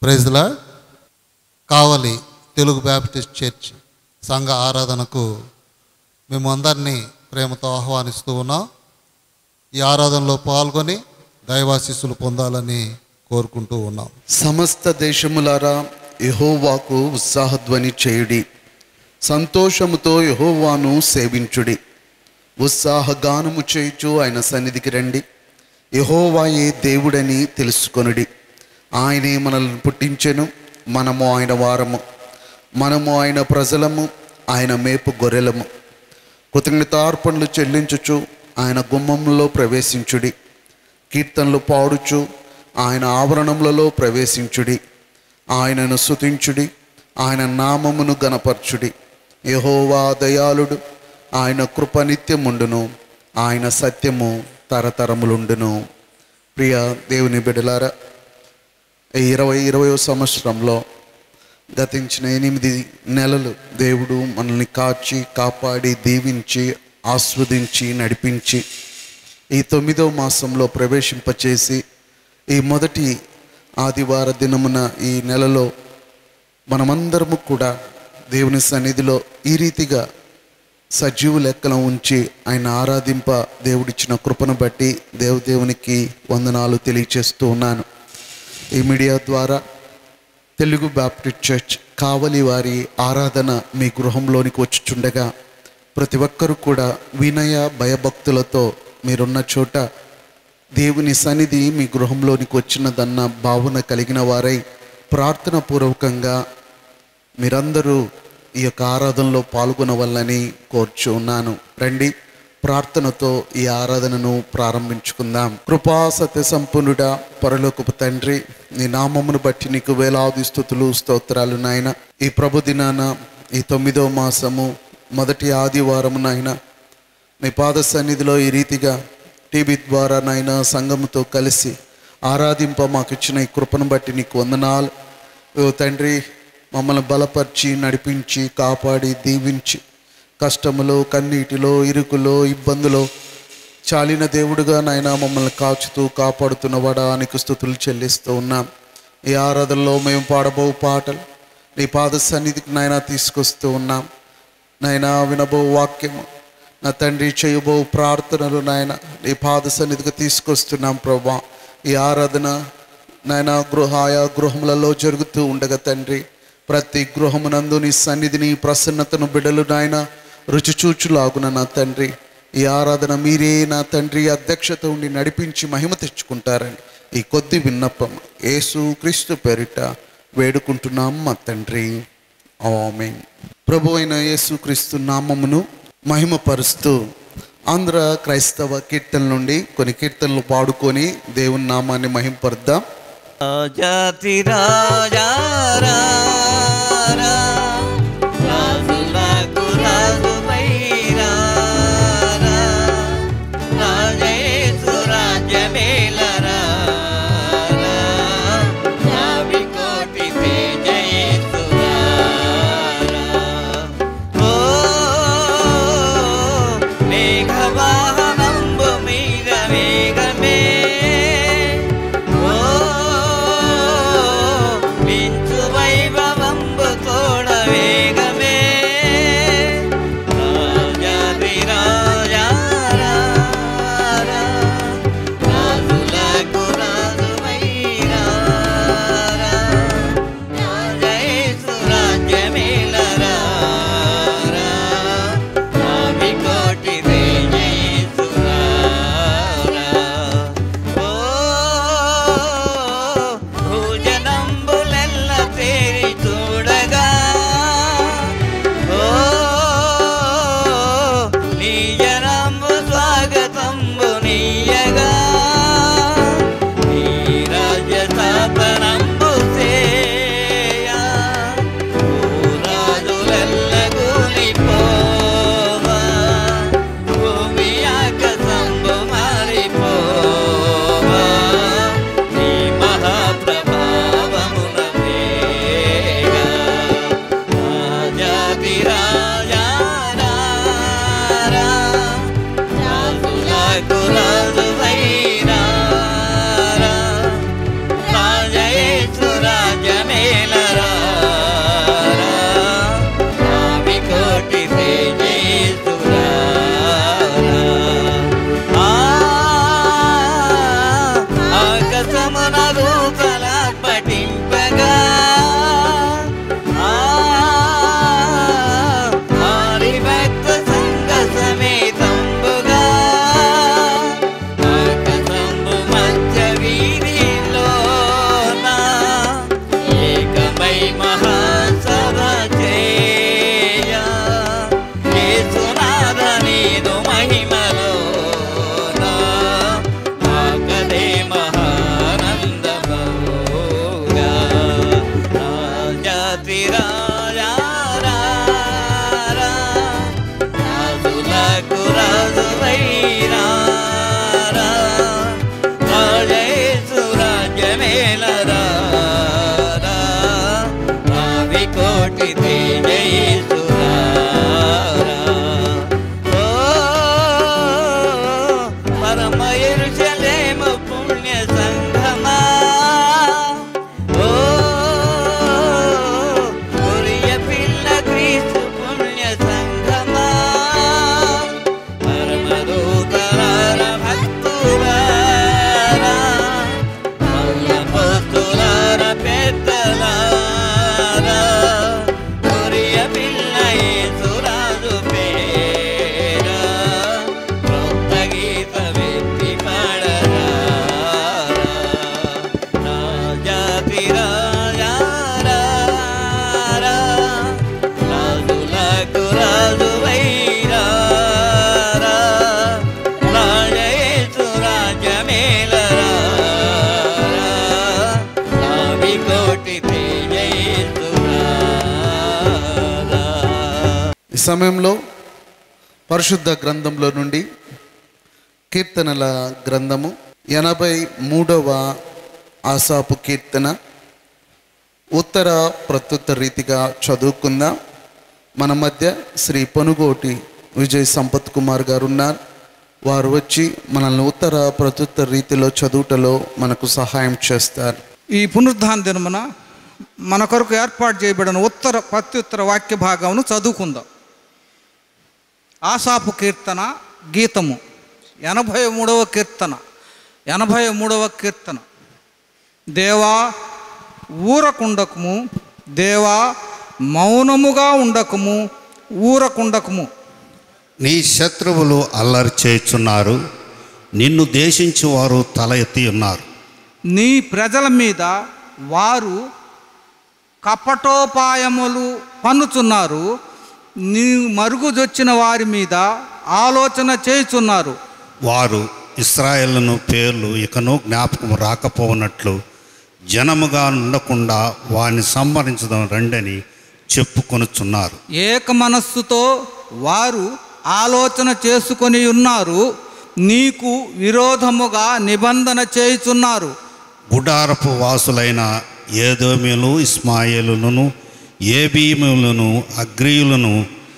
ప్రైజ్లా Kavali Telugu Baptist church సంఘ ఆరాధనకు మేము అందరినీ ప్రేమతో ఆహ్వానిస్తూ ఉన్నాం ఈ ఆరాధనలో పాల్గొని దైవాశీస్సులు పొందాలని కోరుకుంటూ ఉన్నాం సమస్త దేశములారా యహోవాకు ఉత్సాహధ్వని చేయుడి సంతోషముతో యహోవాను సేవించుడి ఉత్సాహగానము చేయుచు ఆయన సన్నిధికి రండి యహోవాయే దేవుడని తెలుసుకొనుడి ఆయనే మనల్ని పుట్టించెను మనము ఆయన వారము మనము ఆయన ప్రజలము ఆయన మేపు గొర్రెలము కృతజ్ఞతార్పణలు చెల్లించుచు ఆయన గుమ్మంలో ప్రవేశించుడి కీర్తనలు పాడుచు ఆయన ఆవరణములలో ప్రవేశించుడి ఆయనను స్తుతించుడి ఆయన నామమును గనపరచుడి యహోవా దయాళుడు ఆయన కృప నిత్యముండును ఆయన సత్యము తరతరములుండును ప్రియ దేవుని బిడలారా ఈ ఇరవై ఇరవయో సంవత్సరంలో గతించిన ఎనిమిది నెలలు దేవుడు మనల్ని కాచి కాపాడి దీవించి ఆస్వాదించి నడిపించి ఈ తొమ్మిదవ మాసంలో ప్రవేశింపచేసి ఈ మొదటి ఆదివార దినమున ఈ నెలలో మనమందరము కూడా దేవుని సన్నిధిలో ఈ రీతిగా సజీవు లెక్కలో ఉంచి ఆయన ఆరాధింప దేవుడిచ్చిన కృపను బట్టి దేవదేవునికి వందనాలు తెలియచేస్తూ ఉన్నాను ఈ మీడియా ద్వారా తెలుగు బాప్టిస్ట్ చర్చ్ కావలి వారి ఆరాధన మీ గృహంలోనికి వచ్చుచుండగా ప్రతి ఒక్కరూ కూడా వినయ భయభక్తులతో మీరున్న చోట దేవుని సన్నిధి మీ గృహంలోనికి వచ్చినదన్న భావన కలిగిన వారై ప్రార్థన పూర్వకంగా మీరందరూ ఈ యొక్క ఆరాధనలో పాల్గొనవల్లని కోర్చు ఉన్నాను రండి ప్రార్థనతో ఈ ఆరాధనను ప్రారంభించుకుందాం కృపా సత్య సంపన్నుడా పరలోకపు తండ్రి నీ నామమును బట్టి నీకు వేలాది స్థుతులు స్తోత్రాలు నాయన ఈ ప్రభు దినాన ఈ తొమ్మిదో మాసము మొదటి ఆదివారము నాయన నీ పాద సన్నిధిలో ఈ రీతిగా టీవీ ద్వారా నాయన సంఘముతో కలిసి ఆరాధింప మాకు ఇచ్చిన ఈ కృపను బట్టి నీకు వందనాలు ఓ తండ్రి మమ్మల్ని బలపరిచి నడిపించి కాపాడి దీవించి కష్టములో కన్నీటిలో ఇరుకులో ఇబ్బందులో చాలిన దేవుడుగా నాయన మమ్మల్ని కాచుతూ కాపాడుతున్నవాడా నీకు స్థుతులు చెల్లిస్తూ ఉన్నాం ఈ ఆరాధనలో మేము పాడబో పాటలు నీ పాద సన్నిధికి నాయన తీసుకొస్తూ ఉన్నాం నాయన వినబో వాక్యము నా తండ్రి చేయబో ప్రార్థనలు నాయన నీ పాద సన్నిధికి తీసుకొస్తున్నాం ప్రభా ఈ ఆరాధన నాయన గృహ ఆయా గృహములలో జరుగుతూ ఉండగా తండ్రి ప్రతి గృహమునందు నీ సన్నిధిని ప్రసన్నతను బిడలు నాయన రుచి చూచులాగున నా తండ్రి ఈ ఆరాధన మీరే నా తండ్రి అధ్యక్షత ఉండి నడిపించి మహిమ తెచ్చుకుంటారని ఈ కొద్ది విన్నపం యేసు క్రీస్తు పేరిట వేడుకుంటున్నాం మా తండ్రి ఆమేన్ ప్రభు అయిన యేసుక్రీస్తు నామమును మహిమపరుస్తూ ఆంధ్ర క్రైస్తవ కీర్తన నుండి కొన్ని కీర్తనలు పాడుకొని దేవుని నామాన్ని మహింపరుద్దాం జాతి రాజా రా, రా, రాజులకు రాజువైరా, రా, రాజయేసు రాజ్యమేలరా, రా, నావికోటి తేజయేసురా, రా. ఓ మేఘవాహనంబు మీద మేఘమే ఓ వించు వైభవంబు తోడ ఎరుషలేము పుణ్య సంఘమా ఓ కొరియ పిల్ల క్రీస్తు పుణ్య సంఘమా పరమదూతరార భక్తులారా మల్లపస్తులార పెద్దలారా కొరియ పిల్ల యేసురాజు పేరా క్రొత్త గీత వెత్తి పాడరా రాజాతి రాజారా రాజులకు రాజు వైరారా రాజయేసు రాజమేలరా రావి కోటి తేజయేసురారా ఈ సమయంలో పరిశుద్ధ గ్రంథంలో నుండి కీర్తనల గ్రంథము ఎనభై మూడవ ఆసాపు కీర్తన ఉత్తర ప్రత్యుత్తర రీతిగా చదువుకుందాం మన మధ్య శ్రీ పనుగోటి విజయ్ సంపత్ కుమార్ గారు ఉన్నారు వారు వచ్చి మనల్ని ఉత్తర ప్రత్యుత్తర రీతిలో చదువుటలో మనకు సహాయం చేస్తారు ఈ పునరుద్ధాన దినమున మన కొరకు ఏర్పాటు చేయబడిన ఉత్తర ప్రత్యుత్తర వాక్య భాగమును చదువుకుందాం ఆసాపు కీర్తన గీతము ఎనభై మూడవ కీర్తన ఎనభై మూడవ కీర్తన దేవా ఊరకుండకము దేవా మౌనముగా ఉండకము ఊరకుండకము నీ శత్రువులు అల్లరి చేయుచున్నారు నిన్ను దేశించి వారు తల ఎత్తి ఉన్నారు నీ ప్రజల మీద వారు కపటోపాయములు పన్నుచున్నారు నీ మరుగుజొచ్చిన వారి మీద ఆలోచన చేయుచున్నారు వారు ఇస్రాయేళ్లను పేర్లు ఇకను జ్ఞాపకం రాకపోనట్లు జనముగా ఉండకుండా వారిని సంహరించడం రండని చెప్పుకొనుచున్నారు ఏక మనస్సుతో వారు ఆలోచన చేసుకొని ఉన్నారు నీకు విరోధముగా నిబంధన చేయుచున్నారు గుడారపు వాసులైన ఏదోమిలు ఇస్మాయిలులను ఏబీములను అగ్రీయులను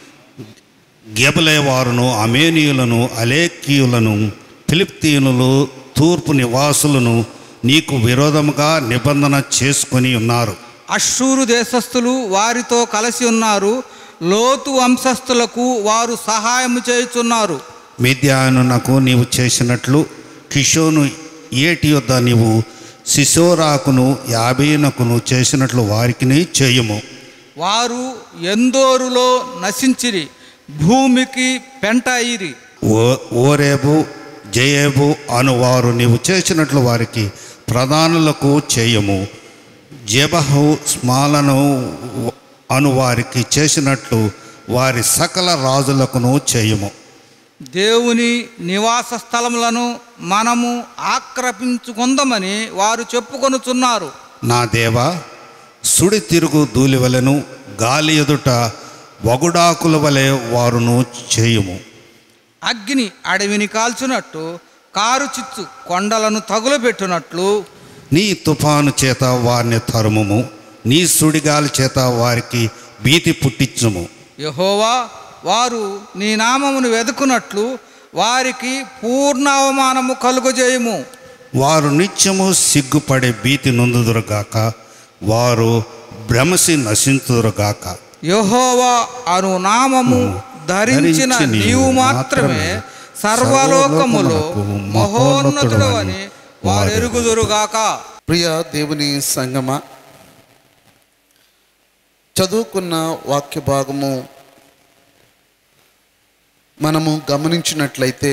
గెబలేవారును అమేనియులను అలేకీయులను ఫిలిప్తీనులు తూర్పు నివాసులను నీకు విరోధముగా నిబంధన చేసుకొని ఉన్నారు అశ్షూరు దేశస్థులు వారితో కలిసి ఉన్నారు లోతు వంశస్థులకు వారు సహాయము చేయుచున్నారు మిద్యానునకు నీవు చేసినట్లు కిషోను ఏటి యొద్ద నీవు సిసోరాకును యాబీనకును చేసినట్లు వారికిని చేయుము వారు ఎందోరులో నశించిరి భూమికి పెంట అయిరి ఓ ఓరేబు జయేబు అను వారు నీవు చేసినట్లు వారికి ప్రధానులకు చేయము జెబహు స్మాలను అను వారికి చేసినట్లు వారి సకల రాజులకును చేయము దేవుని నివాస స్థలములను మనము ఆక్రమించుకుందామని వారు చెప్పుకొనుచున్నారు నా దేవా సుడి తిరుగు ధూళివలెను గాలి ఎదుట వగుడాకుల వలె వారును చేయుము అగ్ని అడవిని కాల్చునట్టు కారు చిచ్చు కొండలను తగులబెట్టునట్లు నీ తుఫాను చేత వారిని తరుముము నీ సుడిగాలి చేత వారికి భీతి పుట్టించుము యహోవా వారు నీ నామమును వెదుకున్నట్లు వారికి పూర్ణ అవమానము కలుగజేయము వారు నిత్యము సిగ్గుపడే భీతి నొందుదురుగాక వారు భ్రమసి నశించుదురుగాక యహోవా అను నామము ధరించిన ధరించి నీవు నీవు మాత్రమే సర్వలోకములో మహోన్నతుడు అని వారు ఎరుగుదురుగాక ప్రియ దేవుని సంగమా చదువుకున్న వాక్య భాగము మనము గమనించినట్లయితే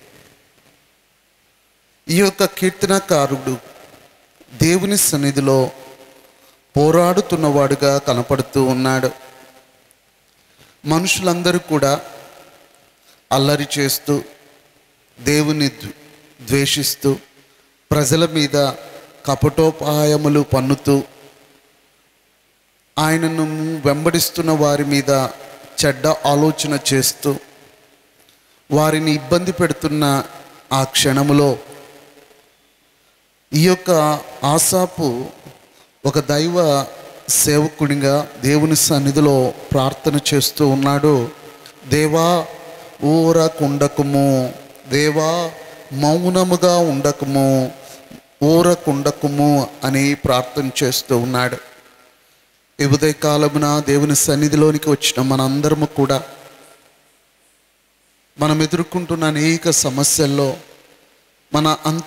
ఈ యొక్క కీర్తనకారుడు దేవుని సన్నిధిలో పోరాడుతున్నవాడుగా కనపడుతూ ఉన్నాడు మనుషులందరూ కూడా అల్లరి చేస్తూ దేవుని ద్వ- ద్వేషిస్తూ ప్రజల మీద కపటోపాయములు పన్నుతూ ఆయనను వెంబడిస్తున్న వారి మీద చెడ్డ ఆలోచన చేస్తూ వారిని ఇబ్బంది పెడుతున్న ఆ క్షణములో ఈ యొక్క ఆసాపు ఒక దైవ సేవకుడిగా దేవుని సన్నిధిలో ప్రార్థన చేస్తూ ఉన్నాడు దేవా ఊర కుండకము దేవా మౌనముగా ఉండకము ఊరకుండకము అని ప్రార్థన చేస్తూ ఉన్నాడు ఈ ఉదయకాలమున దేవుని సన్నిధిలోనికి వచ్చిన మనందరము కూడా మనం ఎదుర్కొంటున్న అనేక సమస్యల్లో మన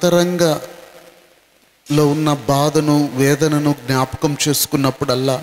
అంతరంగలో ఉన్న బాధను వేదనను జ్ఞాపకం చేసుకున్నప్పుడల్లా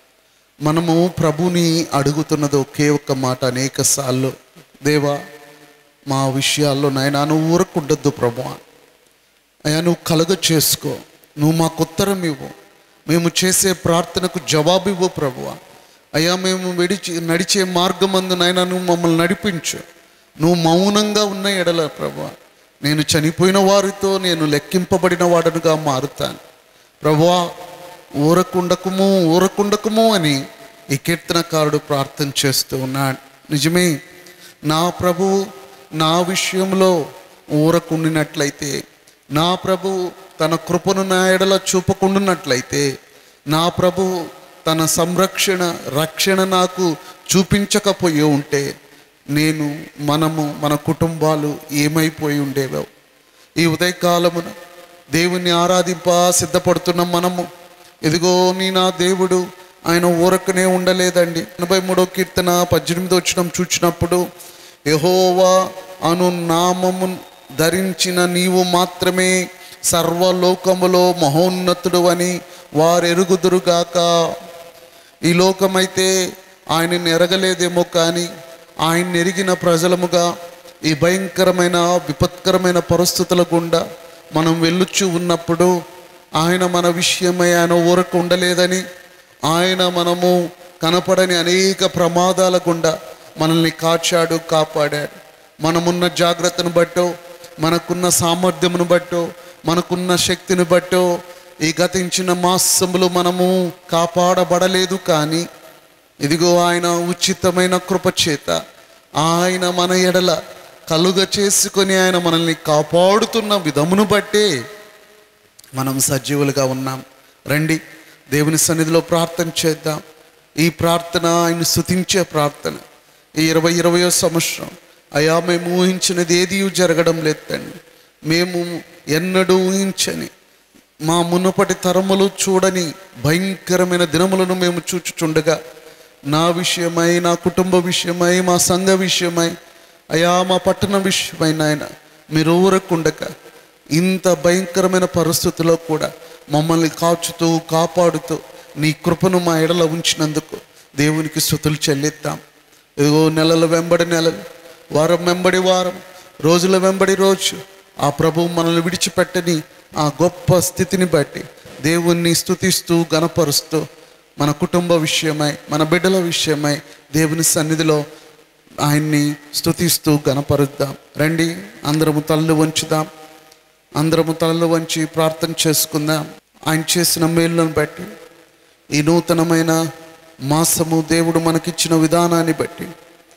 మనము ప్రభుని అడుగుతున్నది ఒకే ఒక్క మాట అనేక సార్లు దేవా మా విషయాల్లో నాయనా నువ్వు ఊరకుండొద్దు ప్రభు అయ్యా నువ్వు కలుగ చేసుకో నువ్వు మాకు ఉత్తరం ఇవ్వు మేము చేసే ప్రార్థనకు జవాబు ఇవ్వు ప్రభువా అయ్యా మేము విడిచి నడిచే మార్గమందు నాయనా నువ్వు మమ్మల్ని నడిపించు నువ్వు మౌనంగా ఉన్న ఎడల ప్రభువా నేను చనిపోయిన వారితో నేను లెక్కింపబడిన వాడనుగా మారుతాను ప్రభువా ఊరకుండకము ఊరకుండకము అని ఈ కీర్తనకారుడు ప్రార్థన చేస్తూ ఉన్నాడు నిజమే నా ప్రభువు నా విషయంలో ఊరకుండినట్లయితే నా ప్రభు తన కృపను నా ఎడల చూపకుండున్నట్లయితే నా ప్రభు తన సంరక్షణ రక్షణ నాకు చూపించకపోయి ఉంటే నేను మనము మన కుటుంబాలు ఏమైపోయి ఉండేవో ఈ ఉదయకాలమున దేవుణ్ణి ఆరాధింప సిద్ధపడుతున్న మనము ఇదిగో నీ నా దేవుడు ఆయన ఊరకనే ఉండలేదండి ఎనభై మూడో కీర్తన పద్దెనిమిదో వచ్చిన చూచినప్పుడు యహోవా అను నామము ధరించిన నీవు మాత్రమే సర్వలోకములో మహోన్నతుడు అని వారెరుగుదురుగాక ఈ లోకమైతే ఆయనని ఎరగలేదేమో కానీ ఆయన్ని ఎరిగిన ప్రజలముగా ఈ భయంకరమైన విపత్కరమైన పరిస్థితుల గుండా మనం వెళ్ళుచు ఉన్నప్పుడు ఆయన మన విషయమై ఆయన ఊరకు ఉండలేదని ఆయన మనము కనపడని అనేక ప్రమాదాల గుండా మనల్ని కాచాడు కాపాడాడు మనమున్న జాగ్రత్తను బట్టో మనకున్న సామర్థ్యమును బట్టో మనకున్న శక్తిని బట్టో ఈ గతించిన మాసములు మనము కాపాడబడలేదు కానీ ఇదిగో ఆయన ఉచితమైన కృపచేత ఆయన మన ఎడల కలుగ చేసుకొని ఆయన మనల్ని కాపాడుతున్న విధమును బట్టే మనం సజీవులుగా ఉన్నాం రండి దేవుని సన్నిధిలో ప్రార్థన చేద్దాం ఈ ప్రార్థన ఆయన స్థుతించే ప్రార్థన ఈ ఇరవై ఇరవయో సంవత్సరం అయా మేము ఊహించినది ఏది జరగడం లేదు తండ్రి మేము ఎన్నడూ ఊహించని మా మునుపటి తరములు చూడని భయంకరమైన దినములను మేము చూచుచుండగా నా విషయమై నా కుటుంబ విషయమై మా సంఘ విషయమై అయా మా పట్టణ విషయమై నాయన మీరు ఊరకుండక ఇంత భయంకరమైన పరిస్థితుల్లో కూడా మమ్మల్ని కాచుతూ కాపాడుతూ నీ కృపను మా ఎడల ఉంచినందుకు దేవునికి స్థుతులు చెల్లిద్దాం ఇదిగో నెలల వెంబడి నెలలు వారం వెంబడి వారం రోజుల వెంబడి రోజు ఆ ప్రభువు మనల్ని విడిచిపెట్టని ఆ గొప్ప స్థితిని బట్టి దేవుణ్ణి స్తుతిస్తూ గనపరుస్తూ మన కుటుంబ విషయమై మన బిడ్డల విషయమై దేవుని సన్నిధిలో ఆయన్ని స్తుతిస్తూ గనపరుద్దాం రండి అందరము తల్లు వంచుదాం అందరము తలలు వంచి ప్రార్థన చేసుకుందాం ఆయన చేసిన మేలులను బట్టి ఈ నూతనమైన మాసము దేవుడు మనకిచ్చిన విధానాన్ని బట్టి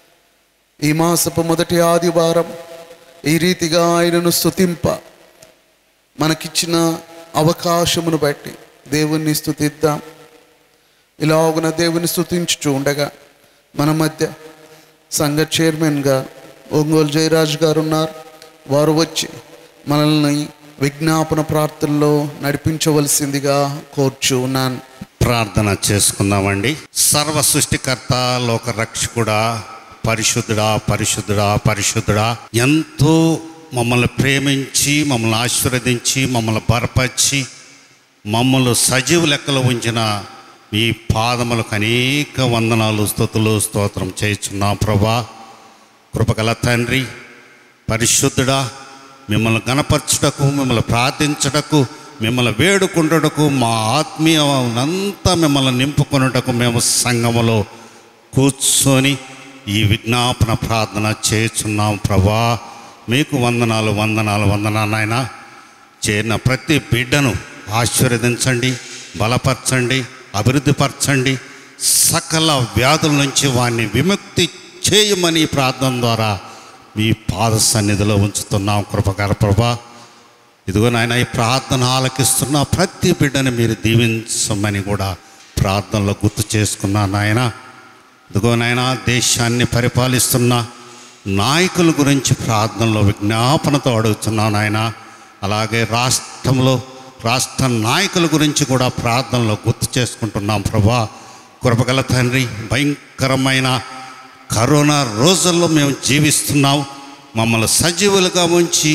ఈ మాసపు మొదటి ఆదివారం ఈ రీతిగా ఆయనను స్తుతింప మనకిచ్చిన అవకాశమును బట్టి దేవుణ్ణి స్తుతిద్దాం ఇలాగున దేవుని స్తుతించుచూ ఉండగా మన మధ్య సంఘ చైర్మన్గా ఒంగోలు జయరాజు గారు ఉన్నారు వారు వచ్చి మనల్ని విజ్ఞాపన ప్రార్థనలో నడిపించవలసిందిగా కోర్చు ఉన్నాను ప్రార్థన చేసుకుందామండి సర్వ సృష్టికర్త లోక రక్షకుడా పరిశుద్ధుడా పరిశుద్ధుడా పరిశుద్ధుడా ఎంతో మమ్మల్ని ప్రేమించి మమ్మల్ని ఆశీర్వదించి మమ్మల్ని బలపరిచి మమ్మల్ని సజీవ లెక్కలో ఉంచిన మీ పాదములకు అనేక వందనాలు స్తుతులు స్తోత్రం చేస్తున్నాం ప్రభా కృపగల తండ్రి పరిశుద్ధుడా మిమ్మల్ని గణపరచుటకు మిమ్మల్ని ప్రార్థించుటకు మిమ్మల్ని వేడుకుంటుటకు మా ఆత్మీయనంతా మిమ్మల్ని నింపుకొనుటకు మేము సంఘములో కూర్చొని ఈ విజ్ఞాపన ప్రార్థన చేస్తున్నాం ప్రభా మీకు వందనాలు వందనాలు వందనాలు నాయన చేరిన ప్రతి బిడ్డను ఆశీర్వదించండి బలపరచండి అభివృద్ధిపరచండి సకల వ్యాధుల నుంచి వారిని విముక్తి చేయమని ఈ ప్రార్థన ద్వారా మీ పాద సన్నిధిలో ఉంచుతున్నాం కృపకర ప్రభా ఇదిగో నాయన ఈ ప్రార్థన ఆలకిస్తున్న ప్రతి బిడ్డని మీరు దీవించమని కూడా ప్రార్థనలో గుర్తు చేసుకున్నా నాయన ఇదిగో నాయన దేశాన్ని పరిపాలిస్తున్న నాయకుల గురించి ప్రార్థనలో విజ్ఞాపనతో అడుగుతున్నాను ఆయన అలాగే రాష్ట్రంలో రాష్ట్ర నాయకుల గురించి కూడా ప్రార్థనలో గుర్తు చేసుకుంటున్నాం ప్రభా కృపగల తండ్రి భయంకరమైన కరోనా రోజుల్లో మేము జీవిస్తున్నాం మమ్మల్ని సజీవులుగా ఉంచి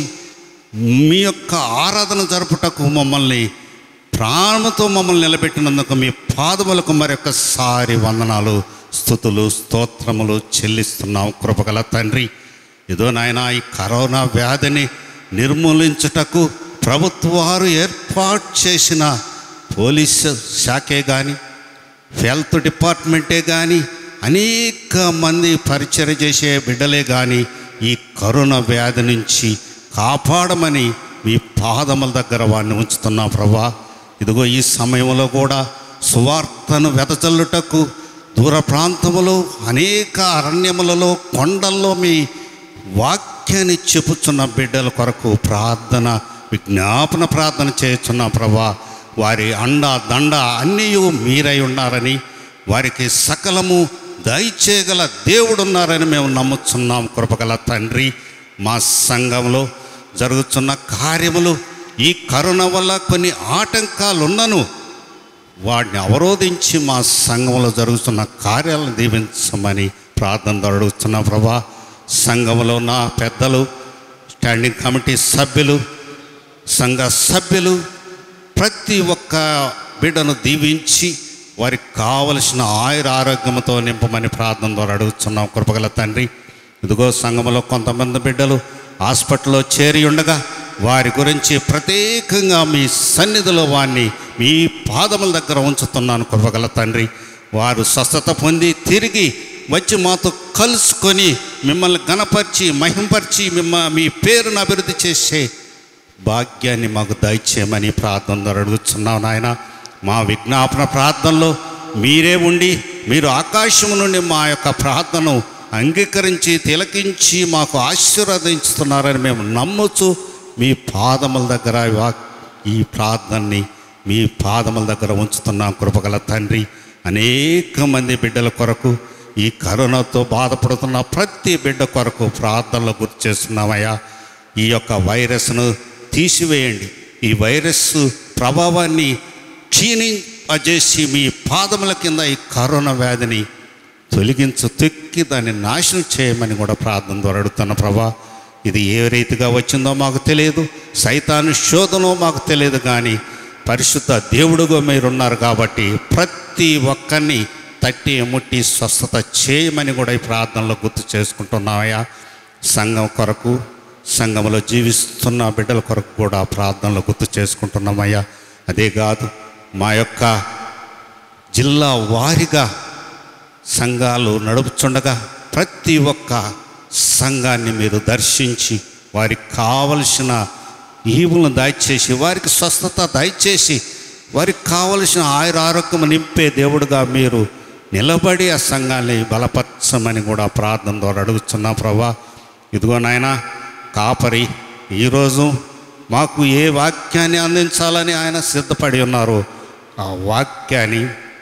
మీ యొక్క ఆరాధన జరుపుటకు మమ్మల్ని ప్రాణముతో మమ్మల్ని నిలబెట్టినందుకు మీ పాదములకు మరొకసారి వందనాలు స్థుతులు స్తోత్రములు చెల్లిస్తున్నాం కృపగల తండ్రి ఏదో నాయన ఈ కరోనా వ్యాధిని నిర్మూలించుటకు ప్రభుత్వాలు ఏర్పాటు చేసిన పోలీసు శాఖే కానీ హెల్త్ డిపార్ట్మెంటే కానీ అనేక మంది పరిచయం చేసే బిడ్డలే కానీ ఈ కరోనా వ్యాధి నుంచి కాపాడమని మీ పాదముల దగ్గర వాడిని ఉంచుతున్నా ప్రభా ఇదిగో ఈ సమయంలో కూడా సువార్తను వెదజల్లుటకు దూర ప్రాంతములో అనేక అరణ్యములలో కొండల్లో మీ వాక్యాన్ని చెప్పుచున్న బిడ్డల కొరకు ప్రార్థన విజ్ఞాపన ప్రార్థన చేస్తున్న ప్రభా వారి అండ దండ అన్నీ మీరై ఉన్నారని వారికి సకలము దయచేయగల దేవుడున్నారని మేము నమ్ముచున్నాం కృపగల తండ్రి మా సంఘంలో జరుగుతున్న కార్యములు ఈ కరోనా వల్ల కొన్ని ఆటంకాలు ఉన్నను వాడిని అవరోధించి మా సంఘంలో జరుగుతున్న కార్యాలను దీవించమని ప్రార్థన అడుగుతున్నా ప్రభా సంఘంలో ఉన్న పెద్దలు స్టాండింగ్ కమిటీ సభ్యులు సంఘ సభ్యులు ప్రతి ఒక్క బిడ్డను దీవించి వారికి కావలసిన ఆయుర ఆరోగ్యంతో నింపమని ప్రార్థన ద్వారా అడుగుతున్నాం కృపగల తండ్రి ఇదిగో సంఘంలో కొంతమంది బిడ్డలు హాస్పిటల్లో చేరి ఉండగా వారి గురించి ప్రత్యేకంగా మీ సన్నిధిలో వారిని మీ పాదముల దగ్గర ఉంచుతున్నాను కృపగల తండ్రి వారు స్వస్థత పొంది తిరిగి వచ్చి మాతో కలుసుకొని మిమ్మల్ని గణపరిచి మహింపరిచి మిమ్మ మీ పేరును అభివృద్ధి చేసే భాగ్యాన్ని మాకు దయచేయమని ప్రార్థన ద్వారా అడుగుతున్నాం నాయన మా విజ్ఞాపన ప్రార్థనలో మీరే ఉండి మీరు ఆకాశం నుండి మా యొక్క ప్రార్థనను అంగీకరించి తిలకించి మాకు ఆశీర్వదించుతున్నారని మేము నమ్ముచు మీ పాదముల దగ్గర ఈ వాక్- ఈ ప్రార్థనని మీ పాదముల దగ్గర ఉంచుతున్నాం కృపగల తండ్రి అనేక మంది బిడ్డల కొరకు ఈ కరోనాతో బాధపడుతున్న ప్రతి బిడ్డ కొరకు ప్రార్థనలు గుర్తు చేస్తున్నామయ్యా ఈ యొక్క వైరస్ను తీసివేయండి ఈ వైరస్ ప్రభావాన్ని క్షీణింపజేసి మీ పాదముల కింద ఈ కరోనా వ్యాధిని తొలగించు తొక్కి దాన్ని నాశనం చేయమని కూడా ప్రార్థన ద్వారా అడుగుతున్న ప్రభా ఇది ఏ రీతిగా వచ్చిందో మాకు తెలియదు సైతాను శోధనో మాకు తెలియదు కానీ పరిశుద్ధ దేవుడుగా మీరున్నారు కాబట్టి ప్రతి ఒక్కరిని తట్టి ముట్టి స్వస్థత చేయమని కూడా ఈ ప్రార్థనలో గుర్తు చేసుకుంటున్నామయ్యా సంఘం కొరకు సంఘంలో జీవిస్తున్న బిడ్డల కొరకు కూడా ప్రార్థనలో గుర్తు చేసుకుంటున్నామయ్యా అదే కాదు మా యొక్క జిల్లా వారిగా సంఘాలు నడుపుచుండగా ప్రతి ఒక్క సంఘాన్ని మీరు దర్శించి వారికి కావలసిన ఈవులను దయచేసి వారికి స్వస్థత దయచేసి వారికి కావలసిన ఆయుర ఆరోగ్యం నింపే దేవుడుగా మీరు నిలబడి ఆ సంఘాన్ని బలపరచమని కూడా ప్రార్థన ద్వారా అడుగుతున్నా ప్రభా ఇదిగో నాయన కాపరి ఈరోజు మాకు ఏ వాక్యాన్ని అందించాలని ఆయన సిద్ధపడి ఉన్నారు ఆ వాక్యాన్ని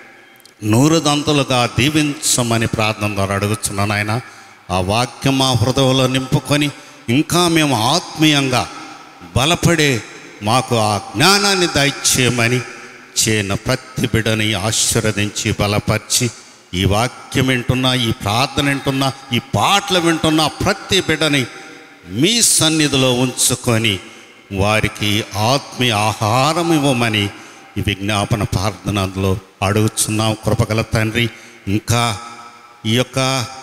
నూరు దంతులుగా దీవించమని ప్రార్థన ద్వారా అడుగుతున్నాను ఆయన ఆ వాక్యం మా హృదయంలో నింపుకొని ఇంకా మేము ఆత్మీయంగా బలపడే మాకు ఆ జ్ఞానాన్ని దయచేయమని చేయన ప్రతి బిడ్డని ఆశీర్వదించి బలపరిచి ఈ వాక్యం వింటున్నా ఈ ప్రార్థన వింటున్నా ఈ పాటలు వింటున్నా ప్రతి బిడ్డని మీ సన్నిధిలో ఉంచుకొని వారికి ఆత్మీయ ఆహారం ఇవ్వమని ఈ విజ్ఞాపన ప్రార్థనలో అడుగుతున్నాం కృపగల తండ్రి ఇంకా ఈ యొక్క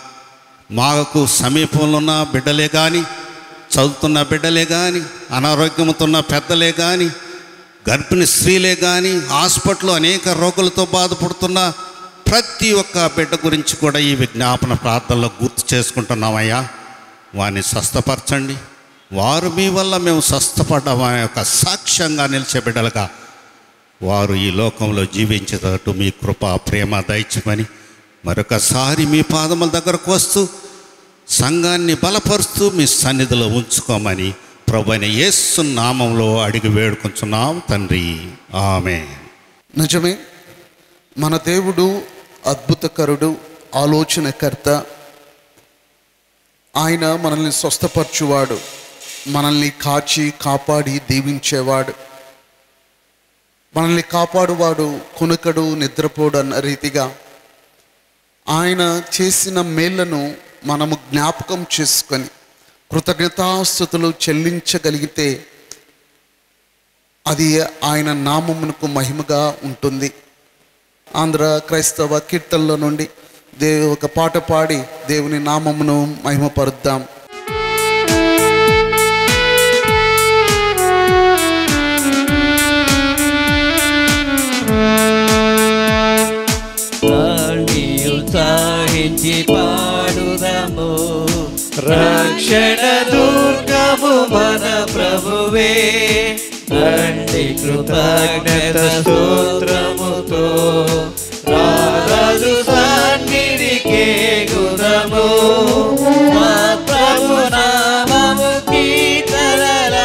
మాకు సమీపంలో ఉన్న బిడ్డలే కానీ చదువుతున్న బిడ్డలే కానీ అనారోగ్యంతో ఉన్న పెద్దలే కానీ గర్భిణీ స్త్రీలే కానీ హాస్పిటల్లో అనేక రోగులతో బాధపడుతున్న ప్రతి ఒక్క బిడ్డ గురించి కూడా ఈ విజ్ఞాపన ప్రార్థనలో గుర్తు చేసుకుంటున్నామయ్యా వారిని స్వస్థపరచండి వారు మీ వల్ల మేము స్వస్థపడ్డాం అనే యొక్క సాక్ష్యంగా నిలిచే బిడ్డలుగా వారు ఈ లోకంలో జీవించేటట్టు మీ కృప ప్రేమ దయచమని మరొకసారి మీ పాదముల దగ్గరకు వస్తూ సంఘాన్ని బలపరుస్తూ మీ సన్నిధిలో ఉంచుకోమని ప్రభుని యేసు నామంలో అడిగి వేడుకుంటున్నాం తండ్రి ఆమె నిజమే మన దేవుడు అద్భుతకరుడు ఆలోచనకర్త ఆయన మనల్ని స్వస్థపరచువాడు మనల్ని కాచి కాపాడి దీవించేవాడు మనల్ని కాపాడువాడు కొనుకడు నిద్రపోడు అన్న రీతిగా ఆయన చేసిన మేళ్లను మనము జ్ఞాపకం చేసుకొని కృతజ్ఞతాస్థుతులు చెల్లించగలిగితే అది ఆయన నామమునకు మహిమగా ఉంటుంది ఆంధ్ర క్రైస్తవ కీర్తనలో నుండి దే ఒక పాట పాడి దేవుని నామమును మహిమపరుద్దాం రండి ఉత్సాహించి పాడుదము రక్షణ దుర్గము మన ప్రభువే రండి కృతజ్ఞత స్తోత్రముతో రాజు సన్నిధికే గుదము మా ప్రభు నామము కీర్తనలా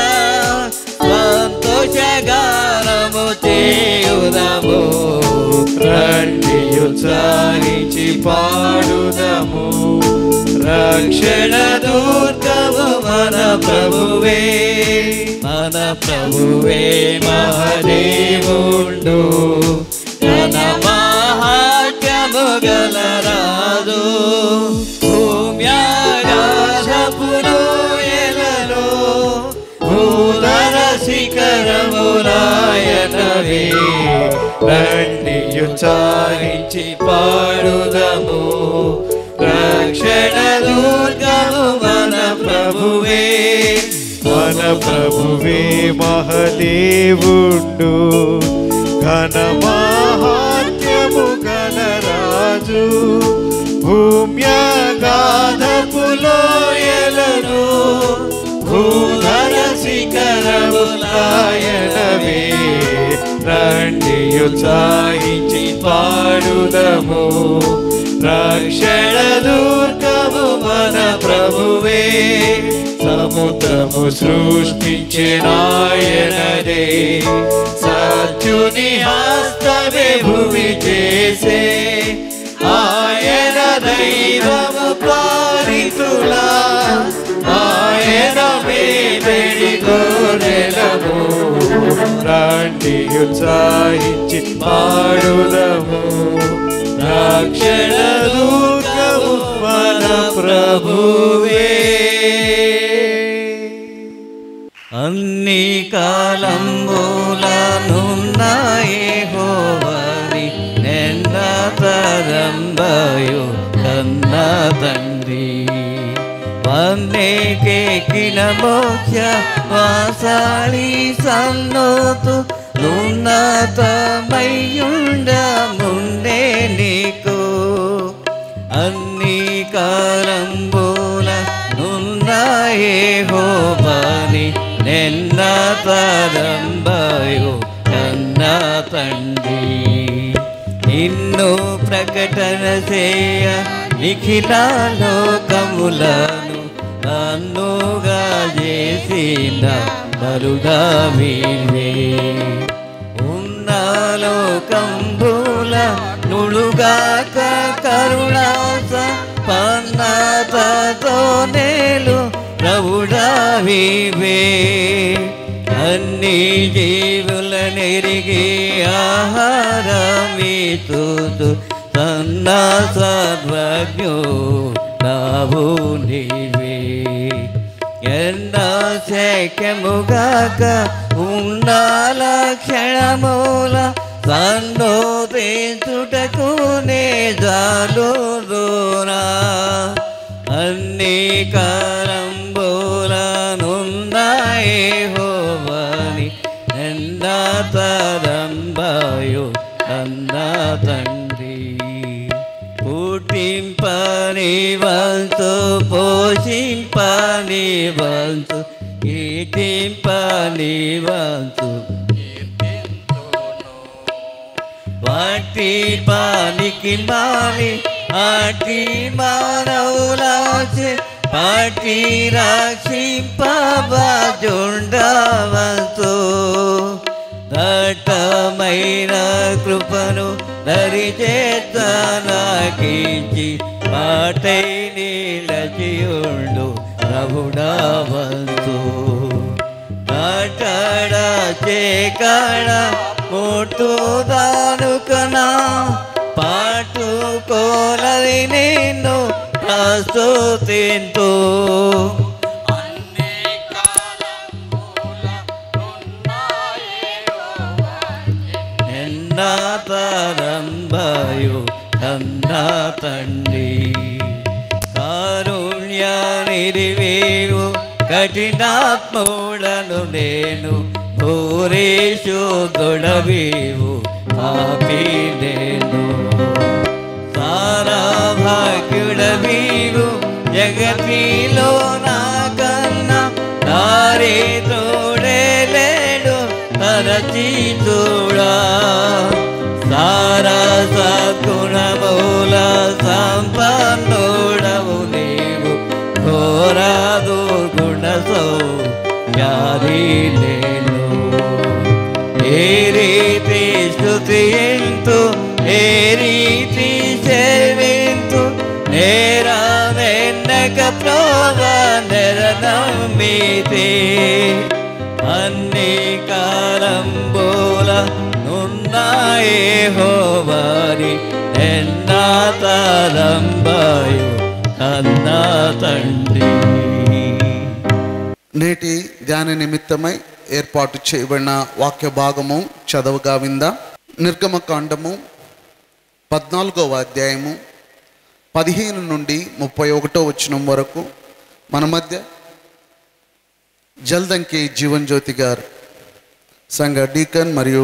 సంతోషగానము చేయుదము రండి ఉత్సాహించి పాడుదము రక్షణ దుర్గము మన ప్రభువే మన ప్రభువే మహదేవుండు మన మహాత్యము గలరాదు భూమ్యాగాధపులో ఎలలో భూధర శిఖరములాయనవే రండి ఉత్సాహించి పాడుదము రక్షణ దుర్గము మన ప్రభువే మన ప్రభువే మహదేవుండు ఘన మహాత్యము గణరాజు భూమ్యగాధపులోయలను భూధర శిఖరములాయనవే రండి ఉత్సాహించి పాడుదము రక్షణ దుర్గము మన ప్రభువే సముద్రము సృష్టించినాయనదే సత్యుని హస్తమే భూమి చేసే ఆయన దైవము పారితులా ఆయన మేడి గోరెలము రండి ఉత్సాహించి పాడుదము రక్షణ దూతము మన ప్రభువే అన్ని కాలంబులనున్నాయే హోవని నెన్న తరంబయు కన్న తండ్రి వందేకెక్కిన మోక్ష వాసాలి సన్నోతు నున్నతమయ్యుండ ముందే నీకు అన్ని కాలంబుల నున్నాయే హోబని నిన్న తరంబయు కన్న తండ్రి నిన్ను ప్రకటన చేయ నిఖిల లోకములను నన్నుగా చేసిన నరుగా వీవే ఉన్నలోకంబుల నుడుగాక కరుణాస పన్నతతో నేలు ప్రభుడావివే అన్ని జీవుల నెరిగి ఆహారమీతూ తన్న సర్వజ్ఞో నావు నీవే ఎన్న శక్యముగాక ఉన్నాల క్షణమూల సండోదించుటకు నే జాలు దూరా అన్ని కారంబోలనున్నాయే హోవని ఎన్న తరంబయు అన్న తండ్రి పుట్టింపని వంతు పోషింపని వంతు కీర్తింపని వంతు వాటి పానికి మాని ఆటి మానవులాచే పాటి రాక్షింపబజుండవంతు దట్టమైన కృపను దరిచేతనాకించి పాటై నిలచియుండు ಗುಣವಂತು ಕಟ್ಟಡ ಚೇಕಡ ಮುಟ್ಟುದಾನುಕನ ಪಾಟು ಕೋಲದಿ ನಿನ್ನು ಪ್ರಸ್ತುತಿಂತು ఎన్న తరంబయు కన్న తండ్రి కారుణ్య నిరివేవు కఠినాత్ముడను నేను భూరేషు దొడవేవు పాపి నేను సారా భాగ్యుడవీవు జగతిలో నాకన్నా దారి తోడే లేడు తరచి చూడా సారా సద్గుణమూల సంపన్నుడవు నీవు ఘోర దుర్గుణ సౌ వ్యాధి లేను ఏ రీతి స్థుతింతు ఏ రీతి సేవింతు నేరా వెన్నక ప్రోగ నెరనమ్మితే అన్ని కాలంబోల నున్నాయే హోవారి ఎన్న తలంబయు కన్న తండ్రి నేటి ధ్యాన నిమిత్తమై ఏర్పాటు చేయబడిన వాక్య భాగము చదవగా విందా నిర్గమకాండము పద్నాలుగవ అధ్యాయము పదిహేను నుండి ముప్పై ఒకటో వచనం వరకు మన మధ్య జల్దంకి జీవన్ జ్యోతి గారు సంఘ డీకన్ మరియు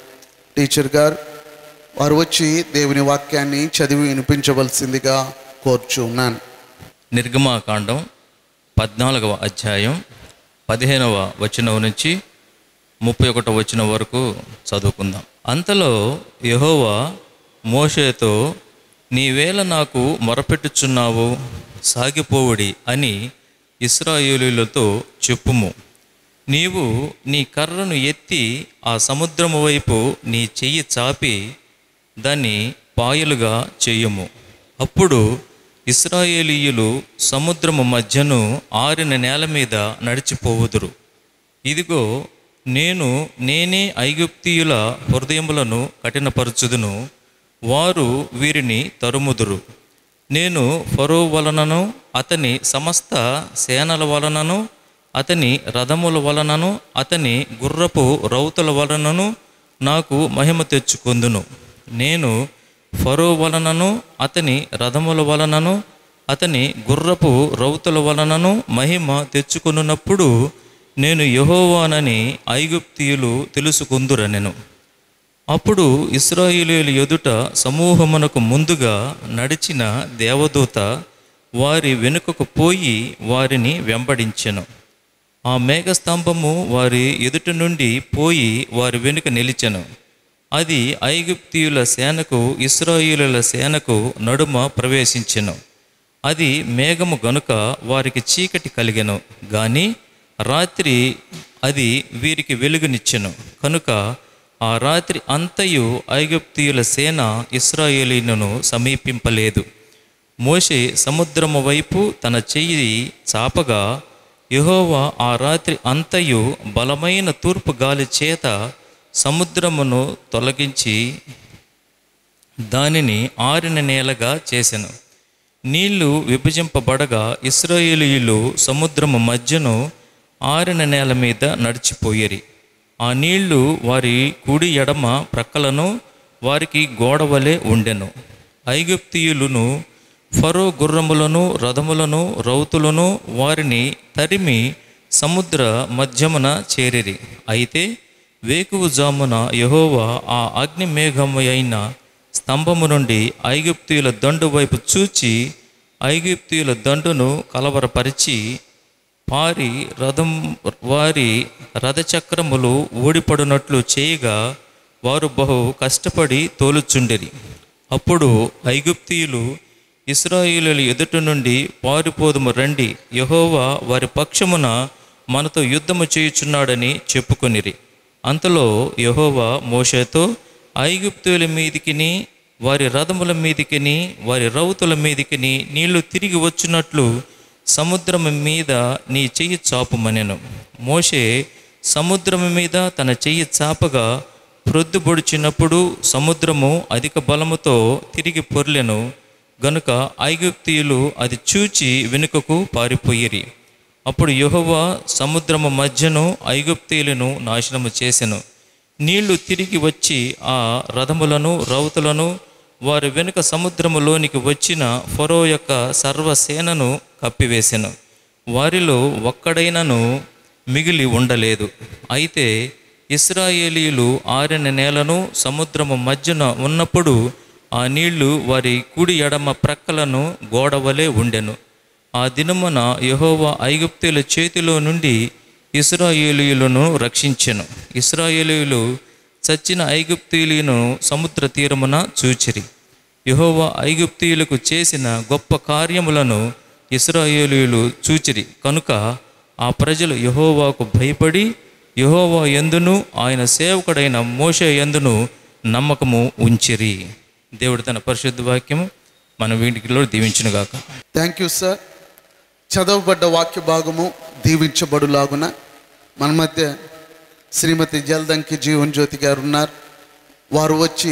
టీచర్ గారు వారు వచ్చి దేవుని వాక్యాన్ని చదివి వినిపించవలసిందిగా కోరుచున్నాను నిర్గమాకాండం పద్నాలుగవ అధ్యాయం పదిహేనవ వచనం నుంచి ముప్పై ఒకటవ వచనం వరకు చదువుకుందాం అంతలో యెహోవా మోషేతో నీవేళ నాకు మొరపెట్టుచున్నావు సాగిపోవుడి అని ఇస్రాయేలీలతో చెప్పుము నీవు నీ కర్రను ఎత్తి ఆ సముద్రము వైపు నీ చెయ్యి చాపి దాన్ని పాయలుగా చెయ్యము అప్పుడు ఇస్రాయేలీయులు సముద్రము మధ్యను ఆరిన నేల మీద నడిచిపోవుదురు ఇదిగో నేను నేనే ఐగుప్తీయుల హృదయములను కఠినపరచుదును వారు వీరిని తరుముదురు నేను ఫరో వలనను అతని సమస్త సేనల వలనను అతని రథముల వలనను అతని గుర్రపు రౌతుల వలనను నాకు మహిమ తెచ్చుకొందును నేను ఫరో వలనను అతని రథముల వలనను అతని గుర్రపు రౌతుల వలనను మహిమ తెచ్చుకొనున్నప్పుడు నేను యెహోవానని ఐగుప్తీయులు తెలుసుకుందురనెను అప్పుడు ఇస్రాయేలీయుల ఎదుట సమూహమునకు ముందుగా నడిచిన దేవదూత వారి వెనుకకు పోయి వారిని వెంబడించెను ఆ మేఘస్తంభము వారి ఎదుట నుండి పోయి వారి వెనుక నిలిచెను అది ఐగుప్తీయుల సేనకు ఇస్రాయేలుల సేనకు నడుమ ప్రవేశించెను అది మేఘము గనుక వారికి చీకటి కలిగెను గాని రాత్రి అది వీరికి వెలుగునిచ్చెను కనుక ఆ రాత్రి అంతయు ఐగుప్తీయుల సేన ఇస్రాయేలీలను సమీపింపలేదు మోషే సముద్రము వైపు తన చెయ్యి చాపగా యెహోవా ఆ రాత్రి అంతయు బలమైన తూర్పు గాలి చేత సముద్రమును తొలగించి దానిని ఆరిన నేలగా చేసెను నీళ్లు విభజింపబడగా ఇస్రాయేలీయులు సముద్రము మధ్యను ఆరిన నేల మీద నడిచిపోయిరి ఆ నీళ్లు వారి కుడి ఎడమ ప్రక్కలను వారికి గోడవలే ఉండెను ఐగుప్తీయులను ఫరో గుర్రములను రథములను రౌతులను వారిని తరిమి సముద్ర మధ్యమున చేరిరి అయితే వేకువు జామున యెహోవా ఆ అగ్ని మేఘము అయిన స్తంభము నుండి ఐగుప్తీయుల దండు వైపు చూచి ఐగుప్తీయుల దండును కలవరపరిచి పారి రథం వారి రథచక్రములు ఊడిపడినట్లు చేయగా వారు బహు కష్టపడి తోలుచుండిరి అప్పుడు ఐగుప్తీయులు ఇస్రాయేలుల ఎదుట నుండి పారిపోదుము రండి యెహోవా వారి పక్షమున మనతో యుద్ధము చేయుచున్నాడని చెప్పుకొనిరి అంతలో యెహోవా మోషేతో ఐగుప్తుల మీదికిని వారి రథముల మీదికిని వారి రౌతుల మీదికిని నీళ్లు తిరిగి వచ్చినట్లు సముద్రము మీద నీ చెయ్యి చాపుమనెను మోషే సముద్రము మీద తన చెయ్యి చాపగా ప్రొద్దుబొడిచినప్పుడు సముద్రము అధిక బలముతో తిరిగి పొర్లెను గనుక ఐగుప్తీయులు అది చూచి వెనుకకు పారిపోయిరి అప్పుడు యెహోవా సముద్రము మధ్యను ఐగుప్తీయులను నాశనము చేసెను నీళ్లు తిరిగి వచ్చి ఆ రథములను రౌతులను వారి వెనుక సముద్రములోనికి వచ్చిన ఫరో యొక్క సర్వసేనను కప్పివేసెను వారిలో ఒక్కడైనను మిగిలి ఉండలేదు అయితే ఇస్రాయేలీయులు ఆరిన నేలను సముద్రము మధ్యన ఉన్నప్పుడు ఆ నీళ్లు వారి కుడి ఎడమ ప్రక్కలను గోడవలే ఉండెను ఆ దినమున యెహోవా ఐగుప్తుల చేతిలో నుండి ఇస్రాయేలీయులను రక్షించెను ఇస్రాయేలీయులు చచ్చిన ఐగుప్తీయులను సముద్ర తీరమున చూచిరి యెహోవా ఐగుప్తీయులకు చేసిన గొప్ప కార్యములను ఇస్రాయేలీయులు చూచిరి కనుక ఆ ప్రజలు యెహోవాకు భయపడి యెహోవా ఎందును ఆయన సేవకుడైన మోషే ఎందును నమ్మకము ఉంచిరి దేవుడు తన పరిశుద్ధ వాక్యము మన వీటికిలో దీవించునుగాక థ్యాంక్ యూ సార్ చదవబడ్డ వాక్య భాగము దీవించబడులాగున మన మధ్య శ్రీమతి జల్దంకి జీవన్ జ్యోతి గారు ఉన్నారు వారు వచ్చి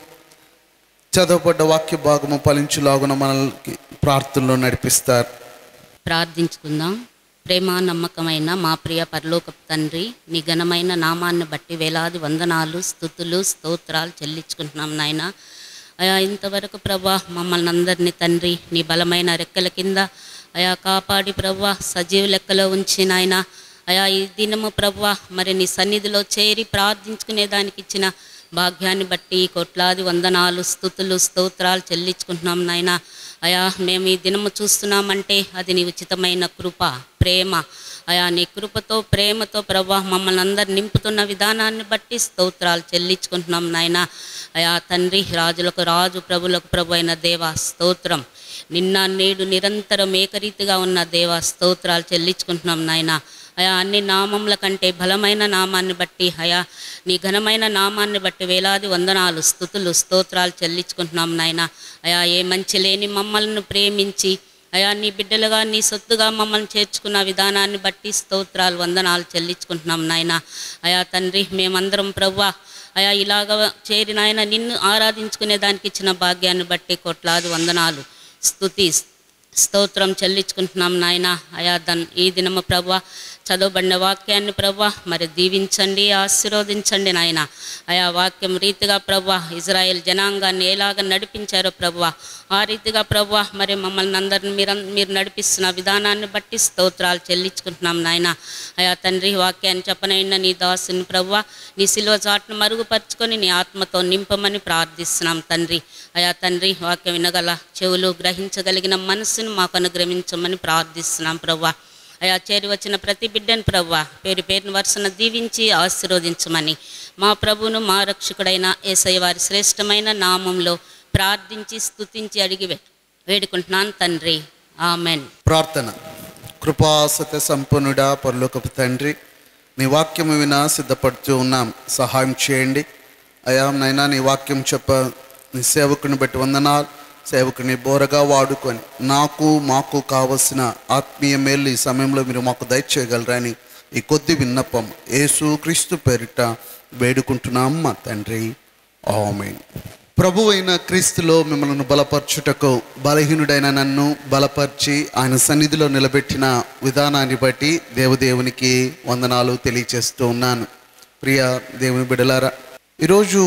చదవబడ్డ వాక్య భాగము ఫలించులాగున మనల్ని ప్రార్థనలో నడిపిస్తారు ప్రార్థించుకుందాం ప్రేమ నమ్మకమైన మా ప్రియ పరలోకపు తండ్రి నీ ఘనమైన నామాన్ని బట్టి వేలాది వందనాలు స్థుతులు స్తోత్రాలు చెల్లించుకుంటున్నాం నాయన అయా ఇంతవరకు ప్రభా మమ్మల్ని అందరినీ తండ్రి నీ బలమైన రెక్కల కింద అయా కాపాడి ప్రభా సజీవ లెక్కలో ఉంచి నాయన అయా ఈ దినము ప్రభా మరి నీ సన్నిధిలో చేరి ప్రార్థించుకునే దానికి ఇచ్చిన భాగ్యాన్ని బట్టి కోట్లాది వందనాలు స్థుతులు స్తోత్రాలు చెల్లించుకుంటున్నాం నాయన అయా మేము ఈ దినము చూస్తున్నామంటే అది నీ ఉచితమైన కృప ప్రేమ అయా నీ కృపతో ప్రేమతో ప్రభా మమ్మల్ని అందరు నింపుతున్న విధానాన్ని బట్టి స్తోత్రాలు చెల్లించుకుంటున్నాం నాయన అయా తండ్రి రాజులకు రాజు ప్రభులకు ప్రభు అయిన దేవా స్తోత్రం నిన్న నేడు నిరంతరం ఏకరీతిగా ఉన్న దేవా స్తోత్రాలు చెల్లించుకుంటున్నాం నాయన అయా అన్ని నామముల కంటే బలమైన నామాన్ని బట్టి అయా నీ ఘనమైన నామాన్ని బట్టి వేలాది వందనాలు స్థుతులు స్తోత్రాలు చెల్లించుకుంటున్నాం నాయన అయా ఏ మంచి లేని మమ్మల్ని ప్రేమించి అయా నీ బిడ్డలుగా నీ సొత్తుగా మమ్మల్ని చేర్చుకున్న విధానాన్ని బట్టి స్తోత్రాలు వందనాలు చెల్లించుకుంటున్నాం నాయన అయా తండ్రి మేమందరం ప్రవ్వా అయా ఇలాగ చేరిన ఆయన నిన్ను ఆరాధించుకునే దానికి ఇచ్చిన భాగ్యాన్ని బట్టి కోట్లాది వందనాలు స్తుతి స్తోత్రం చెల్లించుకుంటున్నాం నాయన అయా దన్ ఈ దినము ప్రభా చదవబడిన వాక్యాన్ని ప్రభా మరి దీవించండి ఆశీర్వదించండి నాయన అయా వాక్యం రీతిగా ప్రభా ఇజ్రాయెల్ జనాంగాన్ని ఎలాగ నడిపించారో ప్రభా ఆ రీతిగా ప్రభా మరి మమ్మల్ని అందరిని మీరు మీరు నడిపిస్తున్న విధానాన్ని బట్టి స్తోత్రాలు చెల్లించుకుంటున్నాం నాయన అయా తండ్రి వాక్యాన్ని చెప్పనైనా నీ దాసుని ప్రభా నీ సిల్వ చాటును మరుగుపరుచుకొని నీ ఆత్మతో నింపమని ప్రార్థిస్తున్నాం తండ్రి అయా తండ్రి వాక్యం వినగల చెవులు గ్రహించగలిగిన మనస్సును మాకు అనుగ్రహించమని ప్రార్థిస్తున్నాం ప్రభా అయా చేరి వచ్చిన ప్రతి బిడ్డను ప్రవ్వా పేరు పేరును వరుసన దీవించి ఆశీర్వదించమని మా ప్రభువును మా రక్షకుడైన ఏసయ్య వారి శ్రేష్టమైన నామంలో ప్రార్థించి స్తుతించి అడిగి వే- వేడుకుంటున్నాను తండ్రి ఆమెన్ ప్రార్థన కృపా సత్య సంపన్నుడా పరలోకపు తండ్రి నీ వాక్యము వినా సిద్ధపడుతూ ఉన్నాం సహాయం చేయండి అయా నైనా నీ వాక్యం చెప్ప నీ సేవకుని బట్టి వందనాలు సేవకుని బోరగా వాడుకొని నాకు మాకు కావలసిన ఆత్మీయ మేలు ఈ సమయంలో మీరు మాకు దయచేయగలరని ఈ కొద్ది విన్నపం యేసు క్రీస్తు పేరిట వేడుకుంటున్నాం మా తండ్రి ఆమెన్ ప్రభు అయిన క్రీస్తులో మిమ్మల్ని బలపరచుటకు బలహీనుడైన నన్ను బలపరిచి ఆయన సన్నిధిలో నిలబెట్టిన విధానాన్ని బట్టి దేవదేవునికి వందనాలు తెలియచేస్తూ ఉన్నాను ప్రియ దేవుని బిడలారా ఈరోజు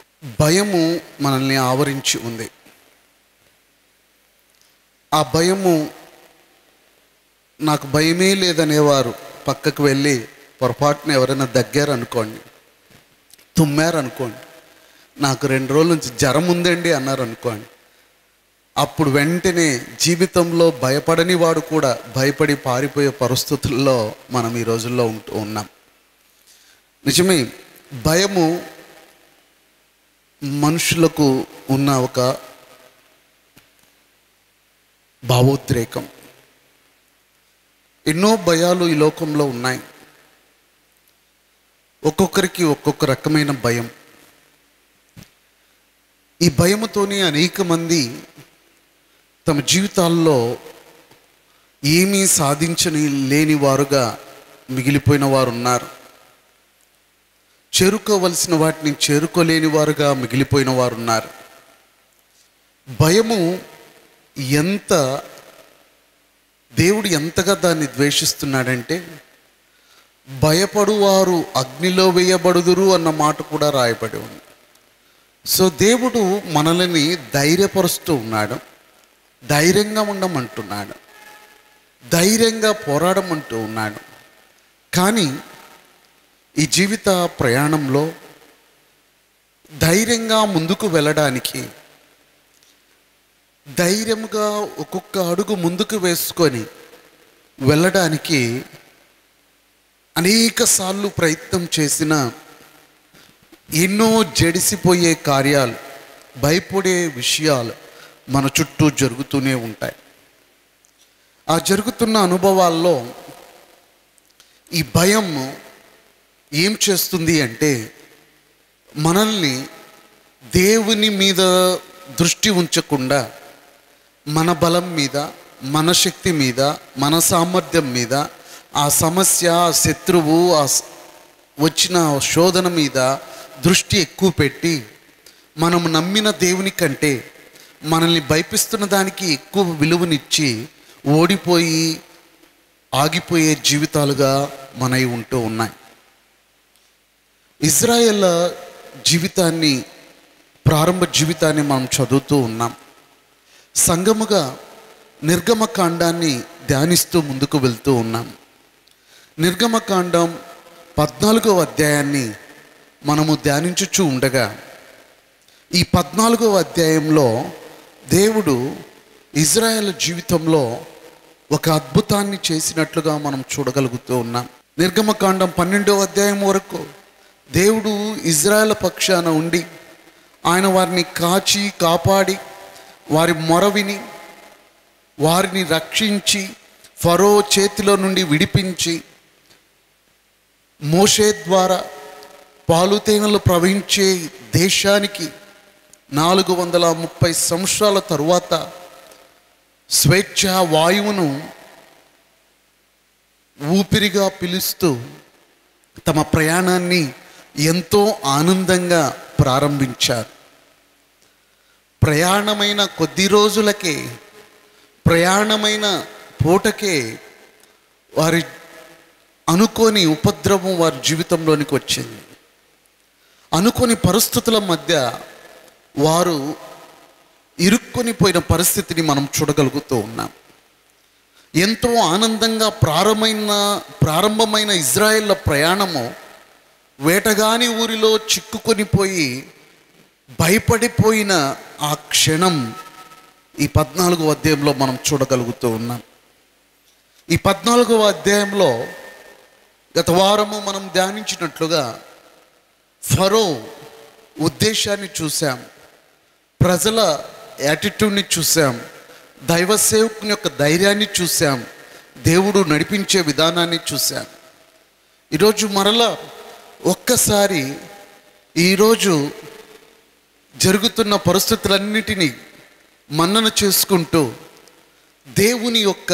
భయము మనల్ని ఆవరించి ఉంది ఆ భయము నాకు భయమే లేదనేవారు పక్కకు వెళ్ళి పొరపాటున ఎవరైనా దగ్గారనుకోండి తుమ్మారనుకోండి నాకు రెండు రోజుల నుంచి జ్వరం ఉందండి అన్నారు అనుకోండి అప్పుడు వెంటనే జీవితంలో భయపడని వాడు కూడా భయపడి పారిపోయే పరిస్థితుల్లో మనం ఈ రోజుల్లో ఉంటూ ఉన్నాం నిజమే భయము మనుషులకు ఉన్న ఒక భావోద్రేకం ఎన్నో భయాలు ఈ లోకంలో ఉన్నాయి ఒక్కొక్కరికి ఒక్కొక్క రకమైన భయం ఈ భయముతోనే అనేక మంది తమ జీవితాల్లో ఏమీ సాధించని లేని వారుగా మిగిలిపోయిన వారు ఉన్నారు చేరుకోవలసిన వాటిని చేరుకోలేని వారుగా మిగిలిపోయిన వారు ఉన్నారు భయము ఎంత దేవుడు ఎంతగా దాన్ని ద్వేషిస్తున్నాడంటే భయపడువారు అగ్నిలో వేయబడుదురు అన్న మాట కూడా రాయబడి ఉంది సో దేవుడు మనల్ని ధైర్యపరుస్తూ ఉన్నాడు ధైర్యంగా ఉండమంటున్నాడు ధైర్యంగా పోరాడమంటూ ఉన్నాడు కానీ ఈ జీవిత ప్రయాణంలో ధైర్యంగా ముందుకు వెళ్ళడానికి ధైర్యంగా ఒక్కొక్క అడుగు ముందుకు వేసుకొని వెళ్ళడానికి అనేక సార్లు ప్రయత్నం చేసిన ఎన్నో జడిసిపోయే కార్యాలు భయపడే విషయాలు మన చుట్టూ జరుగుతూనే ఉంటాయి ఆ జరుగుతున్న అనుభవాల్లో ఈ భయం ఏం చేస్తుంది అంటే మనల్ని దేవుని మీద దృష్టి ఉంచకుండా మన బలం మీద మన శక్తి మీద మన సామర్థ్యం మీద ఆ సమస్య ఆ శత్రువు ఆ స- వచ్చిన శోధన మీద దృష్టి ఎక్కువ పెట్టి మనం నమ్మిన దేవుని కంటే మనల్ని భయపిస్తున్న దానికి ఎక్కువ విలువనిచ్చి ఓడిపోయి ఆగిపోయే జీవితాలుగా మనవి ఉంటూ ఉన్నాయి ఇజ్రాయెల్ జీవితాన్ని ప్రారంభ జీవితాన్ని మనం చదువుతూ ఉన్నాం సంగముగా నిర్గమకాండాన్ని ధ్యానిస్తూ ముందుకు వెళ్తూ ఉన్నాం నిర్గమకాండం పద్నాలుగవ అధ్యాయాన్ని మనము ధ్యానించుచూ ఉండగా ఈ పద్నాలుగవ అధ్యాయంలో దేవుడు ఇజ్రాయెల్ జీవితంలో ఒక అద్భుతాన్ని చేసినట్లుగా మనం చూడగలుగుతూ ఉన్నాం నిర్గమకాండం పన్నెండవ అధ్యాయం వరకు దేవుడు ఇజ్రాయెల్ పక్షాన ఉండి ఆయన వారిని కాచి కాపాడి వారి మొర విని వారిని రక్షించి ఫరో చేతిలో నుండి విడిపించి మోషే ద్వారా పాలుతేనలు ప్రవహించే దేశానికి నాలుగు వందల ముప్పై సంవత్సరాల తరువాత స్వేచ్ఛ వాయువును ఊపిరిగా పిలుస్తూ తమ ప్రయాణాన్ని ఎంతో ఆనందంగా ప్రారంభించారు ప్రయాణమైన కొద్ది రోజులకే ప్రయాణమైన పూటకే వారి అనుకోని ఉపద్రవం వారి జీవితంలోనికి వచ్చింది అనుకోని పరిస్థితుల మధ్య వారు ఇరుక్కొని పోయిన పరిస్థితిని మనం చూడగలుగుతూ ఉన్నాం ఎంతో ఆనందంగా ప్రారంభమైన ప్రారంభమైన ఇజ్రాయెల్ల ప్రయాణము వేటగాని ఊరిలో చిక్కుకొని పోయి భయపడిపోయిన ఆ క్షణం ఈ పద్నాలుగో అధ్యాయంలో మనం చూడగలుగుతూ ఉన్నాం ఈ పద్నాలుగవ అధ్యాయంలో గత వారము మనం ధ్యానించినట్లుగా ఫరో ఉద్దేశాన్ని చూసాం ప్రజల యాటిట్యూడ్ని చూసాం దైవ సేవకుని యొక్క ధైర్యాన్ని చూసాం దేవుడు నడిపించే విధానాన్ని చూసాం ఈరోజు మరలా ఒక్కసారి ఈరోజు జరుగుతున్న పరిస్థితులన్నిటినీ మన్నన చేసుకుంటూ దేవుని యొక్క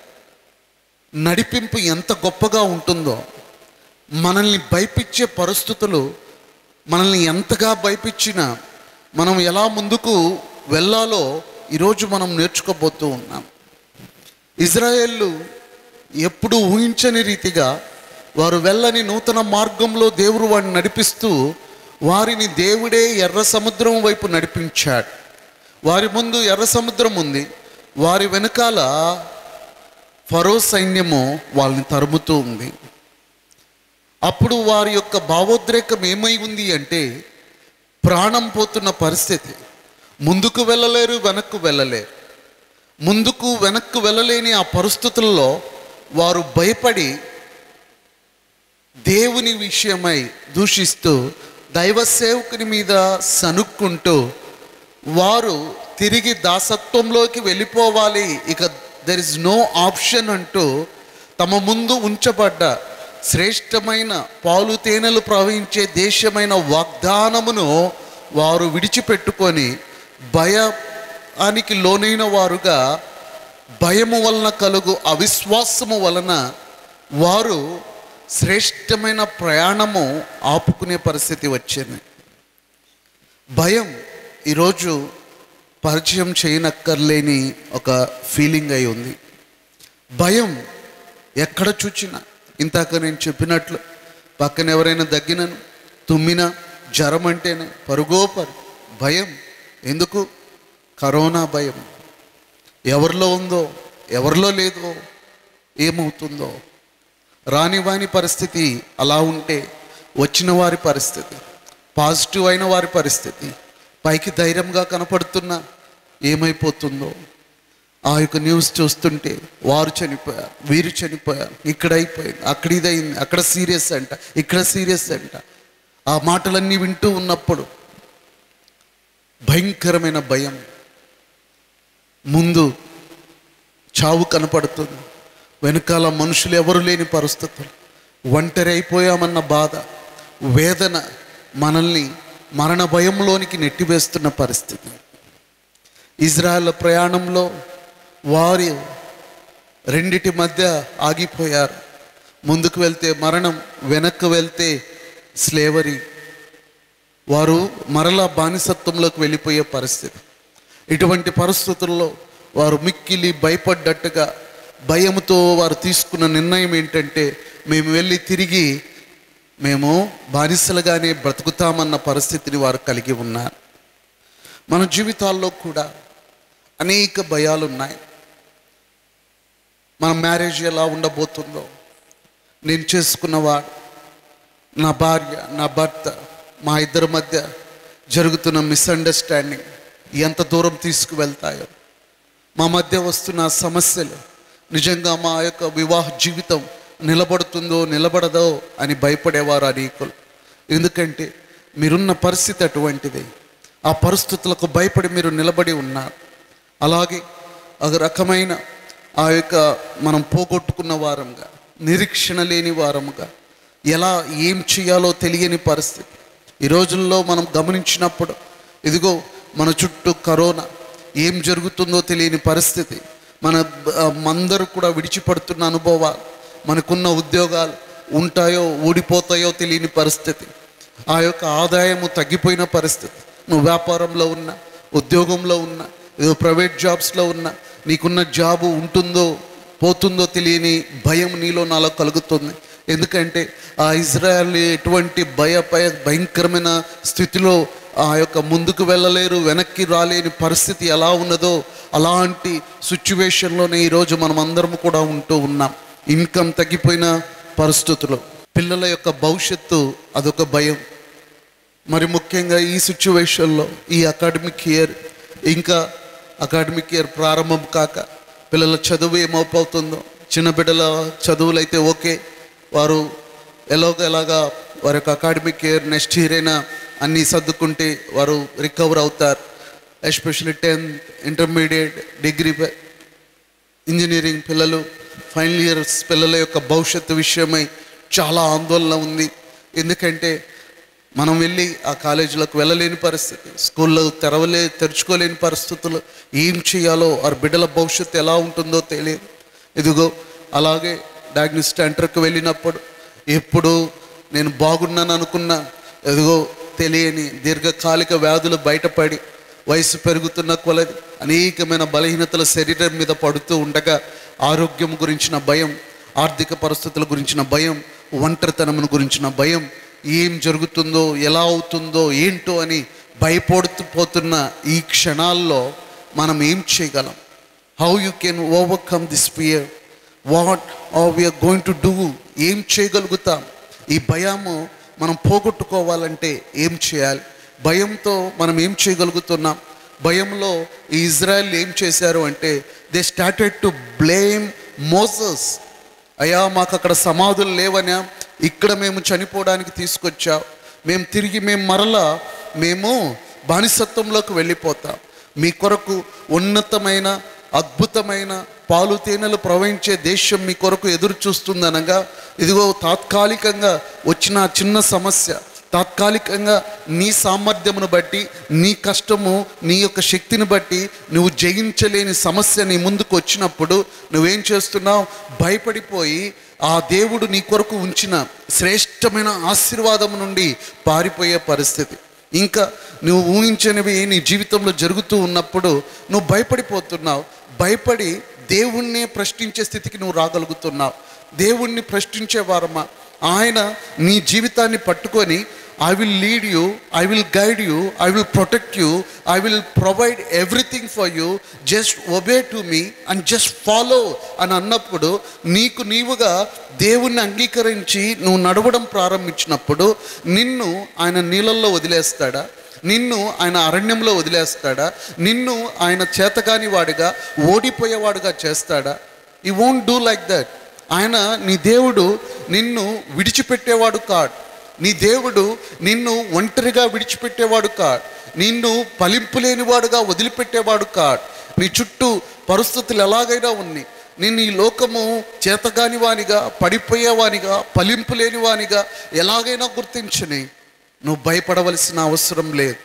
నడిపింపు ఎంత గొప్పగా ఉంటుందో మనల్ని భయపించే పరిస్థితులు మనల్ని ఎంతగా భయపించినా మనం ఎలా ముందుకు వెళ్ళాలో ఈరోజు మనం నేర్చుకోబోతూ ఉన్నాం ఇజ్రాయేళ్ళు ఎప్పుడు ఊహించని రీతిగా వారు వెళ్ళని నూతన మార్గంలో దేవుడు వాడిని నడిపిస్తూ వారిని దేవుడే ఎర్ర సముద్రం వైపు నడిపించాడు వారి ముందు ఎర్ర సముద్రం ఉంది వారి వెనకాల ఫరో సైన్యము వాళ్ళని తరుముతూ ఉంది అప్పుడు వారి యొక్క భావోద్రేకం ఏమై ఉంది అంటే ప్రాణం పోతున్న పరిస్థితి ముందుకు వెళ్ళలేరు వెనక్కు వెళ్ళలేరు ముందుకు వెనక్కు వెళ్ళలేని ఆ పరిస్థితుల్లో వారు భయపడి దేవుని విషయమై దూషిస్తూ దైవ సేవకుని మీద సనుక్కుంటూ వారు తిరిగి దాసత్వంలోకి వెళ్ళిపోవాలి ఇక దెర్ ఇస్ నో ఆప్షన్ అంటూ తమ ముందు ఉంచబడ్డ శ్రేష్టమైన పాలు తేనెలు ప్రవహించే దేశమైన వాగ్దానమును వారు విడిచిపెట్టుకొని భయానికి లోనైన వారుగా భయము వలన కలుగు అవిశ్వాసము వలన వారు శ్రేష్టమైన ప్రయాణము ఆపుకునే పరిస్థితి వచ్చింది భయం ఈరోజు పరిచయం చేయనక్కర్లేని ఒక ఫీలింగ్ అయి ఉంది భయం ఎక్కడ చూచినా ఇంతాక నేను చెప్పినట్లు పక్కన ఎవరైనా దగ్గినను తుమ్మినా జ్వరం అంటేనే పరుగో పరు భయం ఎందుకు కరోనా భయం ఎవరిలో ఉందో ఎవరిలో లేదో ఏమవుతుందో రాని వాని పరిస్థితి అలా ఉంటే వచ్చిన వారి పరిస్థితి పాజిటివ్ అయిన వారి పరిస్థితి పైకి ధైర్యంగా కనపడుతున్న ఏమైపోతుందో ఆ యొక్క న్యూస్ చూస్తుంటే వారు చనిపోయారు వీరు చనిపోయారు ఇక్కడ అయిపోయింది అక్కడ ఇదయింది అక్కడ సీరియస్ అంట ఇక్కడ సీరియస్ అంట ఆ మాటలన్నీ వింటూ ఉన్నప్పుడు భయంకరమైన భయం ముందు చావు కనపడుతుంది వెనకాల మనుషులు ఎవరు లేని పరిస్థితులు ఒంటరి అయిపోయామన్న బాధ వేదన మనల్ని మరణ భయంలోనికి నెట్టివేస్తున్న పరిస్థితి ఇజ్రాయెల్ ప్రయాణంలో వారి రెండిటి మధ్య ఆగిపోయారు ముందుకు వెళ్తే మరణం వెనక్కి వెళ్తే స్లేవరీ వారు మరలా బానిసత్వంలోకి వెళ్ళిపోయే పరిస్థితి ఇటువంటి పరిస్థితుల్లో వారు మిక్కిలి భయపడ్డట్టుగా భయంతో వారు తీసుకున్న నిర్ణయం ఏంటంటే మేము వెళ్ళి తిరిగి మేము బానిసలుగానే బ్రతుకుతామన్న పరిస్థితిని వారు కలిగి ఉన్నారు మన జీవితాల్లో కూడా అనేక భయాలు ఉన్నాయి మన మ్యారేజ్ ఎలా ఉండబోతుందో నేను చేసుకున్నవాడు నా భార్య నా భర్త మా ఇద్దరి మధ్య జరుగుతున్న మిస్అండర్స్టాండింగ్ ఎంత దూరం తీసుకువెళ్తాయో మా మధ్య వస్తున్న సమస్యలు నిజంగా మా యొక్క వివాహ జీవితం నిలబడుతుందో నిలబడదో అని భయపడేవారు అనేకులు ఎందుకంటే మీరున్న పరిస్థితి అటువంటిది ఆ పరిస్థితులకు భయపడి మీరు నిలబడి ఉన్నారు అలాగే ఒక రకమైన ఆ యొక్క మనం పోగొట్టుకున్న వారంగా నిరీక్షణ లేని వారముగా ఎలా ఏం చేయాలో తెలియని పరిస్థితి ఈ రోజుల్లో మనం గమనించినప్పుడు ఇదిగో మన చుట్టూ కరోనా ఏం జరుగుతుందో తెలియని పరిస్థితి మన ఆ, అందరూ కూడా విడిచిపడుతున్న అనుభవాలు మనకున్న ఉద్యోగాలు ఉంటాయో ఊడిపోతాయో తెలియని పరిస్థితి ఆ యొక్క ఆదాయము తగ్గిపోయిన పరిస్థితి నువ్వు వ్యాపారంలో ఉన్నా ఉద్యోగంలో ఉన్నా ఏదో ప్రైవేట్ జాబ్స్లో ఉన్నా నీకున్న జాబు ఉంటుందో పోతుందో తెలియని భయం నీలో నాలో కలుగుతుంది ఎందుకంటే ఆ ఇజ్రాయల్ ఎటువంటి భయ భయ భయంకరమైన స్థితిలో ఆ యొక్క ముందుకు వెళ్ళలేరు వెనక్కి రాలేని పరిస్థితి ఎలా ఉన్నదో అలాంటి సిచ్యువేషన్లోనే ఈరోజు మనం అందరం కూడా ఉంటూ ఉన్నాం ఇన్కమ్ తగ్గిపోయిన పరిస్థితులు పిల్లల యొక్క భవిష్యత్తు అదొక భయం మరి ముఖ్యంగా ఈ సిచ్యువేషన్లో ఈ అకాడమిక్ ఇయర్ ఇంకా అకాడమిక్ ఇయర్ ప్రారంభం కాక పిల్లల చదువు ఏమవుతుందో చిన్న బిడ్డల చదువులు అయితే ఓకే వారు ఎలాగ ఎలాగా వారి యొక్క అకాడమిక్ ఇయర్ నెక్స్ట్ ఇయర్ అయినా అన్నీ సర్దుకుంటే వారు రికవర్ అవుతారు especially tenth intermediate degree engineering పిల్లలు ఫైనల్ ఇయర్స్ పిల్లల యొక్క భవిష్యత్తు విషయమై చాలా ఆందోళన ఉంది ఎందుకంటే మనం వెళ్ళి ఆ కాలేజీలకు వెళ్ళలేని పరిస్థితి స్కూల్లో తెరవలే తెరుచుకోలేని పరిస్థితులు ఏం చేయాలో వారి బిడ్డల భవిష్యత్తు ఎలా ఉంటుందో తెలియదు ఇదిగో అలాగే డయాగ్నోస్ట్ సెంటర్కి వెళ్ళినప్పుడు ఎప్పుడు నేను బాగున్నాను అనుకున్నా ఎదుగో తెలియని దీర్ఘకాలిక వ్యాధులు బయటపడి వయసు పెరుగుతున్న కొలది అనేకమైన బలహీనతల శరీరం మీద పడుతూ ఉండగా ఆరోగ్యం గురించిన భయం ఆర్థిక పరిస్థితుల గురించిన భయం ఒంటరితనమును గురించిన భయం ఏం జరుగుతుందో ఎలా అవుతుందో ఏంటో అని భయపడుతూ పోతున్న ఈ క్షణాల్లో మనం ఏం చేయగలం how you can overcome this fear what are we are going to do ఏం చేయగలుగుతాం ఈ భయము మనం పోగొట్టుకోవాలంటే ఏం చేయాలి భయంతో మనం ఏం చేయగలుగుతున్నాం భయంలో ఈ ఇజ్రాయెల్ ఏం చేశారు అంటే they started to blame Moses అయ్యా మాకు అక్కడ సమాధులు లేవనా ఇక్కడ మేము చనిపోవడానికి తీసుకొచ్చావు మేము తిరిగి మేము మరలా మేము బానిసత్వంలోకి వెళ్ళిపోతాం మీ కొరకు ఉన్నతమైన అద్భుతమైన పాలు తేనెలు ప్రవహించే దేశం మీ కొరకు ఎదురు చూస్తుందనగా ఇదిగో తాత్కాలికంగా వచ్చిన ఆ చిన్న సమస్య తాత్కాలికంగా నీ సామర్థ్యమును బట్టి నీ కష్టము నీ యొక్క శక్తిని బట్టి నువ్వు జయించలేని సమస్య నీ ముందుకు వచ్చినప్పుడు నువ్వేం చేస్తున్నావు భయపడిపోయి ఆ దేవుడు నీ కొరకు ఉంచిన శ్రేష్టమైన ఆశీర్వాదం నుండి పారిపోయే పరిస్థితి ఇంకా నువ్వు ఊహించనివి నీ జీవితంలో జరుగుతూ ఉన్నప్పుడు నువ్వు భయపడిపోతున్నావు భయపడి దేవుణ్ణే ప్రశ్నించే స్థితికి నువ్వు రాగలుగుతున్నావు దేవుణ్ణి ప్రశ్నించే వారమా ఆయన నీ జీవితాన్ని పట్టుకొని I will lead you I will guide you I will protect you I will provide everything for you just obey to me and just follow అని అన్నప్పుడు నీకు నీవుగా దేవుణ్ణి అంగీకరించి నువ్వు నడవడం ప్రారంభించినప్పుడు నిన్ను ఆయన నీళ్ళల్లో వదిలేస్తాడా నిన్ను ఆయన అరణ్యంలో వదిలేస్తాడా నిన్ను ఆయన చేతగాని వాడిగా ఓడిపోయేవాడుగా చేస్తాడా ఈ వోంట్ డూ లైక్ దట్ ఆయన నీ దేవుడు నిన్ను విడిచిపెట్టేవాడు కాడు నీ దేవుడు నిన్ను ఒంటరిగా విడిచిపెట్టేవాడు కాడు నిన్ను ఫలింపు లేనివాడుగా వదిలిపెట్టేవాడు కాడు నీ చుట్టూ పరిస్థితులు ఎలాగైనా ఉన్నాయి నిన్ను ఈ లోకము చేతగాని వానిగా పడిపోయేవానిగా ఫలింపు లేని వానిగా ఎలాగైనా గుర్తించని నువ్వు భయపడవలసిన అవసరం లేదు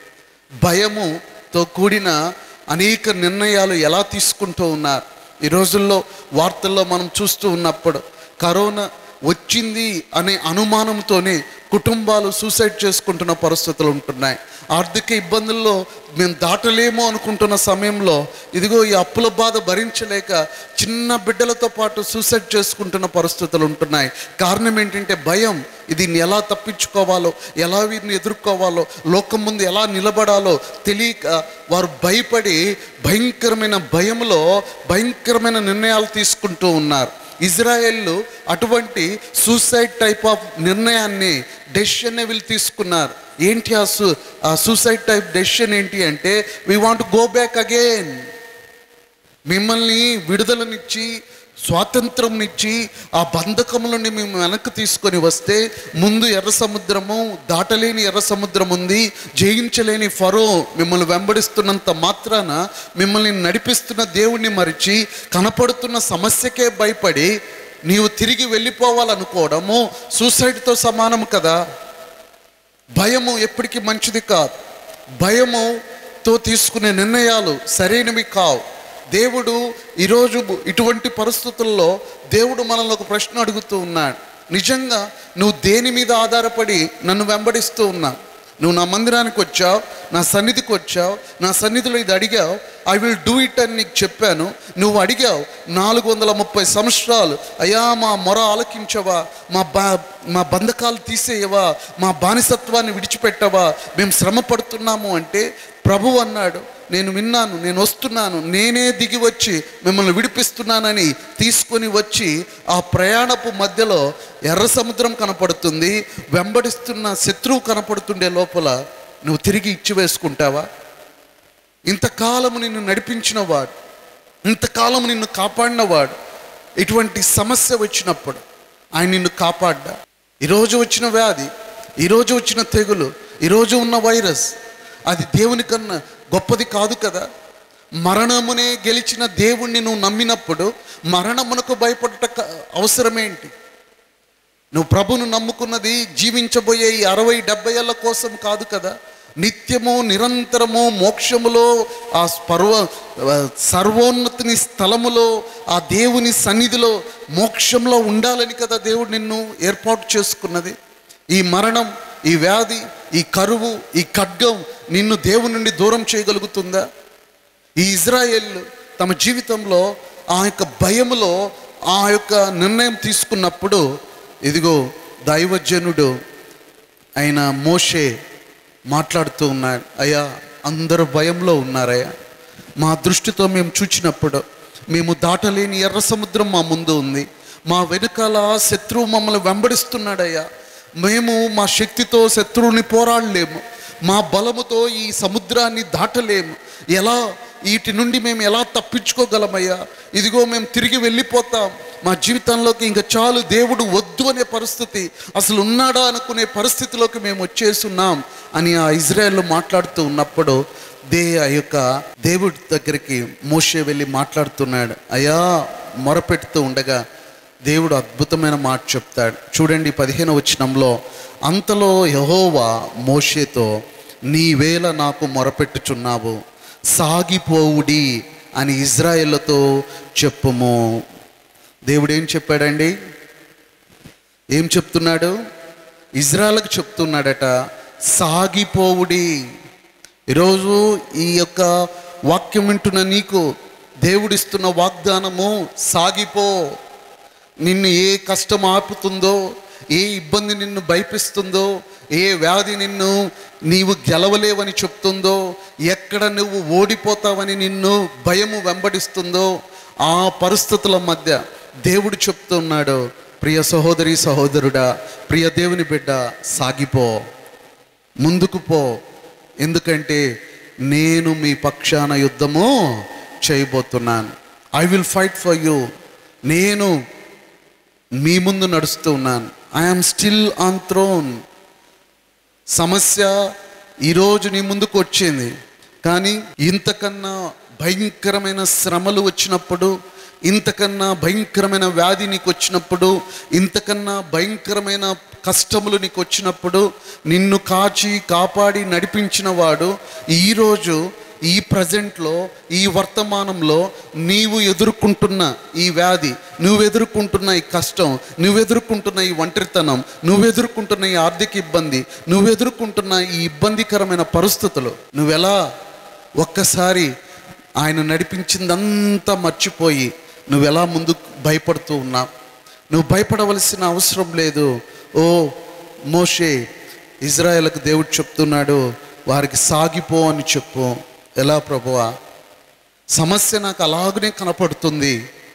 భయముతో కూడిన అనేక నిర్ణయాలు ఎలా తీసుకుంటూ ఉన్నారు ఈ రోజుల్లో వార్తల్లో మనం చూస్తూ ఉన్నప్పుడు కరోనా వచ్చింది అనే అనుమానంతోనే కుటుంబాలు సూసైడ్ చేసుకుంటున్న పరిస్థితులు ఉంటున్నాయి ఆర్థిక ఇబ్బందుల్లో మేము దాటలేమో అనుకుంటున్న సమయంలో ఇదిగో ఈ అప్పుల బాధ భరించలేక చిన్న బిడ్డలతో పాటు సూసైడ్ చేసుకుంటున్న పరిస్థితులు ఉంటున్నాయి కారణం ఏంటంటే భయం దీన్ని ఎలా తప్పించుకోవాలో ఎలా వీరిని ఎదుర్కోవాలో లోకం ముందు ఎలా నిలబడాలో తెలియక వారు భయపడి భయంకరమైన భయంలో భయంకరమైన నిర్ణయాలు తీసుకుంటూ ఉన్నారు ఇజ్రాయెల్ అటువంటి సూసైడ్ టైప్ ఆఫ్ నిర్ణయాన్ని డెసిషన్ వీళ్ళు తీసుకున్నారు ఏంటి ఆ సూ ఆ సూసైడ్ టైప్ డెసిషన్ ఏంటి అంటే we want go back again మిమ్మల్ని విడుదలనిచ్చి స్వాతంత్రంనిచ్చి ఆ బంధకములని మేము వెనక్కి తీసుకొని వస్తే ముందు ఎర్ర సముద్రము దాటలేని ఎర్ర సముద్రం ఉంది జయించలేని ఫరో మిమ్మల్ని వెంబడిస్తున్నంత మాత్రాన మిమ్మల్ని నడిపిస్తున్న దేవుణ్ణి మరిచి కనపడుతున్న సమస్యకే భయపడి నీవు తిరిగి వెళ్ళిపోవాలనుకోవడము సూసైడ్తో సమానం కదా భయము ఎప్పటికీ మంచిది కాదు భయముతో తీసుకునే నిర్ణయాలు సరైనవి కావు దేవుడు ఈరోజు ఇటువంటి పరిస్థితుల్లో దేవుడు మనల్ని ఒక ప్రశ్న అడుగుతూ ఉన్నాడు నిజంగా నువ్వు దేని మీద ఆధారపడి నన్ను వెంబడిస్తూ ఉన్నా నువ్వు నా మందిరానికి వచ్చావు నా సన్నిధికి వచ్చావు నా సన్నిధిలో ఇది అడిగావు ఐ విల్ డూ ఇట్ అని నీకు చెప్పాను నువ్వు అడిగావు నాలుగు వందల ముప్పై సంవత్సరాలు అయ్యా మా మొర ఆలకించవా మా బా మా బంధకాలు తీసేయవా మా బానిసత్వాన్ని విడిచిపెట్టవా మేము శ్రమ పడుతున్నాము అంటే ప్రభు అన్నాడు నేను విన్నాను నేను వస్తున్నాను నేనే దిగి వచ్చి మిమ్మల్ని విడిపిస్తున్నానని తీసుకొని వచ్చి ఆ ప్రయాణపు మధ్యలో ఎర్ర సముద్రం కనపడుతుంది వెంబడిస్తున్న శత్రువు కనపడుతుండే లోపల నువ్వు తిరిగి ఇచ్చి వేసుకుంటావా ఇంతకాలము నిన్ను నడిపించినవాడు ఇంతకాలం నిన్ను కాపాడినవాడు ఇటువంటి సమస్య వచ్చినప్పుడు ఆయన నిన్ను కాపాడ్డా ఈరోజు వచ్చిన వ్యాధి ఈరోజు వచ్చిన తెగులు ఈరోజు ఉన్న వైరస్ అది దేవుని కన్నా గొప్పది కాదు కదా మరణమునే గెలిచిన దేవుణ్ణి నువ్వు నమ్మినప్పుడు మరణమునకు భయపడట క- అవసరమేంటి నువ్వు ప్రభును నమ్ముకున్నది జీవించబోయే ఈ అరవై డెబ్బై ఏళ్ళ కోసం కాదు కదా నిత్యము నిరంతరము మోక్షములో ఆ పర్వ ఆ సర్వోన్నతిని స్థలములో ఆ దేవుని సన్నిధిలో మోక్షంలో ఉండాలని కదా దేవుడు నిన్ను ఏర్పాటు చేసుకున్నది ఈ మరణం ఈ వ్యాధి ఈ కరువు ఈ ఖడ్గం నిన్ను దేవుని నుండి దూరం చేయగలుగుతుందా ఈ ఇజ్రాయేల్ తమ జీవితంలో ఆ యొక్క భయములో ఆ యొక్క నిర్ణయం తీసుకున్నప్పుడు ఇదిగో దైవజనుడు అయిన మోషే మాట్లాడుతూ ఉన్నాడు అయ్యా అందరూ భయంలో ఉన్నారయ్యా మా దృష్టితో మేము చూచినప్పుడు మేము దాటలేని ఎర్ర సముద్రం మా ముందు ఉంది మా వెనుకాల శత్రువు మమ్మల్ని వెంబడిస్తున్నాడయ్యా మేము మా శక్తితో శత్రువుని పోరాడలేము మా బలముతో ఈ సముద్రాన్ని దాటలేము ఎలా వీటి నుండి మేము ఎలా తప్పించుకోగలమయ్యా ఇదిగో మేము తిరిగి వెళ్ళిపోతాం మా జీవితంలోకి ఇంకా చాలు దేవుడు వద్దు అనే పరిస్థితి అసలు ఉన్నాడా అనుకునే పరిస్థితిలోకి మేము వచ్చేస్తున్నాం అని ఆ ఇజ్రాయెల్ మాట్లాడుతూ ఉన్నప్పుడు దే ఆ యొక్క దేవుడి దగ్గరికి మోషే వెళ్ళి మాట్లాడుతున్నాడు అయ్యా మొరపెడుతూ ఉండగా దేవుడు అద్భుతమైన మాట చెప్తాడు చూడండి పదిహేను వచనంలో అంతలో యహోవా మోషేతో నీవేళ నాకు మొరపెట్టుచున్నావు సాగిపోవుడి అని ఇజ్రాయేళ్లతో చెప్పుము దేవుడు ఏం చెప్పాడండి ఏం చెప్తున్నాడు ఇజ్రాయల్కి చెప్తున్నాడట సాగిపోవుడి ఈరోజు ఈ యొక్క వాక్యం వింటున్న నీకు దేవుడిస్తున్న వాగ్దానము సాగిపో నిన్ను ఏ కష్టం ఆపుతుందో ఏ ఇబ్బంది నిన్ను భయపిస్తుందో ఏ వ్యాధి నిన్ను నీవు గెలవలేవని చెప్తుందో ఎక్కడ నువ్వు ఓడిపోతావని నిన్ను భయము వెంబడిస్తుందో ఆ పరిస్థితుల మధ్య దేవుడు చెప్తున్నాడు ప్రియ సహోదరి సహోదరుడా ప్రియ దేవుని బిడ్డ సాగిపో ముందుకు పో ఎందుకంటే నేను మీ పక్షాన యుద్ధము చేయబోతున్నాను I will fight for you నేను మీ ముందు నడుస్తూ ఉన్నాను ఐఎమ్ స్టిల్ ఆన్ థ్రోన్ సమస్య ఈరోజు నీ ముందుకు వచ్చింది కానీ ఇంతకన్నా భయంకరమైన శ్రమలు వచ్చినప్పుడు ఇంతకన్నా భయంకరమైన వ్యాధి నీకు వచ్చినప్పుడు ఇంతకన్నా భయంకరమైన కష్టములు నీకు వచ్చినప్పుడు నిన్ను కాచి కాపాడి నడిపించిన వాడు ఈరోజు ఈ ప్రజెంట్లో ఈ వర్తమానంలో నీవు ఎదుర్కొంటున్న ఈ వ్యాధి నువ్వు ఎదుర్కొంటున్న ఈ కష్టం నువ్వు ఎదుర్కొంటున్న ఈ ఒంటరితనం నువ్వు ఎదుర్కొంటున్న ఈ ఆర్థిక ఇబ్బంది నువ్వు ఎదుర్కొంటున్న ఈ ఇబ్బందికరమైన పరిస్థితులు నువ్వెలా ఒక్కసారి ఆయన నడిపించిందంతా మర్చిపోయి నువ్వెలా ముందుకు భయపడుతూ ఉన్నావు నువ్వు భయపడవలసిన అవసరం లేదు ఓ మోషే ఇజ్రాయెల్కి దేవుడు చెప్తున్నాడు వారికి సాగిపో అని చెప్పు ఎలా ప్రభువా సమస్య నాకు అలాగనే కనపడుతుంది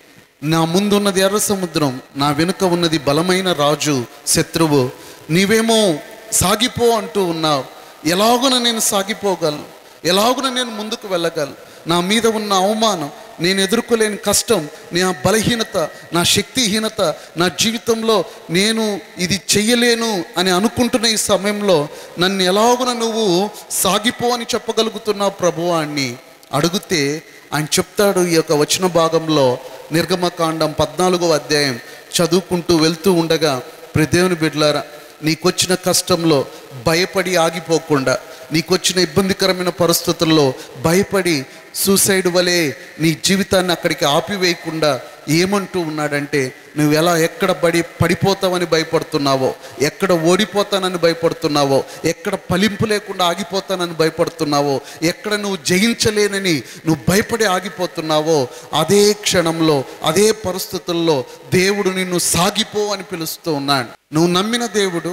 నా ముందున్నది ఎర్ర సముద్రం నా వెనుక ఉన్నది బలమైన రాజు శత్రువు నీవేమో సాగిపో అంటూ ఉన్నావు ఎలాగున నేను సాగిపోగలను ఎలాగున నేను ముందుకు వెళ్ళగలను నా మీద ఉన్న అవమానం నేను ఎదుర్కోలేని కష్టం నా బలహీనత నా శక్తిహీనత నా జీవితంలో నేను ఇది చెయ్యలేను అని అనుకుంటున్న ఈ సమయంలో నన్ను ఎలాగున నువ్వు సాగిపో అని చెప్పగలుగుతున్నావు ప్రభువాన్ని అడిగితే ఆయన చెప్తాడు ఈ యొక్క వచన భాగంలో నిర్గమకాండం పద్నాలుగో అధ్యాయం చదువుకుంటూ వెళ్తూ ఉండగా ప్రదేవుని బిడ్లారా నీకొచ్చిన కష్టంలో భయపడి ఆగిపోకుండా నీకొచ్చిన ఇబ్బందికరమైన పరిస్థితుల్లో భయపడి సూసైడ్ వలె నీ జీవితాన్ని అక్కడికి ఆపివేయకుండా ఏమంటూ ఉన్నాడంటే నువ్వు ఎలా ఎక్కడ పడి పడిపోతావని భయపడుతున్నావో ఎక్కడ ఓడిపోతానని భయపడుతున్నావో ఎక్కడ ఫలింపు లేకుండా ఆగిపోతానని భయపడుతున్నావో ఎక్కడ నువ్వు జయించలేనని నువ్వు భయపడి ఆగిపోతున్నావో అదే క్షణంలో అదే పరిస్థితుల్లో దేవుడు నిన్ను సాగిపో అని పిలుస్తూ ఉన్నాడు నువ్వు నమ్మిన దేవుడు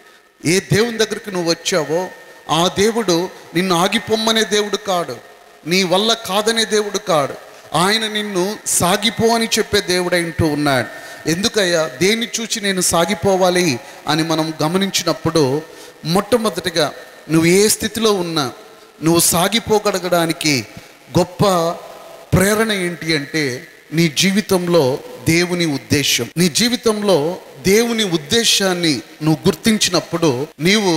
ఏ దేవుని దగ్గరికి నువ్వు వచ్చావో ఆ దేవుడు నిన్ను ఆగిపోమ్మనే దేవుడు కాడు నీ వల్ల కాదనే దేవుడు కాడు ఆయన నిన్ను సాగిపో అని చెప్పే దేవుడు అంటూ ఉన్నాడు ఎందుకయ్యా దేన్ని చూసి నేను సాగిపోవాలి అని మనం గమనించినప్పుడు మొట్టమొదటిగా నువ్వు ఏ స్థితిలో ఉన్నా నువ్వు సాగిపోగలగడానికి గొప్ప ప్రేరణ ఏంటి అంటే నీ జీవితంలో దేవుని ఉద్దేశం నీ జీవితంలో దేవుని ఉద్దేశాన్ని నువ్వు గుర్తించినప్పుడు నీవు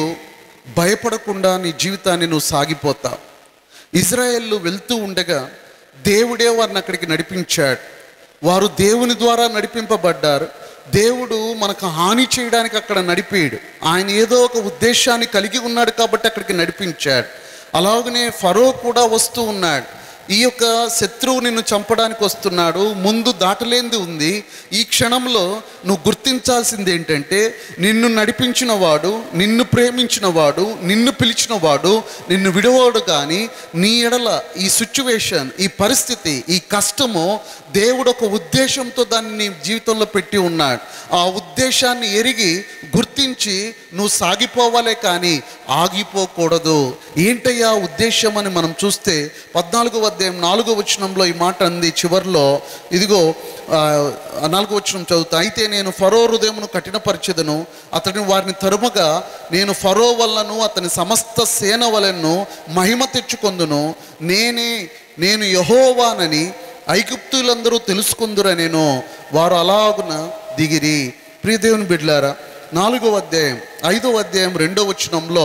భయపడకుండా నీ జీవితాన్ని నువ్వు సాగిపోతావు ఇజ్రాయెల్ వెళ్తూ ఉండగా దేవుడే వారిని అక్కడికి నడిపించాడు వారు దేవుని ద్వారా నడిపింపబడ్డారు దేవుడు మనకు హాని చేయడానికి అక్కడ నడిపాడు ఆయన ఏదో ఒక ఉద్దేశాన్ని కలిగి ఉన్నాడు కాబట్టి అక్కడికి నడిపించాడు అలాగనే ఫరో కూడా వస్తూ ఉన్నాడు ఈ యొక్క శత్రువు నిన్ను చంపడానికి వస్తున్నాడు ముందు దాటలేంది ఉంది ఈ క్షణంలో నువ్వు గుర్తించాల్సింది ఏంటంటే నిన్ను నడిపించిన వాడు నిన్ను ప్రేమించిన వాడు నిన్ను పిలిచిన వాడు నిన్ను విడవాడు కానీ నీ ఎడల ఈ సిచ్యువేషన్ ఈ పరిస్థితి ఈ కష్టము దేవుడు ఒక ఉద్దేశంతో దాన్ని నీ జీవితంలో పెట్టి ఉన్నాడు ఆ ఉద్దేశాన్ని ఎరిగి గుర్తించి నువ్వు సాగిపోవాలే కానీ ఆగిపోకూడదు ఏంటయ్యా ఉద్దేశం అని మనం చూస్తే పద్నాలుగో అధ్యాయం నాలుగో వచనంలో ఈ మాట అంది చివర్లో ఇదిగో ఆ, నాలుగో వచనం చదువుతా అయితే నేను ఫరో హృదయమును కఠినపరిచెదను అతడిని వారిని తరుముగా నేను ఫరో వల్లను అతని సమస్త సేన వలెను మహిమ తెచ్చుకొందును నేనే నేను యహోవానని ఐగుప్తులందరూ తెలుసుకుందురా నేను వారు అలాగున దిగిరి ప్రియదేవుని బిడ్లారా నాలుగో అధ్యాయం ఐదో అధ్యాయం రెండో వచనంలో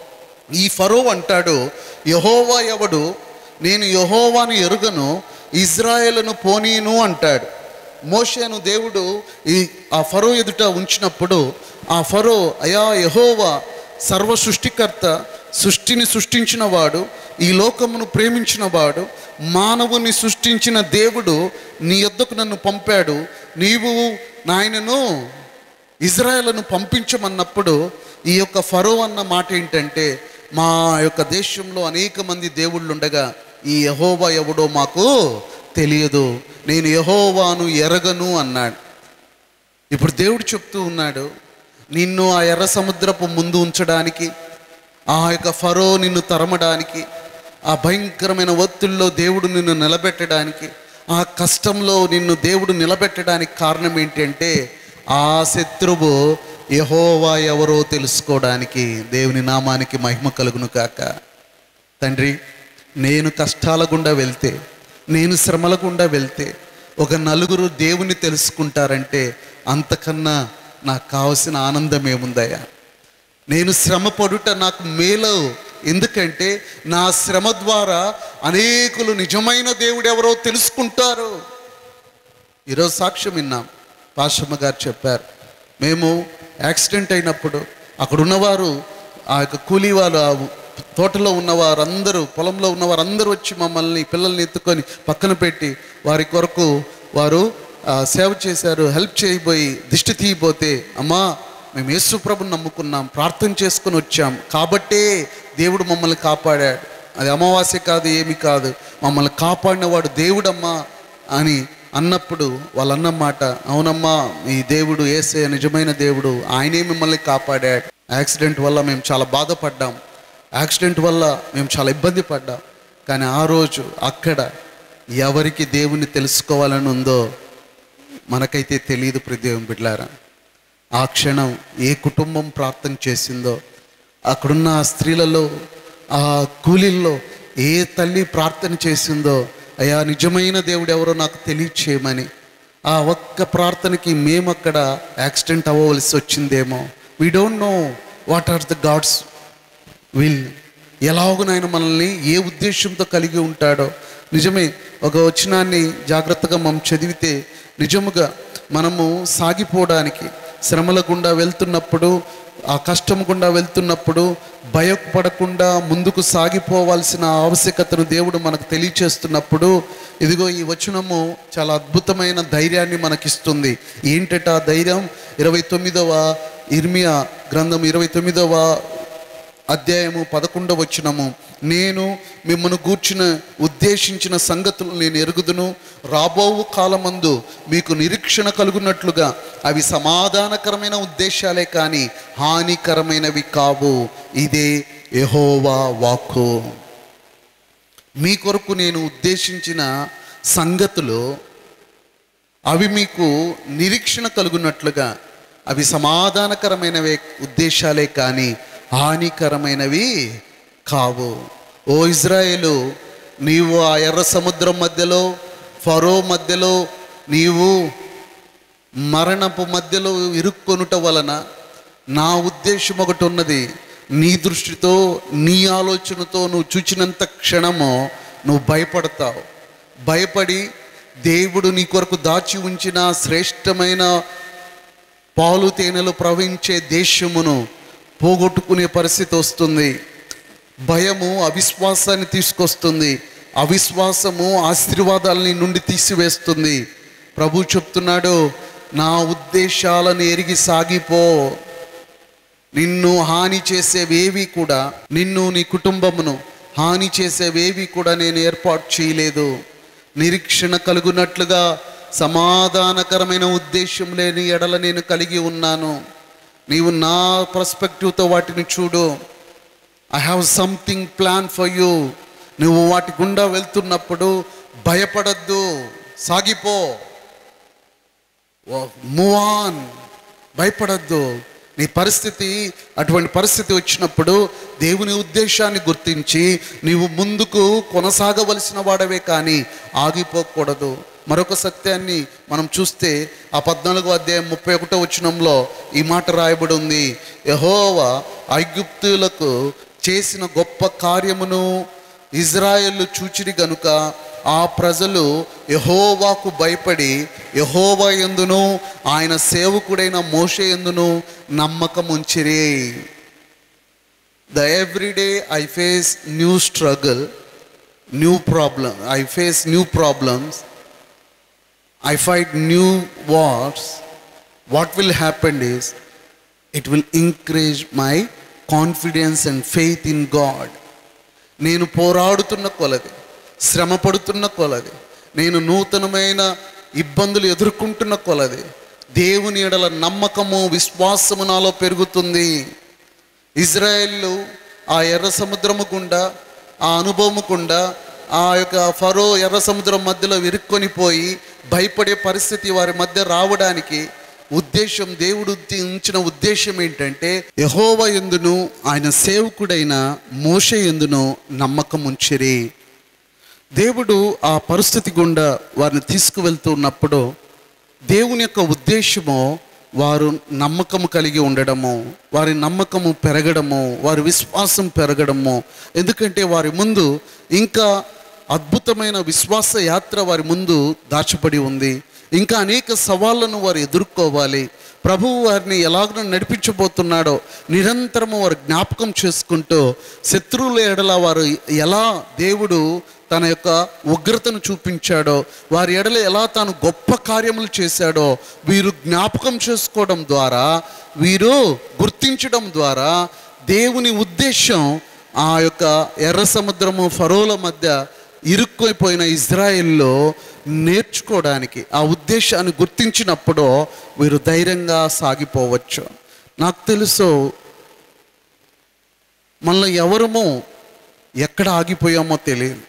ఈ ఫరో అంటాడు యహోవా ఎవడు నేను యహోవాను ఎరుగను ఇజ్రాయేలును పోనీను అంటాడు మోషేను దేవుడు ఈ ఆ ఫరో ఎదుట ఉంచినప్పుడు ఆ ఫరో అయా యహోవా సర్వ సృష్టికర్త సృష్టిని సృష్టించినవాడు ఈ లోకమును ప్రేమించినవాడు మానవుని సృష్టించిన దేవుడు నీ యొద్దకు నన్ను పంపాడు నీవు నాయనను ఇజ్రాయెల్ను పంపించమన్నప్పుడు ఈ యొక్క ఫరో అన్న మాట ఏంటంటే మా యొక్క దేశంలో అనేక మంది దేవుళ్ళు ఉండగా ఈ యహోవా ఎవడో మాకు తెలియదు నేను యహోవాను ఎరగను అన్నాడు ఇప్పుడు దేవుడు చెప్తూ ఉన్నాడు నిన్ను ఆ ఎర్ర సముద్రపు ముందు ఉంచడానికి ఆ యొక్క ఫరో నిన్ను తరమడానికి ఆ భయంకరమైన ఒత్తిడిలో దేవుడు నిన్ను నిలబెట్టడానికి ఆ కష్టంలో నిన్ను దేవుడు నిలబెట్టడానికి కారణం ఏంటంటే ఆ శత్రువు యహోవా ఎవరో తెలుసుకోవడానికి దేవుని నామానికి మహిమ కలుగును కాక తండ్రి నేను కష్టాల గుండా వెళ్తే నేను శ్రమల గుండా వెళ్తే ఒక నలుగురు దేవుని తెలుసుకుంటారంటే అంతకన్నా నాకు కావలసిన ఆనందం ఏముందయ్యా నేను శ్రమ పడుట నాకు మేలు ఎందుకంటే నా శ్రమ ద్వారా అనేకులు నిజమైన దేవుడు ఎవరో తెలుసుకుంటారు ఈరోజు సాక్ష్యం విన్నాం పాషమ్మ గారు చెప్పారు మేము యాక్సిడెంట్ అయినప్పుడు అక్కడ ఉన్నవారు ఆ యొక్క కూలీ వాళ్ళు ఆ తోటలో ఉన్నవారు అందరూ పొలంలో ఉన్నవారు అందరూ వచ్చి మమ్మల్ని పిల్లల్ని ఎత్తుకొని పక్కన పెట్టి వారి కొరకు వారు ఆ, సేవ చేశారు హెల్ప్ చేయబోయి దిష్టి తీయబోతే అమ్మా మేము యేసు ప్రభుని నమ్ముకున్నాం ప్రార్థన చేసుకుని వచ్చాం కాబట్టే దేవుడు మమ్మల్ని కాపాడాడు అది అమావాస్య కాదు ఏమి కాదు మమ్మల్ని కాపాడినవాడు దేవుడమ్మా అని అన్నప్పుడు వాళ్ళు అన్న మాట అవునమ్మా ఈ దేవుడు ఏసే నిజమైన దేవుడు ఆయనే మిమ్మల్ని కాపాడాడు యాక్సిడెంట్ వల్ల మేము చాలా బాధపడ్డాం యాక్సిడెంట్ వల్ల మేము చాలా ఇబ్బంది పడ్డాం కానీ ఆ రోజు అక్కడ ఎవరికి దేవుని తెలుసుకోవాలని ఉందో మనకైతే తెలియదు ప్రదేవం బిడ్లారా ఆ క్షణం ఏ కుటుంబం ప్రార్థన చేసిందో అక్కడున్న ఆ స్త్రీలలో ఆ కూలీల్లో ఏ తల్లి ప్రార్థన చేసిందో అయ్యా నిజమైన దేవుడు ఎవరో నాకు తెలియచేయమని ఆ ఒక్క ప్రార్థనకి మేము అక్కడ యాక్సిడెంట్ అవ్వవలసి వచ్చిందేమో we don't know what are the God's will ఎలాగునైనా మనల్ని ఏ ఉద్దేశంతో కలిగి ఉంటాడో నిజమే ఒక వచనాన్ని జాగ్రత్తగా మనం చదివితే నిజముగా మనము సాగిపోవడానికి శ్రమల గుండా వెళ్తున్నప్పుడు ఆ కష్టం గుండా వెళ్తున్నప్పుడు భయపడకుండా ముందుకు సాగిపోవాల్సిన ఆవశ్యకతను దేవుడు మనకు తెలియచేస్తున్నప్పుడు ఇదిగో ఈ వచనము చాలా అద్భుతమైన ధైర్యాన్ని మనకిస్తుంది ఏంటట ఆ ధైర్యం ఇరవై తొమ్మిదవ ఇర్మియా గ్రంథం ఇరవై తొమ్మిదవ అధ్యాయము పదకొండవ వచనము నేను మిమ్మల్ని గూర్చిన ఉద్దేశించిన సంగతులు నేను ఎరుగుదును రాబో కాలమందు మీకు నిరీక్షణ కలుగునట్లుగా అవి సమాధానకరమైన ఉద్దేశాలే కానీ హానికరమైనవి కావు ఇదే యెహోవా వాక్కు మీ కొరకు నేను ఉద్దేశించిన సంగతులు అవి మీకు నిరీక్షణ కలుగునట్లుగా అవి సమాధానకరమైనవే ఉద్దేశాలే కానీ హానికరమైనవి కావు ఓ ఇజ్రాయేలు నీవు ఆ ఎర్ర సముద్రం మధ్యలో ఫరో మధ్యలో నీవు మరణపు మధ్యలో ఇరుక్కొనుట వలన నా ఉద్దేశం ఒకటి ఉన్నది నీ దృష్టితో నీ ఆలోచనతో నువ్వు చూచినంత క్షణము నువ్వు భయపడతావు భయపడి దేవుడు నీ కొరకు దాచి ఉంచిన శ్రేష్టమైన పాలు తేనెలు ప్రవహించే దేశమును పోగొట్టుకునే పరిస్థితి వస్తుంది భయము అవిశ్వాసాన్ని తీసుకొస్తుంది అవిశ్వాసము ఆశీర్వాదాలని నుండి తీసివేస్తుంది ప్రభు చెప్తున్నాడు నా ఉద్దేశాలను ఎరిగి సాగిపో నిన్ను హాని చేసేవేవి కూడా నిన్ను నీ కుటుంబమును హాని చేసేవేవి కూడా నేను ఏర్పాటు చేయలేదు నిరీక్షణ కలుగునట్లుగా సమాధానకరమైన ఉద్దేశం లేని ఎడల నేను కలిగి ఉన్నాను నీవు నా పర్స్పెక్టివ్తో వాటిని చూడు I have something plan for you నువ్వు వాటి గుండా వెళ్తున్నప్పుడు భయపడద్దు సాగిపో మూవ్ ఆన్ భయపడద్దు నీ పరిస్థితి అటువంటి పరిస్థితి వచ్చినప్పుడు దేవుని ఉద్దేశాన్ని గుర్తించి నీవు ముందుకు కొనసాగవలసిన వాడవే కానీ ఆగిపోకూడదు మరొక సత్యాన్ని మనం చూస్తే ఆ పద్నాలుగో అధ్యాయం ముప్పై ఒకటో వచనంలో ఈ మాట రాయబడి ఉంది యహోవా ఐగుప్తులకు చేసిన గొప్ప కార్యమును ఇజ్రాయెల్ చూచిరి గనుక ఆ ప్రజలు యహోవాకు భయపడి యహోవా ఎందును ఆయన సేవకుడైన మోషే ఎందును నమ్మకం ఉంచిరి the everyday I face new struggle new problem I face new problems I fight new wars, what will happen is it will increase my confidence and faith in God. నేను పోరాడుతున్న కొలది శ్రమ పడుతున్న కొలది నేను నూతనమైన ఇబ్బందులు ఎదుర్కొంటున్న కొలది దేవుని ఎడల నమ్మకము విశ్వాసము నాలో పెరుగుతుంది ఇజ్రాయేళ్ళు ఆ ఎర్ర సముద్రము గుండా ఆ అనుభవము గుండా ఆ యొక్క ఫరో ఎర్ర సముద్రం మధ్యలో ఇరుక్కొని పోయి భయపడే పరిస్థితి వారి మధ్య రావడానికి ఉద్దేశం దేవుడు ఉద్ది- ఉంచిన ఉద్దేశం ఏంటంటే యహోవ ఎందును ఆయన సేవకుడైన మోష ఎందును నమ్మకం ఉంచిరి దేవుడు ఆ పరిస్థితి గుండా వారిని తీసుకువెళ్తున్నప్పుడు దేవుని యొక్క ఉద్దేశము వారు నమ్మకము కలిగి ఉండడము వారి నమ్మకము పెరగడము వారి విశ్వాసం పెరగడము ఎందుకంటే వారి ముందు ఇంకా అద్భుతమైన విశ్వాస యాత్ర వారి ముందు దాచబడి ఉంది ఇంకా అనేక సవాళ్ళను వారు ఎదుర్కోవాలి ప్రభువు వారిని ఎలాగో నడిపించబోతున్నాడో నిరంతరము వారు జ్ఞాపకం చేసుకుంటూ శత్రువుల ఎడల వారు ఎలా దేవుడు తన యొక్క ఉగ్రతను చూపించాడో వారి ఎడల ఎలా తాను గొప్ప కార్యములు చేశాడో వీరు జ్ఞాపకం చేసుకోవడం ద్వారా వీరు గుర్తించడం ద్వారా దేవుని ఉద్దేశం ఆ యొక్క ఎర్ర సముద్రము ఫరోల మధ్య ఇరుక్కుపోయిన ఇజ్రాయిల్లో నేర్చుకోవడానికి ఆ ఉద్దేశాన్ని గుర్తించినప్పుడు వీరు ధైర్యంగా సాగిపోవచ్చు నాకు తెలుసు మళ్ళీ ఎవరము ఎక్కడ ఆగిపోయామో తెలియదు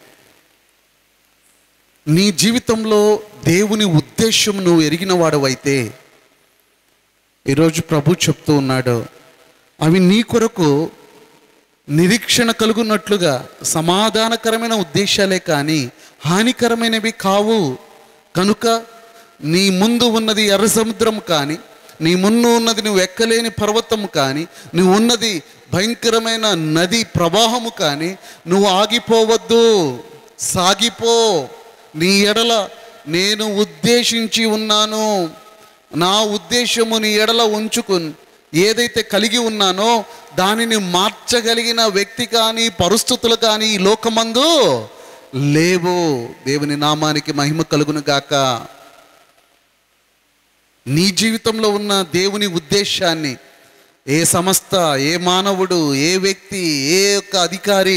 నీ జీవితంలో దేవుని ఉద్దేశం నువ్వు ఎరిగిన వాడవైతే ఈరోజు ప్రభు చెప్తూ ఉన్నాడు అవి నీ కొరకు నిరీక్షణ కలుగున్నట్లుగా సమాధానకరమైన ఉద్దేశాలే కానీ హానికరమైనవి కావు కనుక నీ ముందు ఉన్నది ఎర్ర సముద్రం కానీ నీ ముందు ఉన్నది నువ్వు ఎక్కలేని పర్వతం కానీ నువ్వు ఉన్నది భయంకరమైన నది ప్రవాహము కానీ నువ్వు ఆగిపోవద్దు సాగిపో నీ ఎడల నేను ఉద్దేశించి ఉన్నాను నా ఉద్దేశము నీ ఎడల ఉంచుకుని ఏదైతే కలిగి ఉన్నానో దానిని మార్చగలిగిన వ్యక్తి కానీ పరిస్థితులు కానీ ఈ లోకమందు లేవు దేవుని నామానికి మహిమ కలుగును గాక నీ జీవితంలో ఉన్న దేవుని ఉద్దేశాన్ని ఏ సంస్థ ఏ మానవుడు ఏ వ్యక్తి ఏ యొక్క అధికారి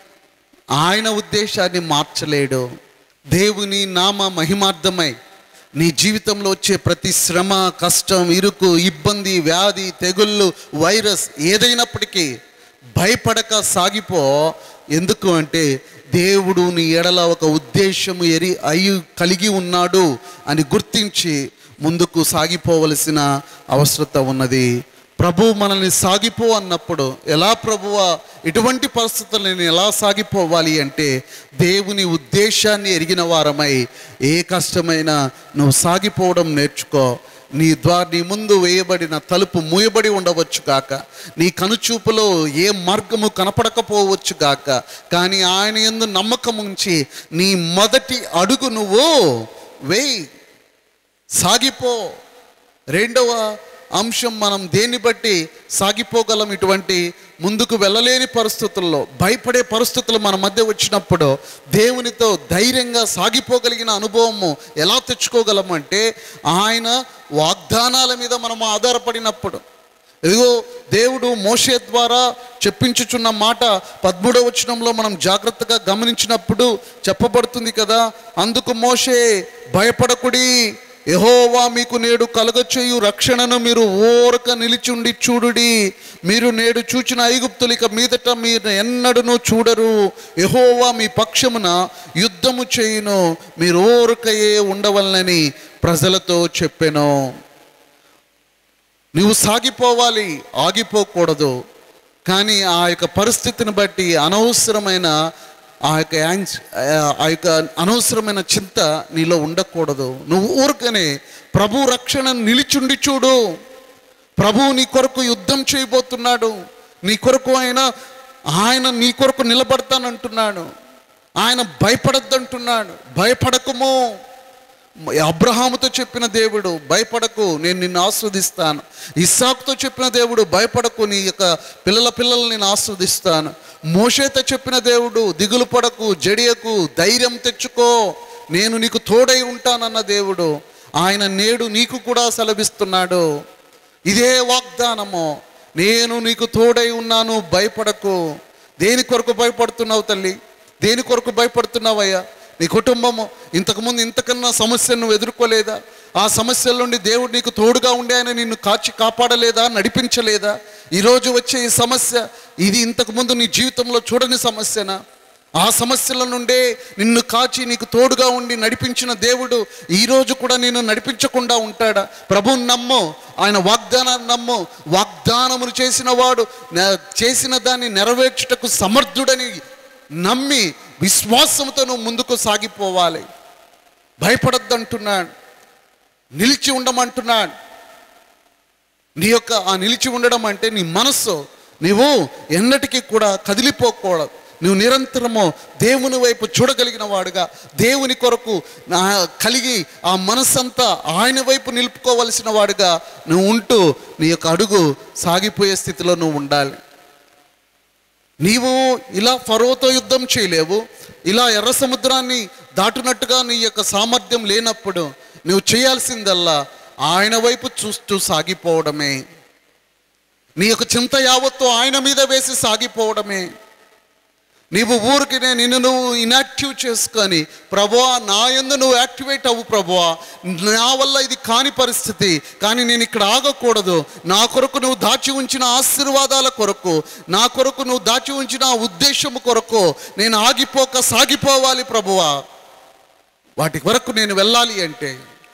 ఆయన ఉద్దేశాన్ని మార్చలేడు దేవుని నామ మహిమార్థమై నీ జీవితంలో వచ్చే ప్రతి శ్రమ కష్టం ఇరుకు ఇబ్బంది వ్యాధి తెగుళ్ళు వైరస్ ఏదైనప్పటికీ భయపడక సాగిపో ఎందుకు అంటే దేవుడు నీ ఎడల ఒక ఉద్దేశము ఎరి అయి కలిగి ఉన్నాడు అని గుర్తించి ముందుకు సాగిపోవలసిన అవసరత ఉన్నది ప్రభు మనల్ని సాగిపో అన్నప్పుడు ఎలా ప్రభువా ఇటువంటి పరిస్థితులు నేను ఎలా సాగిపోవాలి అంటే దేవుని ఉద్దేశాన్ని ఎరిగిన వారమై ఏ కష్టమైనా నువ్వు సాగిపోవడం నేర్చుకో నీ ద్వారా నీ ముందు వేయబడిన తలుపు మూయబడి ఉండవచ్చు గాక నీ కనుచూపులో ఏ మార్గము కనపడకపోవచ్చు గాక కానీ ఆయన ఎందు నమ్మకం ఉంచి నీ మొదటి అడుగు నువ్వు వేయి సాగిపో రెండవ అంశం మనం దేన్ని బట్టి సాగిపోగలం ఇటువంటి ముందుకు వెళ్ళలేని పరిస్థితుల్లో భయపడే పరిస్థితులు మన మధ్య వచ్చినప్పుడు దేవునితో ధైర్యంగా సాగిపోగలిగిన అనుభవము ఎలా తెచ్చుకోగలం అంటే ఆయన వాగ్దానాల మీద మనం ఆధారపడినప్పుడు ఇదిగో దేవుడు మోషే ద్వారా చెప్పించుచున్న మాట పద్మూడవ వచనంలో మనం జాగ్రత్తగా గమనించినప్పుడు చెప్పబడుతుంది కదా అందుకు మోషే భయపడకుడి యహోవా మీకు నేడు కలగచేయు రక్షణను మీరు ఓరక నిలిచుండి చూడుడి మీరు నేడు చూచిన ఐగుప్తులు ఇక మీదట మీరు ఎన్నడూ చూడరు యహోవా మీ పక్షమున యుద్ధము చేయును మీరు ఓరకయే ఉండవలనని ప్రజలతో చెప్పెను నువ్వు సాగిపోవాలి ఆగిపోకూడదు కానీ ఆ యొక్క పరిస్థితిని బట్టి అనవసరమైన ఆ యొక్క యాంగ్స్ ఆ యొక్క అనవసరమైన చింత నీలో ఉండకూడదు నువ్వు ఊరికనే ప్రభు రక్షణ నిలిచుండి చూడు ప్రభువు నీ కొరకు యుద్ధం చేయబోతున్నాడు నీ కొరకు ఆయన ఆయన నీ కొరకు నిలబడతానంటున్నాడు ఆయన భయపడద్దంటున్నాడు భయపడకము అబ్రహాముతో చెప్పిన దేవుడు భయపడకు నేను నిన్ను ఆస్వాదిస్తాను ఇస్సాకుతో చెప్పిన దేవుడు భయపడకు నీ యొక్క పిల్లల పిల్లల్ని నేను ఆస్వాదిస్తాను మోషేతో చెప్పిన దేవుడు దిగులు పడకు జడియకు ధైర్యం తెచ్చుకో నేను నీకు తోడై ఉంటానన్న దేవుడు ఆయన నేడు నీకు కూడా సెలవిస్తున్నాడు ఇదే వాగ్దానము నేను నీకు తోడై ఉన్నాను భయపడకు దేని కొరకు భయపడుతున్నావు తల్లి దేని కొరకు భయపడుతున్నావయ్యా నీ కుటుంబము ఇంతకుముందు ఇంతకన్నా సమస్యను నువ్వు ఎదుర్కోలేదా ఆ సమస్యల నుండి దేవుడు నీకు తోడుగా ఉండి ఆయన నిన్ను కాచి కాపాడలేదా నడిపించలేదా ఈరోజు వచ్చే ఈ సమస్య ఇది ఇంతకుముందు నీ జీవితంలో చూడని సమస్యనా ఆ సమస్యల నుండే నిన్ను కాచి నీకు తోడుగా ఉండి నడిపించిన దేవుడు ఈరోజు కూడా నేను నడిపించకుండా ఉంటాడా ప్రభువుని నమ్ము ఆయన వాగ్దానాన్ని నమ్ము వాగ్దానమును చేసిన వాడు నె- చేసిన దాన్ని నెరవేర్చుటకు సమర్థుడని నమ్మి విశ్వాసంతో నువ్వు ముందుకు సాగిపోవాలి భయపడద్దు అంటున్నాడు నిలిచి ఉండమంటున్నాడు నీ యొక్క ఆ నిలిచి ఉండడం అంటే నీ మనస్సు నీవు ఎన్నటికీ కూడా కదిలిపోకూడదు నువ్వు నిరంతరము దేవుని వైపు చూడగలిగిన వాడుగా దేవుని కొరకు నా కలిగి ఆ మనస్సంతా ఆయన వైపు నిలుపుకోవలసిన వాడుగా నువ్వు ఉంటూ నీ యొక్క అడుగు సాగిపోయే స్థితిలో నువ్వు ఉండాలి నీవు ఇలా ఫరోతో యుద్ధం చేయలేవు ఇలా ఎర్ర సముద్రాన్ని దాటునట్టుగా నీ యొక్క సామర్థ్యం లేనప్పుడు నువ్వు చేయాల్సిందల్లా ఆయన వైపు చూస్తూ సాగిపోవడమే నీ యొక్క చింత యావత్తు ఆయన మీద వేసి సాగిపోవడమే నీవు ఊరికి నిన్ను నువ్వు ఇనాక్టివ్ చేసుకొని ప్రభువా నా యందు నువ్వు యాక్టివేట్ అవ్వు ప్రభువా నా వల్ల ఇది కాని పరిస్థితి కానీ నేను ఇక్కడ ఆగకూడదు నా కొరకు నువ్వు దాచి ఉంచిన ఆశీర్వాదాల కొరకు నా కొరకు నువ్వు దాచి ఉంచిన ఆ ఉద్దేశము కొరకు నేను ఆగిపోక సాగిపోవాలి ప్రభువా వాటి వరకు నేను వెళ్ళాలి అంటే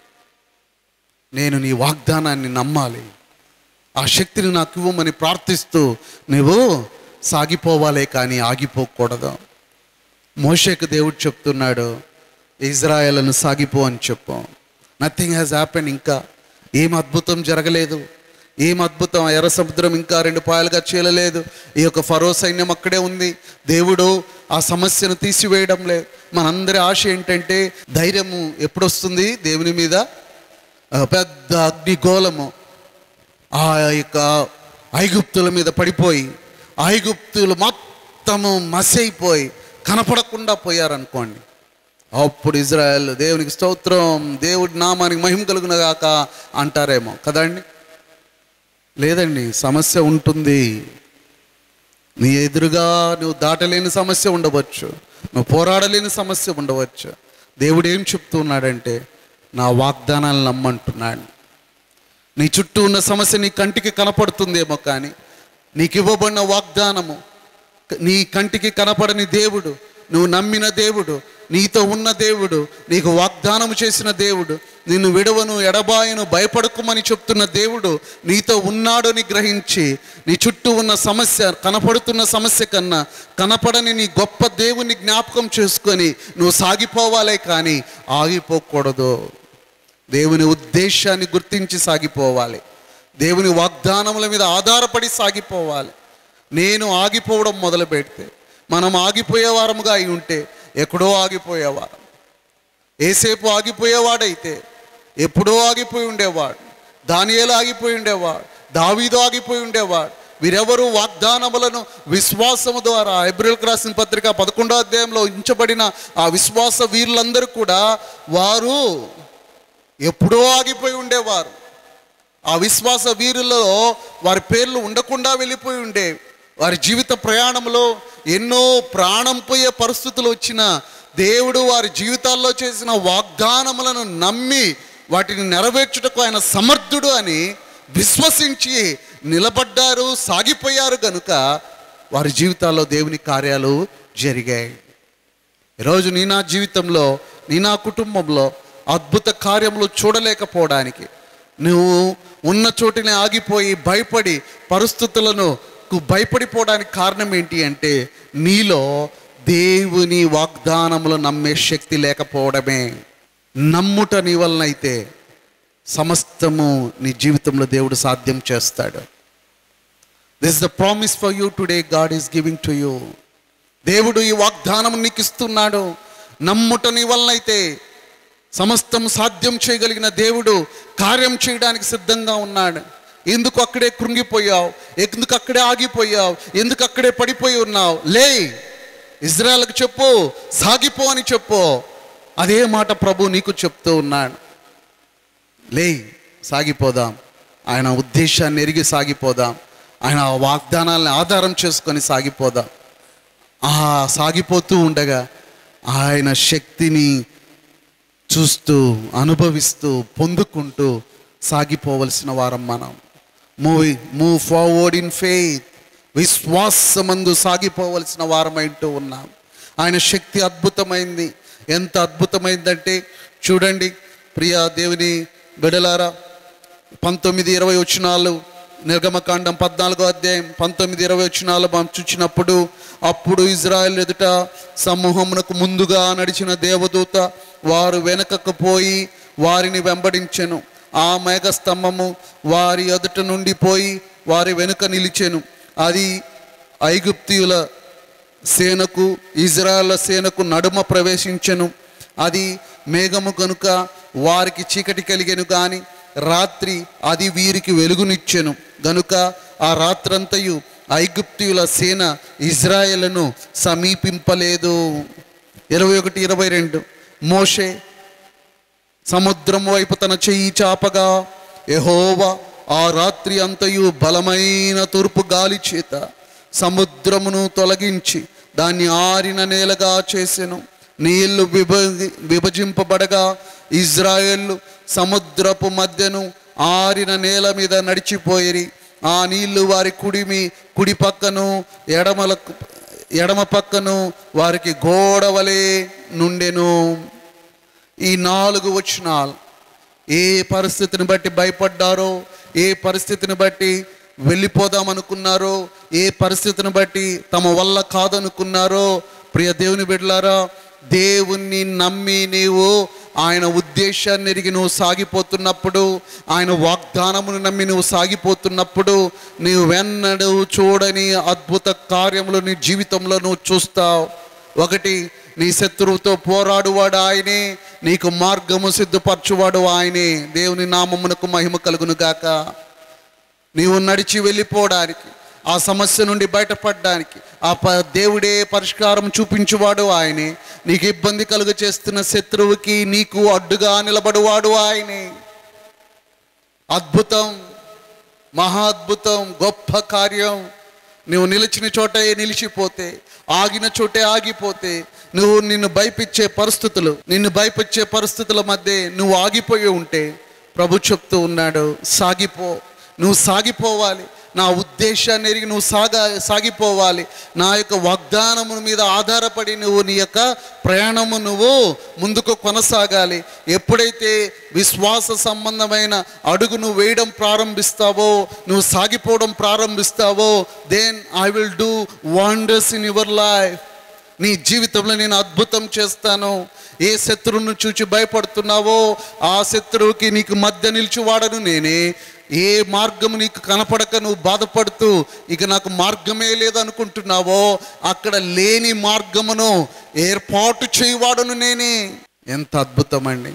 నేను నీ వాగ్దానాన్ని నమ్మాలి ఆ శక్తిని నాకు ఇవ్వమని ప్రార్థిస్తూ నువ్వు సాగిపోవాలే కానీ ఆగిపోకూడదు మోషేకు దేవుడు చెప్తున్నాడు ఇజ్రాయలను సాగిపో అని చెప్పు నథింగ్ హ్యాస్ హ్యాపెన్ ఇంకా ఏం అద్భుతం జరగలేదు ఏం అద్భుతం ఆ ఎర్ర సముద్రం ఇంకా రెండు పాయలుగా చీలలేదు ఈ యొక్క ఫరో సైన్యం అక్కడే ఉంది దేవుడు ఆ సమస్యను తీసివేయడం లేదు మనందరి ఆశ ఏంటంటే ధైర్యము ఎప్పుడు వస్తుంది దేవుని మీద ఆ పెద్ద అగ్నిగోళము ఆ యొక్క ఐగుప్తుల మీద పడిపోయి ఐగుప్తులు మొత్తము మసైపోయి కనపడకుండా పోయారనుకోండి అప్పుడు ఇజ్రాయెల్ దేవునికి స్తోత్రం దేవుడి నామానికి మహిమ కలుగును గాక అంటారేమో కదండి లేదండి సమస్య ఉంటుంది నీ ఎదురుగా నువ్వు దాటలేని సమస్య ఉండవచ్చు నువ్వు పోరాడలేని సమస్య ఉండవచ్చు దేవుడు ఏం చెప్తున్నాడంటే నా వాగ్దానాలను నమ్మంటున్నాడు నీ చుట్టూ ఉన్న సమస్య నీ కంటికి కనపడుతుందేమో కానీ నీకు ఇవ్వబడిన వాగ్దానము నీ కంటికి కనపడని దేవుడు నువ్వు నమ్మిన దేవుడు నీతో ఉన్న దేవుడు నీకు వాగ్దానము చేసిన దేవుడు నిన్ను విడవను ఎడబాయను భయపడకుమని చెప్తున్న దేవుడు నీతో ఉన్నాడని గ్రహించి నీ చుట్టూ ఉన్న సమస్య కనపడుతున్న సమస్య కన్నా కనపడని నీ గొప్ప దేవుని జ్ఞాపకం చేసుకొని నువ్వు సాగిపోవాలే కానీ ఆగిపోకూడదు దేవుని ఉద్దేశాన్ని గుర్తించి సాగిపోవాలి దేవుని వాగ్దానముల మీద ఆధారపడి సాగిపోవాలి నేను ఆగిపోవడం మొదలు పెడితే మనం ఆగిపోయేవారముగా అయి ఉంటే ఎక్కడో ఆగిపోయేవారం ఏసేపు ఆగిపోయేవాడైతే ఎప్పుడో ఆగిపోయి ఉండేవాడు దానియేలు ఆగిపోయి ఉండేవాడు దావీదు ఆగిపోయి ఉండేవాడు వీరెవరు వాగ్దానములను విశ్వాసము ద్వారా ఎబ్రిల్కి రాసిన పత్రిక పదకొండో అధ్యాయంలో ఉంచబడిన ఆ విశ్వాస వీరులందరూ కూడా వారు ఎప్పుడో ఆగిపోయి ఉండేవారు ఆ విశ్వాస వీరులలో వారి పేర్లు ఉండకుండా వెళ్ళిపోయి ఉండే వారి జీవిత ప్రయాణంలో ఎన్నో ప్రాణం పోయే పరిస్థితులు వచ్చిన దేవుడు వారి జీవితాల్లో చేసిన వాగ్దానములను నమ్మి వాటిని నెరవేర్చుటకు ఆయన సమర్థుడు అని విశ్వసించి నిలబడ్డారు సాగిపోయారు గనుక వారి జీవితాల్లో దేవుని కార్యాలు జరిగాయి ఈరోజు నీ నా జీవితంలో నీ నా కుటుంబంలో అద్భుత కార్యములు చూడలేకపోవడానికి నువ్వు ఉన్న చోటినే ఆగిపోయి భయపడి పరిస్థితులను కు భయపడిపోవడానికి కారణం ఏంటి అంటే నీలో దేవుని వాగ్దానములు నమ్మే శక్తి లేకపోవడమే నమ్ముట నీ వలనైతే సమస్తము నీ జీవితంలో దేవుడు సాధ్యం చేస్తాడు this the promise for you today God is giving to you దేవుడు ఈ వాగ్దానం నీకు ఇస్తున్నాడు నమ్ముట నీ వలనైతే సమస్తం సాధ్యం చేయగలిగిన దేవుడు కార్యం చేయడానికి సిద్ధంగా ఉన్నాడు ఎందుకు అక్కడే కృంగిపోయావు ఎందుకు అక్కడే ఆగిపోయావు ఎందుకు అక్కడే పడిపోయి ఉన్నావు లే ఇజ్రాయల్కి చెప్పు సాగిపో అని చెప్పు అదే మాట ప్రభు నీకు చెప్తూ ఉన్నాడు లే సాగిపోదాం ఆయన ఉద్దేశాన్ని ఎరిగి సాగిపోదాం ఆయన వాగ్దానాలను ఆధారం చేసుకొని సాగిపోదాం ఆ సాగిపోతూ ఉండగా ఆయన శక్తిని చూస్తూ అనుభవిస్తూ పొందుకుంటూ సాగిపోవలసిన వారం మనం move move forward in faith విశ్వాసమందు సాగిపోవలసిన వారమైంటూ ఉన్నాం ఆయన శక్తి అద్భుతమైంది ఎంత అద్భుతమైందంటే చూడండి ప్రియా దేవుని బిడలారా పంతొమ్మిది ఇరవై వచనాలు నిర్గమకాండం పద్నాలుగో అధ్యాయం పంతొమ్మిది ఇరవై వచనాలు మనం చూచినప్పుడు అప్పుడు ఇజ్రాయెల్ ఎదుట సమూహమునకు ముందుగా నడిచిన దేవదూత వారు వెనకకు పోయి వారిని వెంబడించెను ఆ మేఘస్తంభము వారి ఎదుట నుండి పోయి వారి వెనుక నిలిచెను అది ఐగుప్తియుల సేనకు ఇజ్రాయెల్ సేనకు నడుమ ప్రవేశించెను అది మేఘము కనుక వారికి చీకటి కలిగెను గాని రాత్రి అది వీరికి వెలుగునిచ్చెను గనుక ఆ రాత్రంతయు ఐగుప్తియుల సేన ఇజ్రాయేలును సమీపింపలేదు ఇరవై ఒకటి ఇరవై రెండు మోషే సముద్రం వైపు తన చెయ్యి చాపగా యెహోవా ఆ రాత్రి అంతయు బలమైన తూర్పు గాలి చేత సముద్రమును తొలగించి దాన్ని ఆరిన నేలగా చేసెను నీళ్లు విభ విభజింపబడగా ఇజ్రాయేళ్ళు సముద్రపు మధ్యను ఆరిన నేల మీద నడిచిపోయిరి ఆ నీళ్లు వారి కుడిమి కుడి పక్కను ఎడమలకు ఎడమ పక్కను వారికి గోడవలే నుండెను ఈ నాలుగు వచనాలు ఏ పరిస్థితిని బట్టి భయపడ్డారో ఏ పరిస్థితిని బట్టి వెళ్ళిపోదాం అనుకున్నారో ఏ పరిస్థితిని బట్టి తమ వల్ల కాదనుకున్నారో ప్రియ దేవుని బిడ్డలారా దేవుణ్ణి నమ్మి నీవు ఆయన ఉద్దేశాన్ని ఎరిగి నువ్వు సాగిపోతున్నప్పుడు ఆయన వాగ్దానమును నమ్మి నువ్వు సాగిపోతున్నప్పుడు నీవు వెన్నడు చూడని అద్భుత కార్యములు నీ జీవితంలో నువ్వు చూస్తావు ఒకటి నీ శత్రువుతో పోరాడువాడు ఆయనే నీకు మార్గము సిద్ధపరచువాడు ఆయనే దేవుని నామమునకు మహిమ కలుగును గాక నీవు నడిచి వెళ్ళిపోవడానికి ఆ సమస్య నుండి బయటపడడానికి ఆ ప దేవుడే పరిష్కారం చూపించువాడు ఆయనే నీకు ఇబ్బంది కలుగ చేస్తున్న శత్రువుకి నీకు అడ్డుగా నిలబడువాడు ఆయనే అద్భుతం మహా అద్భుతం గొప్ప కార్యం నువ్వు నిలిచిన చోటే నిలిచిపోతే ఆగిన చోటే ఆగిపోతే నువ్వు నిన్ను భయపించే పరిస్థితులు నిన్ను భయపించే పరిస్థితుల మధ్య నువ్వు ఆగిపోయి ఉంటే ప్రభు చెప్తూ ఉన్నాడు సాగిపో నువ్వు సాగిపోవాలి నా ఉద్దేశాన్ని ఎరిగి నువ్వు సాగా సాగిపోవాలి నా యొక్క వాగ్దానము మీద ఆధారపడి నువ్వు నీ యొక్క ప్రయాణము నువ్వు ముందుకు కొనసాగాలి ఎప్పుడైతే విశ్వాస సంబంధమైన అడుగు నువ్వు వేయడం ప్రారంభిస్తావో నువ్వు సాగిపోవడం ప్రారంభిస్తావో then I will do wonders in your life నీ జీవితంలో నేను అద్భుతం చేస్తాను ఏ శత్రువును చూచి భయపడుతున్నావో ఆ శత్రువుకి నీకు మధ్య నిలిచివాడను నేనే ఏ మార్గం నీకు కనపడక నువ్వు బాధపడుతూ ఇక నాకు మార్గమే లేదనుకుంటున్నావో అక్కడ లేని మార్గమును ఏర్పాటు చేయవాడను నేనే ఎంత అద్భుతమండి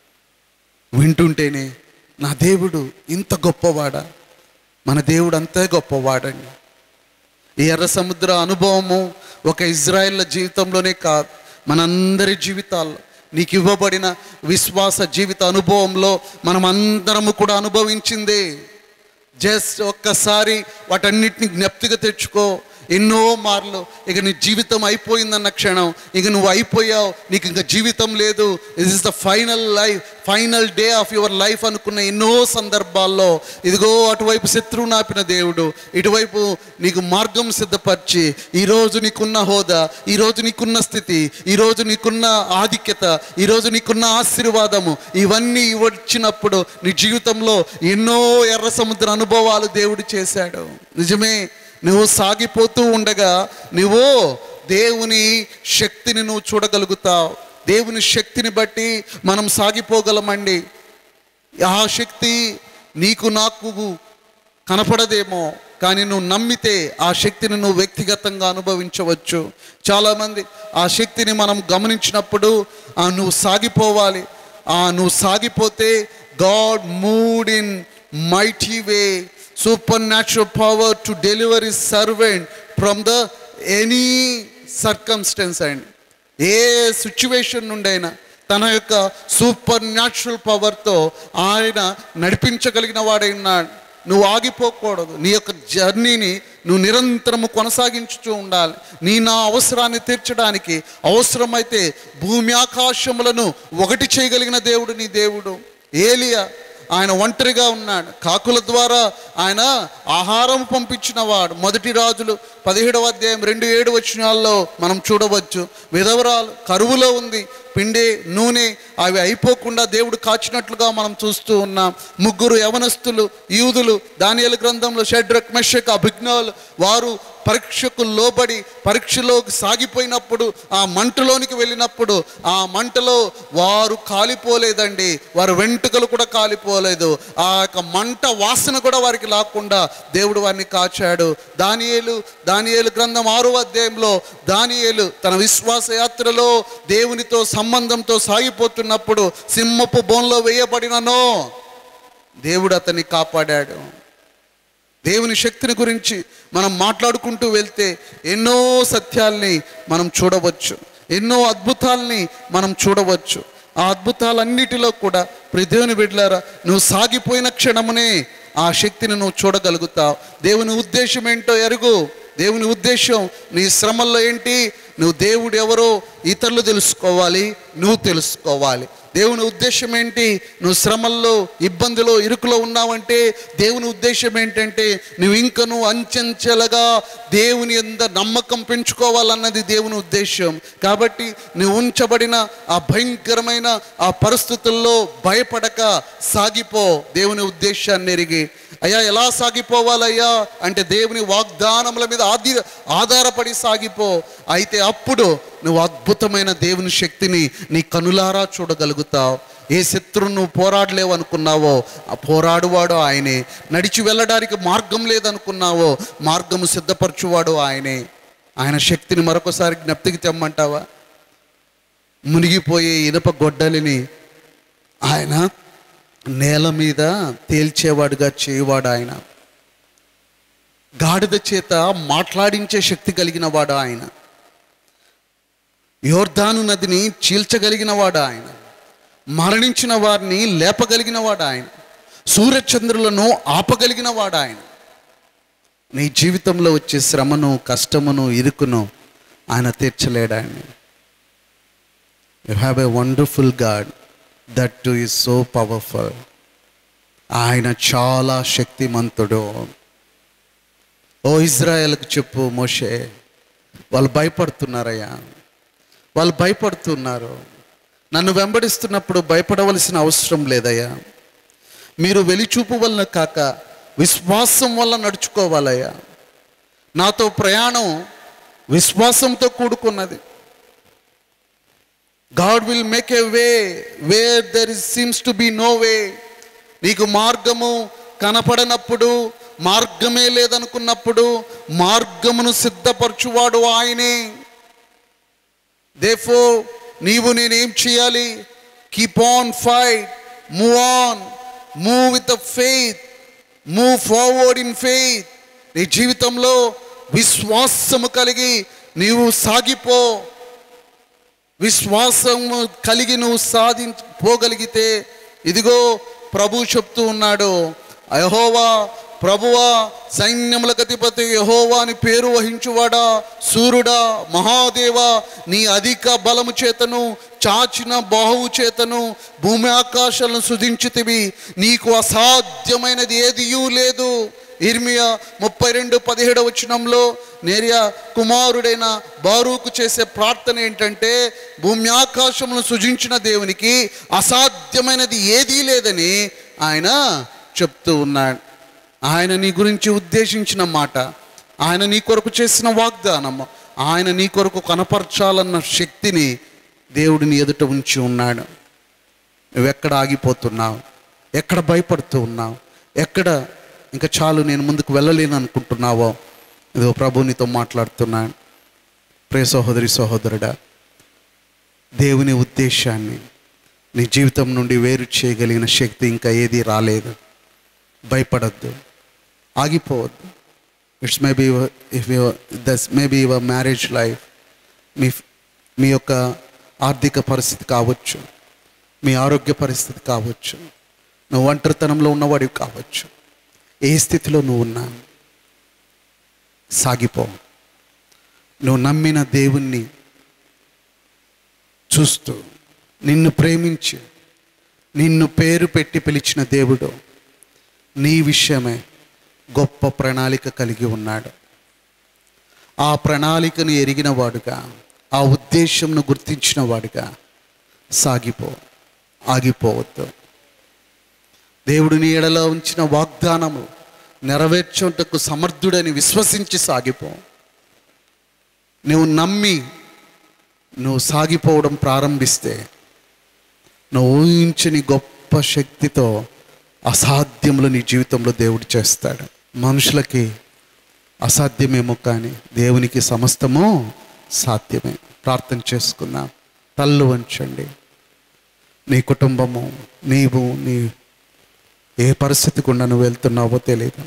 వింటుంటేనే నా దేవుడు ఇంత గొప్పవాడా మన దేవుడు అంతే గొప్పవాడండి ఈ ఎర్ర సముద్ర అనుభవము ఒక ఇజ్రాయిల్ల జీవితంలోనే కాదు మనందరి జీవితాల్లో నీకు ఇవ్వబడిన విశ్వాస జీవిత అనుభవంలో మనం అందరము కూడా అనుభవించిందే జస్ట్ ఒక్కసారి వాటన్నిటిని జ్ఞప్తిగా తెచ్చుకో ఎన్నో మార్లు ఇక నీ జీవితం అయిపోయిందన్న క్షణం ఇక నువ్వు అయిపోయావు నీకు ఇంకా జీవితం లేదు this is the final life final day of your life అనుకున్న ఎన్నో సందర్భాల్లో ఇదిగో అటువైపు శత్రువు నాపిన దేవుడు ఇటువైపు నీకు మార్గం సిద్ధపరిచి ఈరోజు నీకున్న హోదా ఈరోజు నీకున్న స్థితి ఈరోజు నీకున్న ఆధిక్యత ఈరోజు నీకున్న ఆశీర్వాదము ఇవన్నీ వచ్చినప్పుడు నీ జీవితంలో ఎన్నో ఎర్ర సముద్ర అనుభవాలు దేవుడు చేశాడు నిజమే నువ్వు సాగిపోతూ ఉండగా నువ్వు దేవుని శక్తిని నువ్వు చూడగలుగుతావు దేవుని శక్తిని బట్టి మనం సాగిపోగలమండి ఆ శక్తి నీకు నాకు కనపడదేమో కానీ నువ్వు నమ్మితే ఆ శక్తిని నువ్వు వ్యక్తిగతంగా అనుభవించవచ్చు చాలామంది ఆ శక్తిని మనం గమనించినప్పుడు ఆ నువ్వు సాగిపోవాలి ఆ నువ్వు సాగిపోతే God moved in mighty way supernatural power to delivery servant from the any circumstance అండి ఏ సిచ్యువేషన్ నుండైనా తన యొక్క సూపర్ న్యాచురల్ పవర్తో ఆయన నడిపించగలిగిన వాడై ఉన్నాడు నువ్వు ఆగిపోకూడదు నీ యొక్క జర్నీని నువ్వు నిరంతరము కొనసాగించుతూ ఉండాలి నీ నా అవసరాన్ని తీర్చడానికి అవసరమైతే భూమి ఆకాశములను ఒకటి చేయగలిగిన దేవుడు నీ దేవుడు ఏలియా ఆయన ఒంటరిగా ఉన్నాడు కాకుల ద్వారా ఆయన ఆహారం పంపించిన వాడు మొదటి రాజులు పదిహేడవ అధ్యాయం రెండు ఏడు వచనాల్లో మనం చూడవచ్చు విధవరాలు కరువులో ఉంది పిండి నూనె అవి అయిపోకుండా దేవుడు కాచినట్లుగా మనం చూస్తూ ఉన్నాం ముగ్గురు యవనస్తులు యూదులు దానియల గ్రంథంలో షడ్రక్ మెషక్ అభిజ్ఞాలు వారు పరీక్షకు లోబడి పరీక్షలోకి సాగిపోయినప్పుడు ఆ మంటలోనికి వెళ్ళినప్పుడు ఆ మంటలో వారు కాలిపోలేదండి వారి వెంట్రుకలు కూడా కాలిపోలేదు ఆ యొక్క మంట వాసన కూడా వారికి లాక్కుండా దేవుడు వారిని కాచాడు దానియేలు దానియేలు గ్రంథం ఆరో అధ్యాయంలో దానియేలు తన విశ్వాస యాత్రలో దేవునితో సంబంధంతో సాగిపోతున్నప్పుడు సింహపు బోన్లో వేయబడిననో దేవుడు అతన్ని కాపాడాడు దేవుని శక్తిని గురించి మనం మాట్లాడుకుంటూ వెళ్తే ఎన్నో సత్యాల్ని మనం చూడవచ్చు ఎన్నో అద్భుతాల్ని మనం చూడవచ్చు ఆ అద్భుతాలన్నిటిలో కూడా ప్రియ దేవుని బిడ్డలారా నువ్వు సాగిపోయిన క్షణమునే ఆ శక్తిని నువ్వు చూడగలుగుతావు దేవుని ఉద్దేశం ఏంటో ఎరుగు దేవుని ఉద్దేశం నీ శ్రమల్లో ఏంటి నువ్వు దేవుడు ఎవరో ఇతరులు తెలుసుకోవాలి నువ్వు తెలుసుకోవాలి దేవుని ఉద్దేశం ఏంటి నువ్వు శ్రమల్లో ఇబ్బందిలో ఇరుకులో ఉన్నావంటే దేవుని ఉద్దేశం ఏంటంటే నువ్వు ఇంకా నువ్వు అంచెంచెలగా దేవుని ఎంత నమ్మకం పెంచుకోవాలన్నది దేవుని ఉద్దేశం కాబట్టి నువ్వు ఉంచబడిన ఆ భయంకరమైన ఆ పరిస్థితుల్లో భయపడక సాగిపో దేవుని ఉద్దేశాన్ని ఎరిగి అయ్యా ఎలా సాగిపోవాలయ్యా అంటే దేవుని వాగ్దానముల మీద ఆది ఆధారపడి సాగిపో అయితే అప్పుడు నువ్వు అద్భుతమైన దేవుని శక్తిని నీ కనులారా చూడగలుగుతావు ఏ శత్రువు నువ్వు పోరాడలేవు అనుకున్నావో ఆ పోరాడువాడు ఆయనే నడిచి వెళ్ళడానికి మార్గం లేదనుకున్నావో మార్గము సిద్ధపరచువాడు ఆయనే ఆయన శక్తిని మరొకసారి జ్ఞప్తికి తెమ్మంటావా మునిగిపోయే ఇనప గొడ్డలిని ఆయన నేల మీద తేల్చేవాడుగా చేయవాడు ఆయన గాడిద చేత మాట్లాడించే శక్తి కలిగిన వాడు ఆయన యోర్ధాను నదిని చీల్చగలిగిన వాడు ఆయన మరణించిన వారిని లేపగలిగిన వాడు ఆయన సూర్యచంద్రులను ఆపగలిగిన వాడు ఆయన నీ జీవితంలో వచ్చే శ్రమను కష్టమును ఇరుకును ఆయన తీర్చలేడు ఆయన you have a wonderful God that too is so powerful ఆయన చాలా శక్తిమంతుడు ఓ ఇజ్రాయెల్కి చెప్పు మోషే వాళ్ళు భయపడుతున్నారయ్యా వాళ్ళు భయపడుతున్నారు నన్ను వెంబడిస్తున్నప్పుడు భయపడవలసిన అవసరం లేదయ్యా మీరు వెలిచూపు వలన కాక విశ్వాసం వల్ల నడుచుకోవాలయ్యా నాతో ప్రయాణం విశ్వాసంతో కూడుకున్నది God will make a way where there is seems to be no way నీకు మార్గము కనపడనప్పుడు మార్గమే లేదనుకున్నప్పుడు మార్గమును సిద్ధపరచువాడు ఆయనే దేఫో నీవు నేనేం చేయాలి keep on fight move on move with the faith move forward in faith నీ జీవితంలో విశ్వాసము కలిగి నీవు సాగిపో విశ్వాసము కలిగి నువ్వు సాధించ పోగలిగితే ఇదిగో ప్రభు చెప్తూ ఉన్నాడు యహోవా ప్రభువా సైన్యముల గతిపతి యహోవా అని పేరు వహించువాడా సూర్యుడా మహాదేవా నీ అధిక బలము చేతను చాచిన బాహువు చేతను భూమి ఆకాశాలను సుధించితివి నీకు అసాధ్యమైనది ఏదియూ లేదు ఇర్మియా ముప్పై రెండు పదిహేడవ వచనంలో నేరియా కుమారుడైన బారూకు చేసే ప్రార్థన ఏంటంటే భూమి ఆకాశములను సృజించిన దేవునికి అసాధ్యమైనది ఏదీ లేదని ఆయన చెప్తూ ఉన్నాడు ఆయన నీ గురించి ఉద్దేశించిన మాట ఆయన నీ కొరకు చేసిన వాగ్దానం ఆయన నీ కొరకు కనపరచాలన్న శక్తిని దేవుడిని ఎదుట ఉంచి ఉన్నాడు నువ్వెక్కడ ఆగిపోతున్నావు ఎక్కడ భయపడుతూ ఉన్నావు ఎక్కడ ఇంకా చాలు నేను ముందుకు వెళ్ళలేను అనుకుంటున్నావో ఇదో ప్రభు నీతో మాట్లాడుతున్నాను ప్రియ సహోదరి సహోదరుడా దేవుని ఉద్దేశాన్ని నీ జీవితం నుండి వేరు చేయగలిగిన శక్తి ఇంకా ఏది రాలేదు భయపడద్దు ఆగిపోవద్దు it's may be if you thus may be your marriage life మీ మీ యొక్క ఆర్థిక పరిస్థితి కావచ్చు మీ ఆరోగ్య పరిస్థితి కావచ్చు నువ్వు ఒంటరితనంలో ఉన్నవాడివి కావచ్చు ఏ స్థితిలో నువ్వు ఉన్నా సాగిపో నువ్వు నమ్మిన దేవుణ్ణి చూస్తూ నిన్ను ప్రేమించి నిన్ను పేరు పెట్టి పిలిచిన దేవుడు నీ విషయమే గొప్ప ప్రణాళిక కలిగి ఉన్నాడు ఆ ప్రణాళికను ఎరిగిన వాడుగా ఆ ఉద్దేశంను గుర్తించిన వాడుగా సాగిపో ఆగిపోవద్దు దేవుడు నీ ఎడలో ఉంచిన వాగ్దానము నెరవేర్చుటకు సమర్థుడని విశ్వసించి సాగిపో నువ్వు నమ్మి నువ్వు సాగిపోవడం ప్రారంభిస్తే నువ్వు ఊహించని గొప్ప శక్తితో అసాధ్యములు నీ జీవితంలో దేవుడు చేస్తాడు మనుషులకి అసాధ్యమేమో కానీ దేవునికి సమస్తము సాధ్యమే ప్రార్థన చేసుకుందాం తల్లు వంచండి నీ కుటుంబము నీవు నీ ఏ పరిస్థితి గుండా నువ్వు వెళ్తున్నావో తెలియదు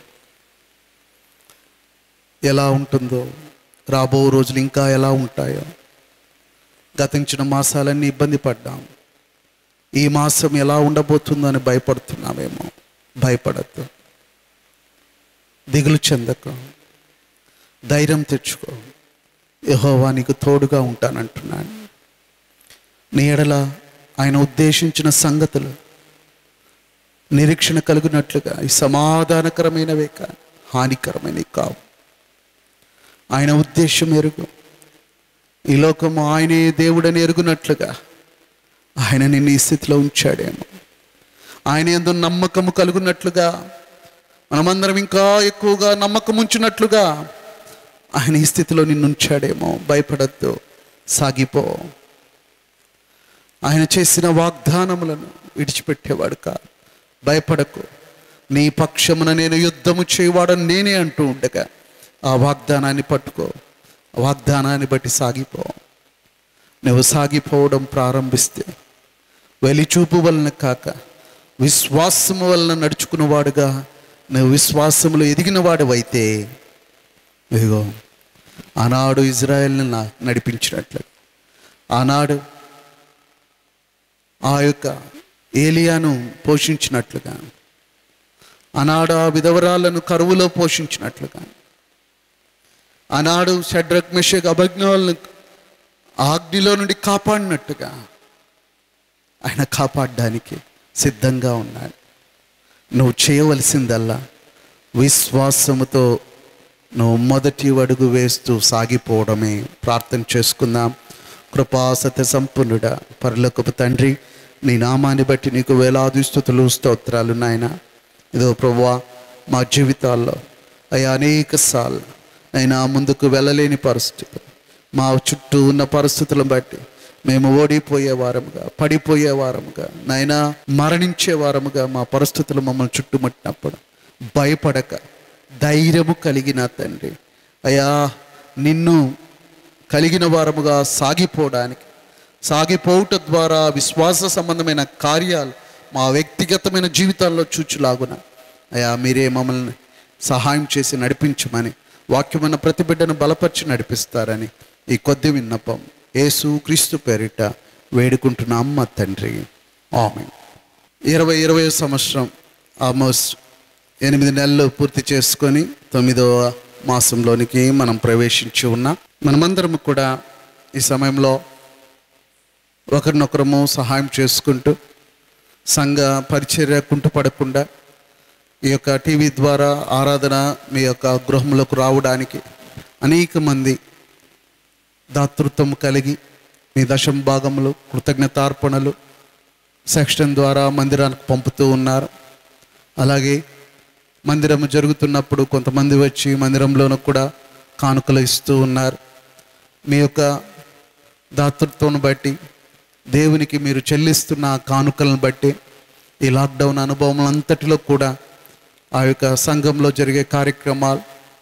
ఎలా ఉంటుందో రాబో రోజులు ఇంకా ఎలా ఉంటాయో గతించిన మాసాలన్నీ ఇబ్బంది పడ్డాం ఈ మాసం ఎలా ఉండబోతుందో అని భయపడుతున్నామేమో భయపడద్దు దిగులు చెందకు ధైర్యం తెచ్చుకో యెహోవా నీకు తోడుగా ఉంటానంటున్నాను నీ ఎడల ఆయన ఉద్దేశించిన సంగతులు నిరీక్షణ కలిగినట్లుగా ఈ సమాధానకరమైనవే కా హానికరమైనవి కావు ఆయన ఉద్దేశం ఎరుగు ఈ లోకము ఆయనే దేవుడని ఎరుగునట్లుగా ఆయన నిన్ను ఈ స్థితిలో ఉంచాడేమో ఆయన ఎందు నమ్మకము కలుగున్నట్లుగా మనమందరం ఇంకా ఎక్కువగా నమ్మకం ఉంచినట్లుగా ఆయన ఈ స్థితిలో నిన్ను ఉంచాడేమో భయపడద్దు సాగిపో ఆయన చేసిన వాగ్దానములను విడిచిపెట్టేవాడు కాదు భయపడకు నీ పక్షమున నేను యుద్ధము చేయవాడని నేనే అంటూ ఉండగా ఆ వాగ్దానాన్ని పట్టుకో ఆ వాగ్దానాన్ని బట్టి సాగిపో నువ్వు సాగిపోవడం ప్రారంభిస్తే వెలిచూపు వలన కాక విశ్వాసము వలన నడుచుకున్నవాడుగా నువ్వు విశ్వాసములో ఎదిగిన వాడివైతే ఇదిగో ఆనాడు ఇజ్రాయెల్ని నా నడిపించినట్లు ఆనాడు ఆ యొక్క ఏలియాను పోషించినట్లుగా ఆనాడు ఆ విధవరాలను కరువులో పోషించినట్లుగా ఆనాడు షడ్రక్ మెషక్ అభజ్ఞాలను ఆగ్నిలో నుండి కాపాడినట్టుగా ఆయన కాపాడడానికి సిద్ధంగా ఉన్నాడు నువ్వు చేయవలసిందల్లా విశ్వాసముతో నువ్వు మొదటి అడుగు వేస్తూ సాగిపోవడమే ప్రార్థన చేసుకుందాం కృపా సత్య సంపన్నుడా పరలోకపు తండ్రి నీ నామాన్ని బట్టి నీకు వేలాది స్థుతులు స్తోత్రాలు నాయన ఇదో ప్రభువా మా జీవితాల్లో అయ్యా అనేక సార్లు అయినా ముందుకు వెళ్ళలేని పరిస్థితులు మా చుట్టూ ఉన్న పరిస్థితులను బట్టి మేము ఓడిపోయే వారముగా పడిపోయే వారముగా నైనా మరణించే వారముగా మా పరిస్థితులు మమ్మల్ని చుట్టుముట్టినప్పుడు భయపడక ధైర్యము కలిగిన తండ్రి అయ్యా నిన్ను కలిగిన వారముగా సాగిపోవడానికి సాగిపోవుట ద్వారా విశ్వాస సంబంధమైన కార్యాలు మా వ్యక్తిగతమైన జీవితాల్లో చూచులాగున అయా మీరే మమ్మల్ని సహాయం చేసి నడిపించమని వాక్యమైన ప్రతి బిడ్డను బలపరిచి నడిపిస్తారని ఈ కొద్ది విన్నపం యేసు క్రీస్తు పేరిట వేడుకుంటున్నాం మా తండ్రి ఆమె ఇరవై ఇరవై సంవత్సరం ఆల్మోస్ట్ ఎనిమిది నెలలు పూర్తి చేసుకొని తొమ్మిదవ మాసంలోనికి మనం ప్రవేశించి ఉన్నాం మనమందరం కూడా ఈ సమయంలో ఒకరినొకరము సహాయం చేసుకుంటూ సంఘ పరిచర్య కుంటుపడకుండా ఈ యొక్క టీవీ ద్వారా ఆరాధన మీ యొక్క గృహంలోకి రావడానికి అనేక మంది దాతృత్వం కలిగి మీ దశం భాగములు కృతజ్ఞతార్పణలు సెక్షన్ ద్వారా మందిరానికి పంపుతూ ఉన్నారు అలాగే మందిరం జరుగుతున్నప్పుడు కొంతమంది వచ్చి మందిరంలోనూ కూడా కానుకలు ఇస్తూ ఉన్నారు మీ యొక్క దాతృత్వం బట్టి దేవునికి మీరు చెల్లిస్తున్న ఆ కానుకలను బట్టి ఈ లాక్డౌన్ అనుభవం అంతటిలో కూడా ఆ యొక్క సంఘంలో జరిగే కార్యక్రమాలు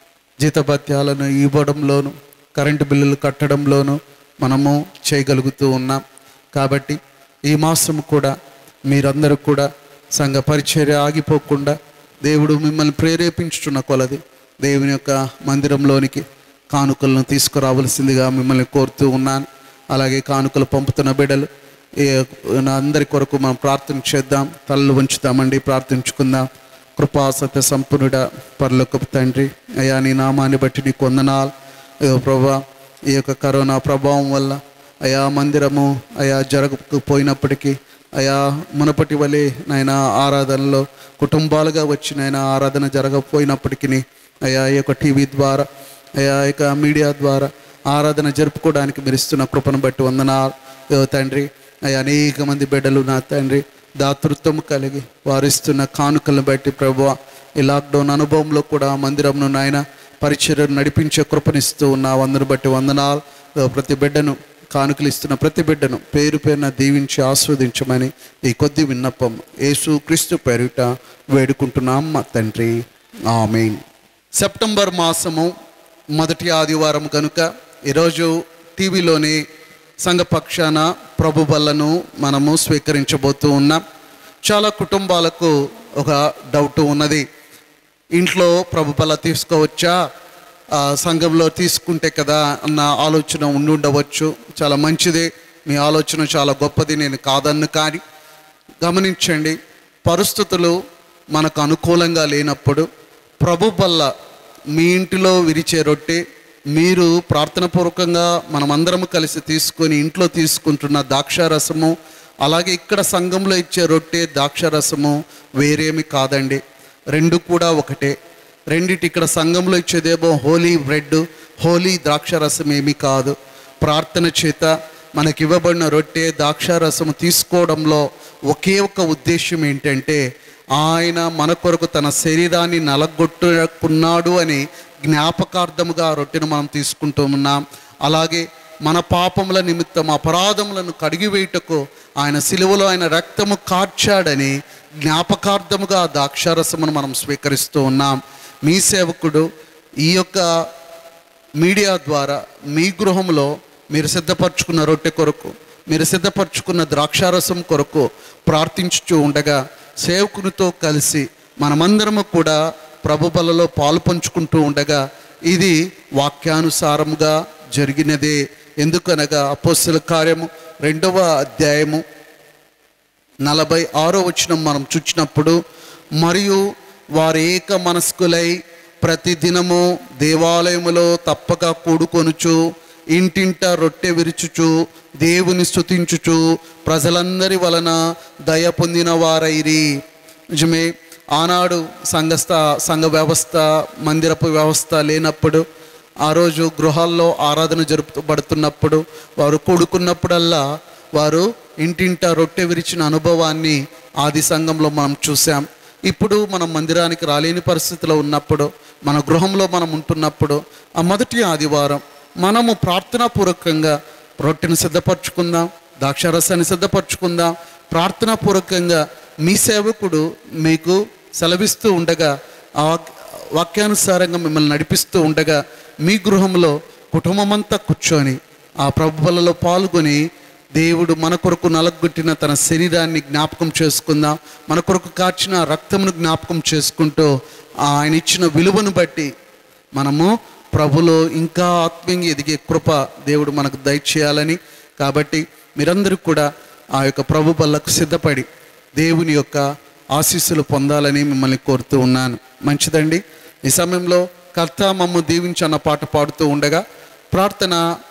జీతభత్యాలను ఇవ్వడంలోను కరెంటు బిల్లులు కట్టడంలోను మనము చేయగలుగుతూ ఉన్నాం కాబట్టి ఈ మాసం కూడా మీరందరూ కూడా సంఘ పరిచర్య ఆగిపోకుండా దేవుడు మిమ్మల్ని ప్రేరేపించుచున్న కొలది దేవుని యొక్క మందిరంలోనికి కానుకలను తీసుకురావలసిందిగా మిమ్మల్ని కోరుతూ ఉన్నాను అలాగే కానుకలు పంపుతున్న బిడ్డలు ఏ నా అందరి కొరకు మనం ప్రార్థన చేద్దాం తలలు వంచుతామండి ప్రార్థించుకుందాం కృపా సత్య సంపన్నుడ పరలోకపు తండ్రి అయ్యా నీ నామాన్ని బట్టి నీ కొందనాలు అయ్యో ప్రభా ఈ యొక్క కరోనా ప్రభావం వల్ల అయా మందిరము అయా జరగకపోయినప్పటికీ అయా మునపటి వలె నాయన ఆరాధనలో కుటుంబాలుగా వచ్చి నాయన ఆరాధన జరగకపోయినప్పటికీ అయా ఈ యొక్క టీవీ ద్వారా అయా ఈ యొక్క మీడియా ద్వారా ఆరాధన జరుపుకోవడానికి మీరు ఇస్తున్న కృపను బట్టి వందనాలు అయ్యో తండ్రి అయ్యా అనేక మంది బిడ్డలు నా తండ్రి దాతృత్వం కలిగి వారు ఇస్తున్న కానుకలను బట్టి ప్రభు ఈ లాక్డౌన్ అనుభవంలో కూడా మందిరంను నాయన పరిచర్యను నడిపించే కృపనిస్తూ ఉన్న వందను బట్టి వందనాలు అయ్యో ప్రతి బిడ్డను కానుకలు ఇస్తున్న ప్రతి బిడ్డను పేరు పేరున దీవించి ఆస్వాదించమని ఈ కొద్ది విన్నపం యేసు క్రీస్తు పేరిట వేడుకుంటున్నాం మా తండ్రి ఆమెన్ సెప్టెంబర్ మాసము మొదటి ఆదివారం కనుక ఈరోజు టీవీలోని సంఘపక్షాన ప్రభు బల్లను మనము స్వీకరించబోతూ ఉన్నాం చాలా కుటుంబాలకు ఒక డౌట్ ఉన్నది ఇంట్లో ప్రభు బల తీసుకోవచ్చా ఆ, సంఘంలో తీసుకుంటే కదా అన్న ఆలోచన ఉండి ఉండవచ్చు చాలా మంచిది మీ ఆలోచన చాలా గొప్పది నేను కాదన్ను కానీ గమనించండి పరిస్థితులు మనకు అనుకూలంగా లేనప్పుడు ప్రభు బల్ల మీ ఇంటిలో విరిచే రొట్టె మీరు ప్రార్థనపూర్వకంగా మనమందరం కలిసి తీసుకొని ఇంట్లో తీసుకుంటున్న ద్రాక్షారసము అలాగే ఇక్కడ సంఘంలో ఇచ్చే రొట్టె ద్రాక్షారసము వేరేమి కాదండి రెండు కూడా ఒకటే రెండిటి ఇక్కడ సంఘంలో ఇచ్చేదేమో హోలీ బ్రెడ్ హోలీ ద్రాక్షారసం ఏమీ కాదు ప్రార్థన చేత మనకి ఇవ్వబడిన రొట్టె ద్రాక్షారసము తీసుకోవడంలో ఒకే ఒక ఉద్దేశం ఏంటంటే ఆయన మన కొరకు తన శరీరాన్ని నలగొట్టుకున్నాడు అని జ్ఞాపకార్థముగా ఆ రొట్టెను మనం తీసుకుంటూ ఉన్నాం అలాగే మన పాపముల నిమిత్తం అపరాధములను కడిగివేయుటకు ఆయన సిలువలో ఆయన రక్తము కార్చాడని జ్ఞాపకార్థముగా ఆ ద్రాక్షారసమును మనం స్వీకరిస్తూ ఉన్నాం మీ సేవకుడు ఈ యొక్క మీడియా ద్వారా మీ గృహంలో మీరు సిద్ధపరచుకున్న రొట్టె కొరకు మీరు సిద్ధపరచుకున్న ద్రాక్షారసం కొరకు ప్రార్థించుచూ ఉండగా సేవకునితో కలిసి మనమందరము కూడా ప్రభు బలలో పాలు పంచుకుంటూ ఉండగా ఇది వాక్యానుసారముగా జరిగినదే ఎందుకనగా అపోస్తుల కార్యము రెండవ అధ్యాయము నలభై ఆరో వచనం మనం చూచినప్పుడు మరియు వారు ఏక మనస్కులై ప్రతి దినము దేవాలయములో తప్పక కూడుకొనుచు ఇంటింట రొట్టె విరుచుచు దేవుని స్తుతించుచు ప్రజలందరి వలన దయ పొందిన వారైరి నిజమే ఆనాడు సంఘస్థ సంఘ వ్యవస్థ మందిరపు వ్యవస్థ లేనప్పుడు ఆ రోజు గృహాల్లో ఆరాధన జరుపుబడుతున్నప్పుడు వారు కూడుకున్నప్పుడల్లా వారు ఇంటింట రొట్టె విరిచిన అనుభవాన్ని ఆది సంఘంలో మనం చూసాం ఇప్పుడు మనం మందిరానికి రాలేని పరిస్థితిలో ఉన్నప్పుడు మన గృహంలో మనం ఉంటున్నప్పుడు ఆ మొదటి ఆదివారం మనము ప్రార్థనాపూర్వకంగా రొట్టెను సిద్ధపరచుకుందాం ద్రాక్షారసాన్ని సిద్ధపరచుకుందాం ప్రార్థనాపూర్వకంగా మీ సేవకుడు మీకు సెలవిస్తూ ఉండగా ఆ వాక్- వాక్యానుసారంగా మిమ్మల్ని నడిపిస్తూ ఉండగా మీ గృహంలో కుటుంబమంతా కూర్చొని ఆ ప్రభువులలో పాల్గొని దేవుడు మన కొరకు నలగొట్టిన తన శరీరాన్ని జ్ఞాపకం చేసుకుందాం మన కొరకు కాచిన రక్తమును జ్ఞాపకం చేసుకుంటూ ఆయన ఇచ్చిన విలువను బట్టి మనము ప్రభులో ఇంకా ఆత్మీయంగా ఎదిగే కృప దేవుడు మనకు దయచేయాలని కాబట్టి మీరందరూ కూడా ఆ యొక్క ప్రభు బల్లకు సిద్ధపడి దేవుని యొక్క ఆశీస్సులు పొందాలని మిమ్మల్ని కోరుతూ ఉన్నాను మంచిదండి ఈ సమయంలో కర్త మమ్మ దీవించి అన్న పాట పాడుతూ ఉండగా ప్రార్థన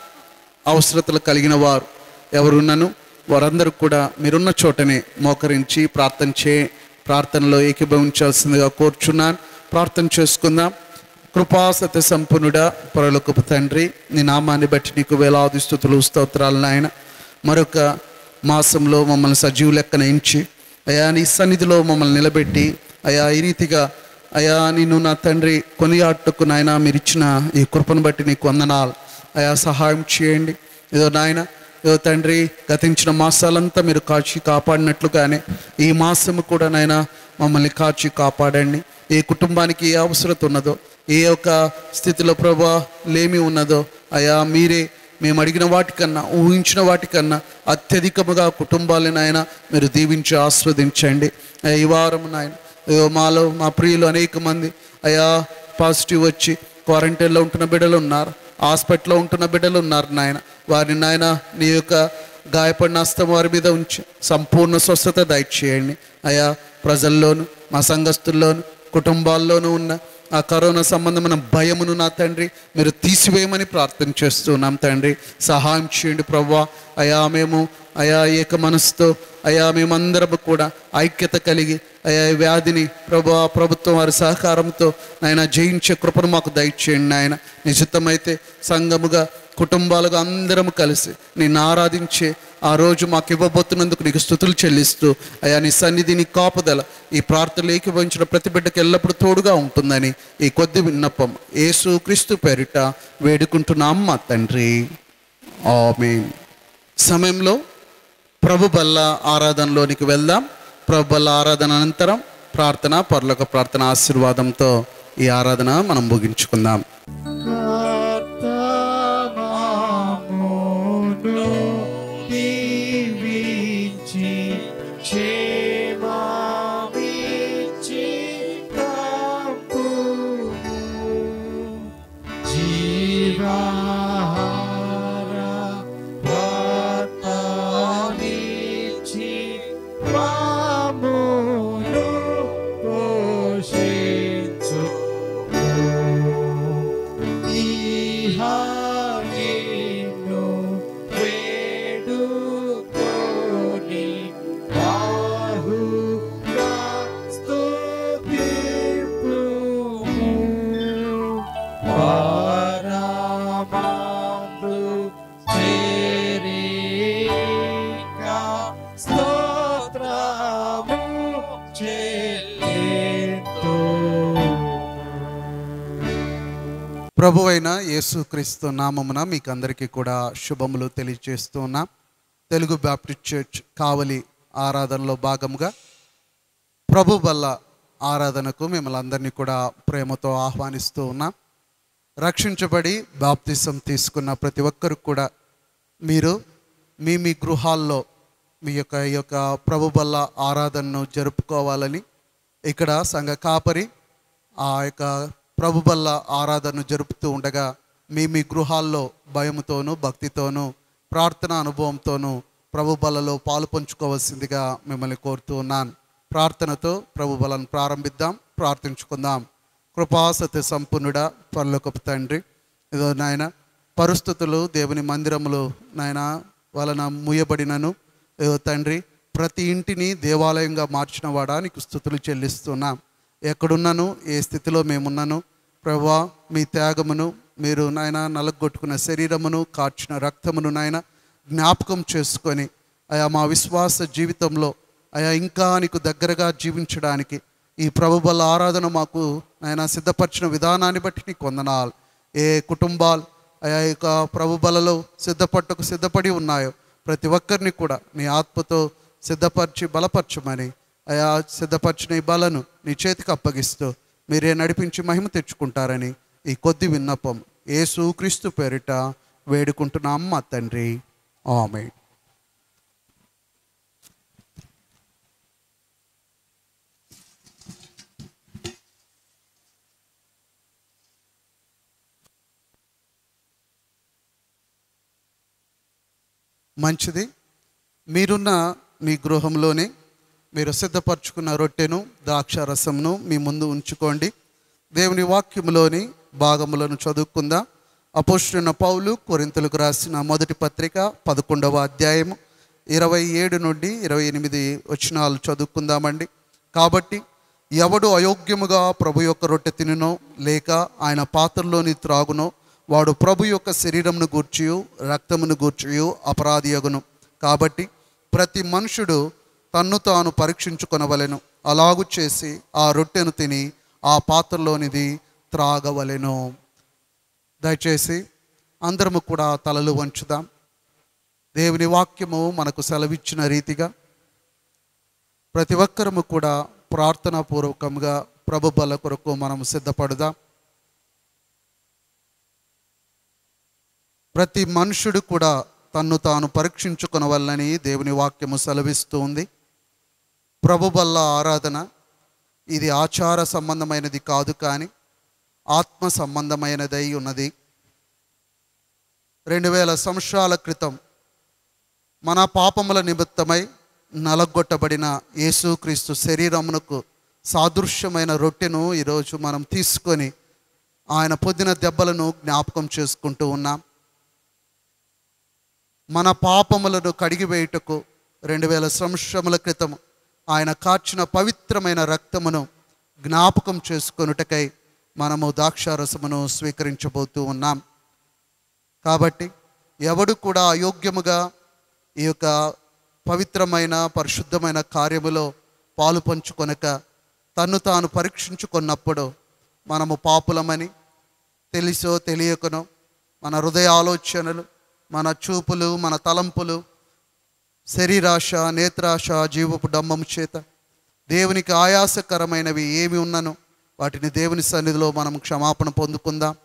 అవసరతలు కలిగిన వారు ఎవరున్నను వారందరూ కూడా మీరున్న చోటనే మోకరించి ప్రార్థన చే ప్రార్థనలో ఏకీభవించాల్సిందిగా కోరుచున్నాను ప్రార్థన చేసుకుందాం కృపా సత్య సంపన్నుడా పరలోకపు తండ్రి నీ నామాన్ని బట్టి నీకు వేలాది స్థుతులు స్తోత్రాలు నాయన మరొక మాసంలో మమ్మల్ని సజీవు లెక్కన ఎంచి అయా నీ సన్నిధిలో మమ్మల్ని నిలబెట్టి అయా ఈ రీతిగా అయా నిన్ను నా తండ్రి కొనియాట్టుకు నాయన మీరు ఇచ్చిన ఈ కృపను బట్టి నీకు వందనాలు అయా సహాయం చేయండి ఏదో నాయన ఏదో తండ్రి గతించిన మాసాలంతా మీరు కాచి కాపాడినట్లుగానే ఈ మాసము కూడా నాయన మమ్మల్ని కాచి కాపాడండి ఏ కుటుంబానికి ఏ అవసరత ఉన్నదో ఏ యొక్క స్థితిలో ప్రభా లేమి ఉన్నదో అయా మీరే మేము అడిగిన వాటికన్నా ఊహించిన వాటికన్నా అత్యధికముగా కుటుంబాలను ఆయన మీరు దీవించి ఆస్వాదించండి అయ్యా, ఈ వారం నాయన అయ్యో మాలో మా ప్రియులు అనేక మంది అయా పాజిటివ్ వచ్చి క్వారంటైన్లో ఉంటున్న బిడ్డలు ఉన్నారు హాస్పిటల్లో ఉంటున్న బిడ్డలు ఉన్నారు నాయన వారిని నాయన నీ యొక్క గాయపడిన హస్తం వారి మీద ఉంచి సంపూర్ణ స్వస్థత దయచేయండి అయా ప్రజల్లోను మా సంఘస్థుల్లోను కుటుంబాల్లోనూ ఉన్న ఆ కరోనా సంబంధమైన భయమును నా తండ్రి మీరు తీసివేయమని ప్రార్థన చేస్తున్నాం తండ్రి సహాయం చేయండి ప్రవ్వా అయా మేము అయా ఏక మనసుతో అయా మేమందరము కూడా ఐక్యత కలిగి అయా ఈ వ్యాధిని ప్రభా ప్రభుత్వం వారి సహకారంతో నాయన జయించే కృపను మాకు దయచేయండి నాయన నిశ్చితమైతే సంఘముగా కుటుంబాలుగా అందరం కలిసి నిన్ను ఆరాధించే ఆ రోజు మాకు ఇవ్వబోతున్నందుకు నీకు స్థుతులు చెల్లిస్తూ అయా నీ సన్నిధి నీ కాపుదల ఈ ప్రార్థనలు ఏకీభవించిన ప్రతి బిడ్డకి ఎల్లప్పుడూ తోడుగా ఉంటుందని ఈ కొద్ది విన్నపం యేసు క్రీస్తు పేరిట వేడుకుంటున్నాం మా తండ్రి ఆమె సమయంలో ప్రభు బల్ల ఆరాధనలోనికి వెళ్దాం ప్రభు బల్ల ఆరాధన అనంతరం ప్రార్థన పర్లోక ప్రార్థన ఆశీర్వాదంతో ఈ ఆరాధన మనం ముగించుకుందాం కర్తమామును దీవించి క్షేమమిచ్చి పంపుము. జీవాహార రత్నమిచ్చి మామును పోషించుము. ఇహానిను వేడుకొని బాహుగా స్తుతింపుము. పరమాందు చేరిక స్తోత్రము చెల్లింతుము. ప్రభు అయిన యేసుక్రీస్తు నామమున మీకు అందరికీ కూడా శుభములు తెలియజేస్తూ ఉన్నాం తెలుగు బ్యాప్టిస్ట్ చర్చ్ కావలి ఆరాధనలో భాగముగా ప్రభు వల్ల ఆరాధనకు మిమ్మల్ని అందరినీ కూడా ప్రేమతో ఆహ్వానిస్తూ ఉన్నాం రక్షించబడి బాప్తిసం తీసుకున్న ప్రతి ఒక్కరికి కూడా మీరు మీ మీ గృహాల్లో మీ యొక్క ఈ యొక్క ప్రభు బల్ల ఆరాధనను జరుపుకోవాలని ఇక్కడ సంఘ కాపరి ఆ యొక్క ప్రభు బల్ల ఆరాధనను జరుపుతూ ఉండగా మీ మీ గృహాల్లో భయముతోనూ భక్తితోనూ ప్రార్థన అనుభవంతోనూ ప్రభు బలలో పాలు పంచుకోవాల్సిందిగా మిమ్మల్ని కోరుతూ ఉన్నాను ప్రార్థనతో ప్రభు బలను ప్రారంభిద్దాం ప్రార్థించుకుందాం కృపాసతి సంపన్నుడా పరలోకపు తండ్రి ఇదో నాయన పరిస్థితులు దేవుని మందిరములు నాయన వలన ముయ్యబడినను ఏదో తండ్రి ప్రతి ఇంటిని దేవాలయంగా మార్చిన వాడా నీకు స్థుతులు చెల్లిస్తున్నాం ఎక్కడున్నాను ఏ స్థితిలో మేమున్నాను ప్రభా మీ త్యాగమును మీరు నాయన నలగొట్టుకున్న శరీరమును కార్చిన రక్తమును నాయన జ్ఞాపకం చేసుకొని అయా మా విశ్వాస జీవితంలో అయా ఇంకా నీకు దగ్గరగా జీవించడానికి ఈ ప్రభుబల ఆరాధన మాకు ఆయన సిద్ధపరిచిన విధానాన్ని బట్టి నీకు వందనాలు ఏ కుటుంబాలు ఆయా యొక్క ప్రభుబలలో సిద్ధపట్టుకు సిద్ధపడి ఉన్నాయో ప్రతి ఒక్కరిని కూడా నీ ఆత్మతో సిద్ధపరిచి బలపరచమని అయా సిద్ధపరిచిన ఈ బలను నీ చేతికి అప్పగిస్తూ మీరే నడిపించి మహిమ తెచ్చుకుంటారని ఈ కొద్ది విన్నపం యేసు క్రీస్తు పేరిట వేడుకుంటున్నాం మా తండ్రి ఆమె మంచిది మీరున్న మీ గృహంలోనే మీరు సిద్ధపరచుకున్న రొట్టెను ద్రాక్ష రసమును మీ ముందు ఉంచుకోండి దేవుని వాక్యములోని భాగములను చదువుకుందాం అపోష్టున్న పౌలు కొరింతలకు రాసిన మొదటి పత్రిక పదకొండవ అధ్యాయము ఇరవై ఏడు నుండి ఇరవై ఎనిమిది వచనాలు చదువుకుందామండి కాబట్టి ఎవడు అయోగ్యముగా ప్రభు యొక్క రొట్టె తినునో లేక ఆయన పాత్రలోని త్రాగునో వాడు ప్రభు యొక్క శరీరమును గూర్చియు రక్తమును గూర్చియు అపరాధియగును కాబట్టి ప్రతి మనుషుడు తన్ను తాను పరీక్షించుకొనవలెను అలాగు చేసి ఆ రొట్టెను తిని ఆ పాత్రలోనిది త్రాగవలెను దయచేసి అందరము కూడా తలలు వంచుదాం దేవుని వాక్యము మనకు సెలవిచ్చిన రీతిగా ప్రతి ఒక్కరము కూడా ప్రార్థనాపూర్వకంగా ప్రభు బల కొరకు మనం సిద్ధపడదాం ప్రతి మనుషుడు కూడా తన్ను తాను పరీక్షించుకొనవల్లని దేవుని వాక్యము సెలవిస్తూ ఉంది ప్రభు బల్ల ఆరాధన ఇది ఆచార సంబంధమైనది కాదు కానీ ఆత్మ సంబంధమైనదై ఉన్నది రెండు వేల సంవత్సరాల క్రితం మన పాపముల నిమిత్తమై నలగొట్టబడిన యేసుక్రీస్తు శరీరమునకు సాదృశ్యమైన రొట్టెను ఈరోజు మనం తీసుకొని ఆయన పొందిన దెబ్బలను జ్ఞాపకం చేసుకుంటూ ఉన్నాం మన పాపములను కడిగివేయుటకు రెండు వేల సంవత్సరముల క్రితం ఆయన కార్చిన పవిత్రమైన రక్తమును జ్ఞాపకం చేసుకొనుటకై మనము ద్రాక్షారసమును స్వీకరించబోతూ ఉన్నాం కాబట్టి ఎవడు కూడా అయోగ్యముగా ఈ యొక్క పవిత్రమైన పరిశుద్ధమైన కార్యములో పాలు పంచుకొనక తన్ను తాను పరీక్షించుకున్నప్పుడు మనము పాపులమని తెలిసో తెలియకనో మన హృదయ ఆలోచనలు మన చూపులు మన తలంపులు శరీరాశ నేత్రాశ జీవపు డమ్మము చేత దేవునికి ఆయాసకరమైనవి ఏమి ఉన్నను వాటిని దేవుని సన్నిధిలో మనం క్షమాపణ పొందుకుందాం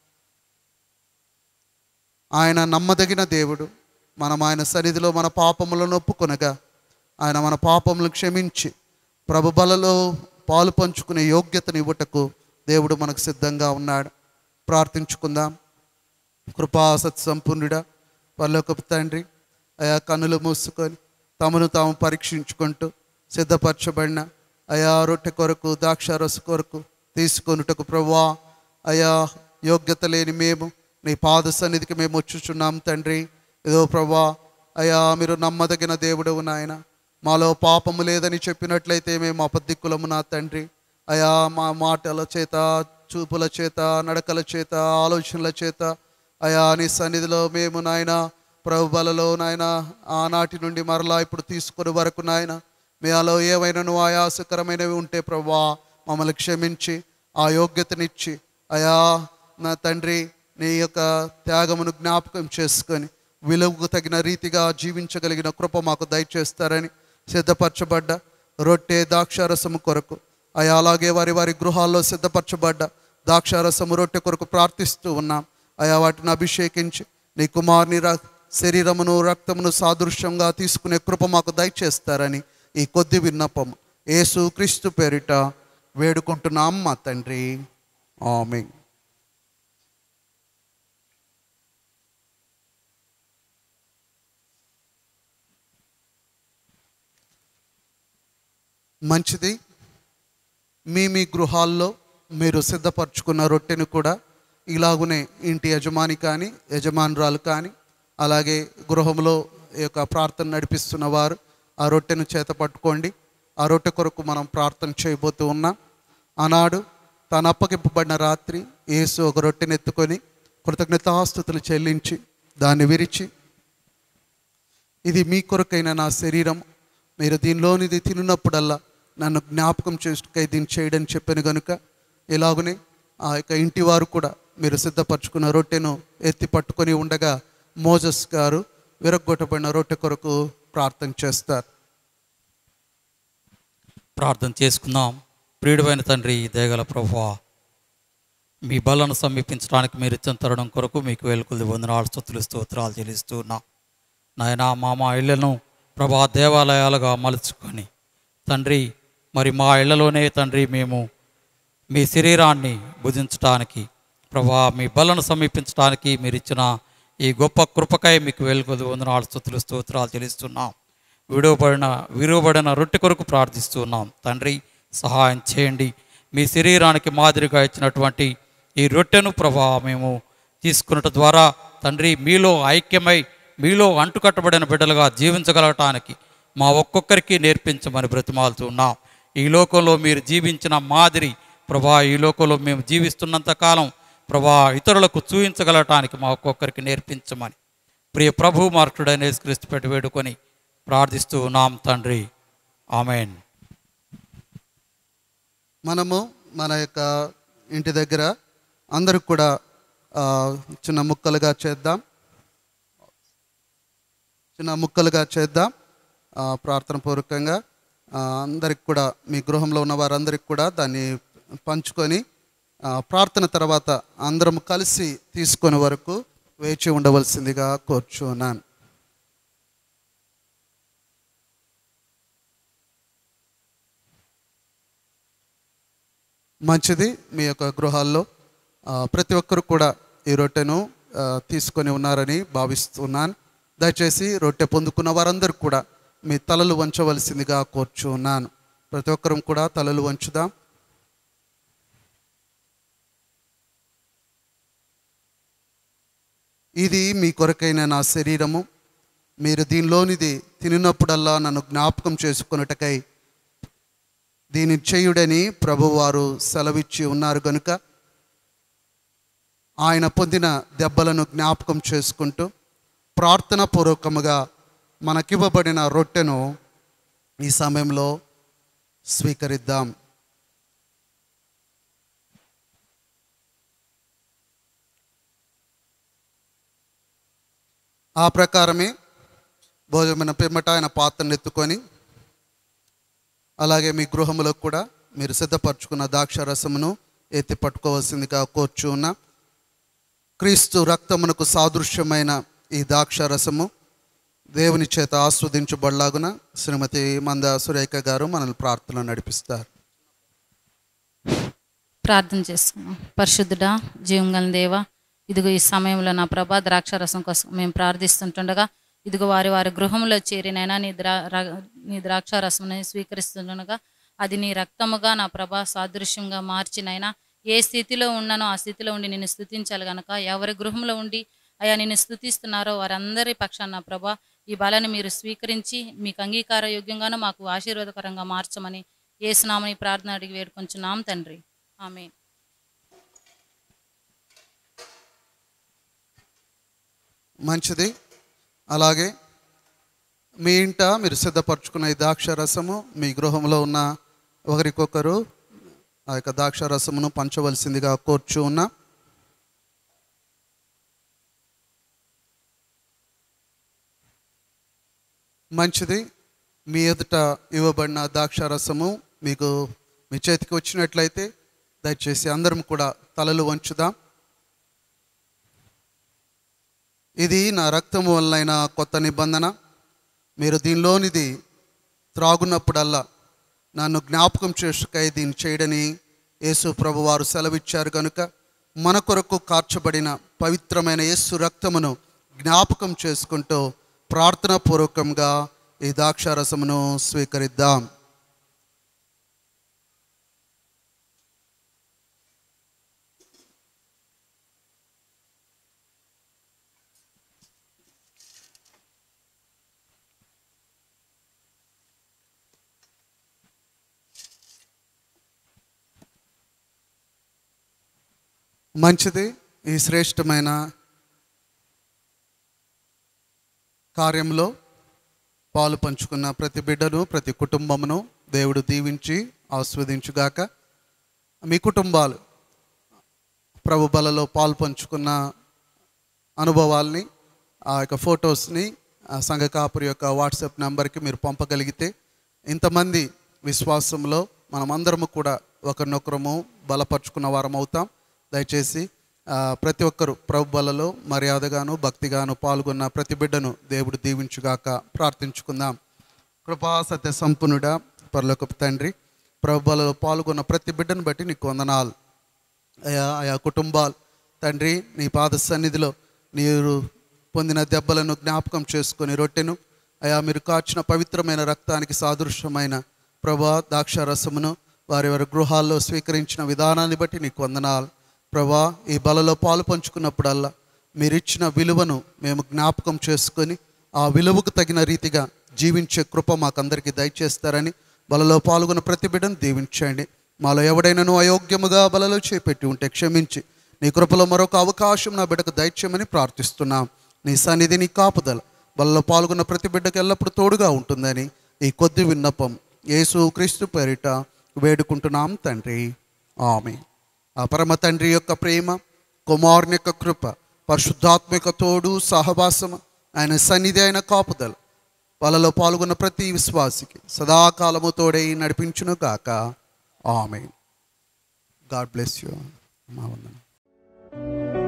ఆయన నమ్మదగిన దేవుడు మనం ఆయన సన్నిధిలో మన పాపములను ఒప్పుకొనగా ఆయన మన పాపములను క్షమించి ప్రభు బలలో పాలు పంచుకునే యోగ్యతను ఇవ్వటకు దేవుడు మనకు సిద్ధంగా ఉన్నాడు ప్రార్థించుకుందాం కృపా సత్సంపూర్ణుడా పర్లోకపు తండ్రి అయా కన్నులు మూసుకొని తమను తాము పరీక్షించుకుంటూ సిద్ధపరచబడిన అయా రొట్టె కొరకు ద్రాక్షారస కొరకు తీసుకొనుటకు ప్రభువా అయా యోగ్యత లేని మేము నీ పాద సన్నిధికి మేము వచ్చుచున్నాం తండ్రి ఏదో ప్రభా అయా మీరు నమ్మదగిన దేవుడవు నాయన మాలో పాపము లేదని చెప్పినట్లయితే మేము అపదిక్కులము నా తండ్రి అయా మా మాటల చేత చూపుల చేత నడకల చేత ఆలోచనల చేత అయా నీ సన్నిధిలో మేము నాయన ప్రభు బలలో నాయన ఆనాటి నుండి మరలా ఇప్పుడు తీసుకుని వరకు నాయన మీలో ఏవైనాను ఆయాసకరమైనవి ఉంటే ప్రభా మమ్మల్ని క్షమించి ఆ యోగ్యతనిచ్చి అయా నా తండ్రి నీ యొక్క త్యాగమును జ్ఞాపకం చేసుకొని విలువకు తగిన రీతిగా జీవించగలిగిన కృప మాకు దయచేస్తారని సిద్ధపరచబడ్డ రొట్టె ద్రాక్షారసము కొరకు అయా అలాగే వారి వారి గృహాల్లో సిద్ధపరచబడ్డ ద్రాక్షారసము రొట్టె కొరకు ప్రార్థిస్తూ ఉన్నాం అయా వాటిని అభిషేకించి నీ కుమారుని ర శరీరమును రక్తమును సాదృశ్యంగా తీసుకునే కృప మాకు దయచేస్తారని ఈ కొద్ది విన్నపం యేసు క్రీస్తు పేరిట వేడుకుంటున్నాం మా తండ్రి ఆమె మంచిది మీ మీ గృహాల్లో మీరు సిద్ధపరచుకున్న రొట్టెను కూడా ఇలాగునే ఇంటి యజమాని కానీ యజమానురాలు కానీ అలాగే గృహంలో ఈ యొక్క ప్రార్థన నడిపిస్తున్న వారు ఆ రొట్టెను చేత పట్టుకోండి ఆ రొట్టె కొరకు మనం ప్రార్థన చేయబోతూ ఉన్నాం ఆనాడు తాను అప్పగింపబడిన రాత్రి యేసు ఒక రొట్టెను ఎత్తుకొని కృతజ్ఞతాస్తుతులు చెల్లించి దాన్ని విరిచి ఇది మీ కొరకైన నా శరీరం మీరు దీనిలోనిది తిన్నప్పుడల్లా నన్ను జ్ఞాపకం చేసుకై దీన్ని చేయడం చెప్పాను కనుక ఇలాగనే ఆ యొక్క ఇంటి వారు కూడా మీరు సిద్ధపరచుకున్న రొట్టెను ఎత్తి పట్టుకొని ఉండగా మోజస్ గారు విరగ్గొట్టబడిన రొట్టె కొరకు ప్రార్థన చేస్తారు ప్రార్థన చేసుకుందాం ప్రియుడైన తండ్రి దేగల ప్రభువా మీ బలను సమీపించడానికి మీరు ఇచ్చిన తరుణం కొరకు మీకు వేలుకొద్ది వందనాలు స్తుతులు స్తోత్రాలు చెల్లిస్తూ ఉన్నా నాయన మా మా ఇళ్లను ప్రభా దేవాలయాలుగా మలుచుకొని తండ్రి మరి మా ఇళ్లలోనే తండ్రి మేము మీ శరీరాన్ని భుజించటానికి ప్రభా మీ బలను సమీపించడానికి మీరు ఇచ్చిన ఈ గొప్ప కృపకై మీకు వేలుకొద్ది వందనాలు స్తుతులు స్తోత్రాలు చెల్లిస్తున్నాం విడవబడిన విరువబడిన రొట్టె కొరకు ప్రార్థిస్తున్నాం తండ్రి సహాయం చేయండి మీ శరీరానికి మాదిరిగా ఇచ్చినటువంటి ఈ రొట్టెను ప్రభా మేము తీసుకున్నట ద్వారా తండ్రి మీలో ఐక్యమై మీలో అంటుకట్టబడిన బిడ్డలుగా జీవించగలగటానికి మా ఒక్కొక్కరికి నేర్పించమని బ్రతిమాలుతున్నాం ఈ లోకంలో మీరు జీవించిన మాదిరి ప్రభా ఈ లోకంలో మేము జీవిస్తున్నంత కాలం ప్రభా ఇతరులకు చూపించగలగటానికి మా ఒక్కొక్కరికి నేర్పించమని ప్రియ ప్రభు మార్కుడైన యేసుక్రీస్తు పెట్టి వేడుకొని ప్రార్థిస్తూ ఉన్నాం తండ్రి ఆమెన్ మనము మన యొక్క ఇంటి దగ్గర అందరికి కూడా ఆ, చిన్న ముక్కలుగా చేద్దాం చిన్న ముక్కలుగా చేద్దాం ఆ, ప్రార్థన పూర్వకంగా ఆ, అందరికి కూడా మీ గృహంలో ఉన్న వారందరికి కూడా దాన్ని పంచుకొని ఆ, ప్రార్థన తర్వాత అందరం కలిసి తీసుకొని వరకు వేచి ఉండవలసిందిగా కోరుచున్నాను మంచిది మీ యొక్క గృహాల్లో ఆ, ప్రతి ఒక్కరు కూడా ఈ రొట్టెను ఆ, తీసుకొని ఉన్నారని భావిస్తున్నాను దయచేసి రొట్టె పొందుకున్న వారందరూ కూడా మీ తలలు వంచవలసిందిగా కోరుచున్నాను ప్రతి ఒక్కరం కూడా తలలు వంచుదాం ఇది మీ కొరకైన నా శరీరము మీరు దీనిలోనిది తినినప్పుడల్లా నన్ను జ్ఞాపకం చేసుకొనుటకై దీని చేయుడని ప్రభువారు సెలవిచ్చి ఉన్నారు కనుక ఆయన పొందిన దెబ్బలను జ్ఞాపకం చేసుకుంటూ ప్రార్థన పూర్వకముగా మనకివ్వబడిన రొట్టెను ఈ సమయంలో స్వీకరిద్దాం ఆ ప్రకారమే భోజనమైన పిమ్మట ఆయన పాత్రను ఎత్తుకొని అలాగే మీ గృహంలో కూడా మీరు సిద్ధపరచుకున్న ద్రాక్ష రసమును ఎత్తి పట్టుకోవాల్సిందిగా కోర్చు ఉన్నా క్రీస్తు రక్తమునకు సాదృశ్యమైన ఈ ద్రాక్ష రసము దేవుని చేత ఆస్వాదించబడలాగున శ్రీమతి మంద సురేఖ గారు మనల్ని ప్రార్థన నడిపిస్తారు ప్రార్థన చేసుకున్నాం పరిశుద్ధుడా జీవం గల దేవ ఇదిగో ఈ సమయంలో నా ప్రభా ద్రాక్షారసం కోసం మేము ప్రార్థిస్తుంటుండగా ఇదిగో వారి వారి గృహంలో చేరినైనా నీ ద్రా ర- నీ ద్రాక్షారసముని స్వీకరిస్తుండగా అది నీ రక్తముగా నా ప్రభా సాదృశ్యంగా మార్చినైనా ఏ స్థితిలో ఉన్నానో ఆ స్థితిలో ఉండి నిన్ను స్తుతించాలి గనక ఎవరి గృహంలో ఉండి అయా నిన్ను స్తుతిస్తున్నారో వారందరి పక్షాన నా ప్రభా ఈ బలాన్ని మీరు స్వీకరించి మీకు అంగీకార యోగ్యంగానూ మాకు ఆశీర్వాదకరంగా మార్చమని ఏసునామని ప్రార్థన అడిగి వేడుకొంచున్నాం తండ్రి ఆమె మంచిది అలాగే మీ ఇంట మీరు సిద్ధపరచుకున్న ఈ ద్రాక్ష రసము మీ గృహంలో ఉన్న ఒకరికొకరు ఆ యొక్క ద్రాక్ష రసమును పంచవలసిందిగా కోర్చు ఉన్నా మంచిది మీ ఎదుట ఇవ్వబడిన ద్రాక్ష రసము మీకు మీ చేతికి వచ్చినట్లయితే దయచేసి అందరం కూడా తలలు వంచుదాం ఇది నా రక్తము వలన కొత్త నిబంధన మీరు దీనిలోనిది త్రాగున్నప్పుడల్లా నన్ను జ్ఞాపకం చేసుకై దీన్ని చేయడని యేసు ప్రభు వారు సెలవిచ్చారు కనుక మన కొరకు కార్చబడిన పవిత్రమైన యేసు రక్తమును జ్ఞాపకం చేసుకుంటూ ప్రార్థనాపూర్వకంగా ఈ ద్రాక్షారసమును స్వీకరిద్దాం మంచిది ఈ శ్రేష్టమైన కార్యంలో పాలు పంచుకున్న ప్రతి బిడ్డను ప్రతి కుటుంబమును దేవుడు దీవించి ఆస్వాదించుగాక మీ కుటుంబాలు ప్రభు బలలో పాలు పంచుకున్న అనుభవాల్ని ఆ యొక్క ఫొటోస్ని ఆ సంఘ కాపురి యొక్క వాట్సాప్ నెంబర్కి మీరు పంపగలిగితే ఇంతమంది విశ్వాసంలో మనమందరము కూడా ఒకరినొకరము బలపరుచుకున్న వారం అవుతాం దయచేసి ఆ, ప్రతి ఒక్కరు ప్రభు బలలో మర్యాదగాను భక్తిగాను పాల్గొన్న ప్రతి బిడ్డను దేవుడు దీవించుగాక ప్రార్థించుకుందాం కృపా సత్య సంపన్నుడా పరలోకపు తండ్రి ప్రభు బలలో పాల్గొన్న ప్రతి బిడ్డను బట్టి నీకు వందనాలు అయా ఆయా కుటుంబాలు తండ్రి నీ పాద సన్నిధిలో మీరు పొందిన దెబ్బలను జ్ఞాపకం చేసుకొని రొట్టెను అయా మీరు కాచిన పవిత్రమైన రక్తానికి సాదృశ్యమైన ప్రభా ద్రాక్షారసమును వారి వారి గృహాల్లో స్వీకరించిన విధానాన్ని బట్టి నీకు వందనాలు ప్రభా ఈ బలలో పాలు పంచుకున్నప్పుడల్లా మీరు ఇచ్చిన విలువను మేము జ్ఞాపకం చేసుకొని ఆ విలువకు తగిన రీతిగా జీవించే కృప మాకందరికీ దయచేస్తారని బలలో పాల్గొన్న ప్రతి బిడ్డను దీవించండి మాలో ఎవడైనాను అయోగ్యముగా బలలో చేపెట్టి ఉంటే క్షమించి నీ కృపలో మరొక అవకాశం నా బిడ్డకు దయచేయమని ప్రార్థిస్తున్నాం నీ సన్నిధి నీ కాపుదల బలలో పాల్గొన్న ప్రతి బిడ్డకు ఎల్లప్పుడూ తోడుగా ఉంటుందని ఈ కొద్ది విన్నపం యేసు క్రీస్తు పేరిట వేడుకుంటున్నాం తండ్రి ఆమె ఆ పరమ తండ్రి యొక్క ప్రేమ కుమారుని యొక్క కృప పరిశుద్ధాత్మిక తోడు సహవాసం ఆయన సన్నిధి అయిన కాపుదల వాళ్ళలో పాల్గొన్న ప్రతి విశ్వాసికి సదాకాలము తోడై నడిపించును గాక ఆమె గాడ్ బ్లెస్ యూ మా వందనం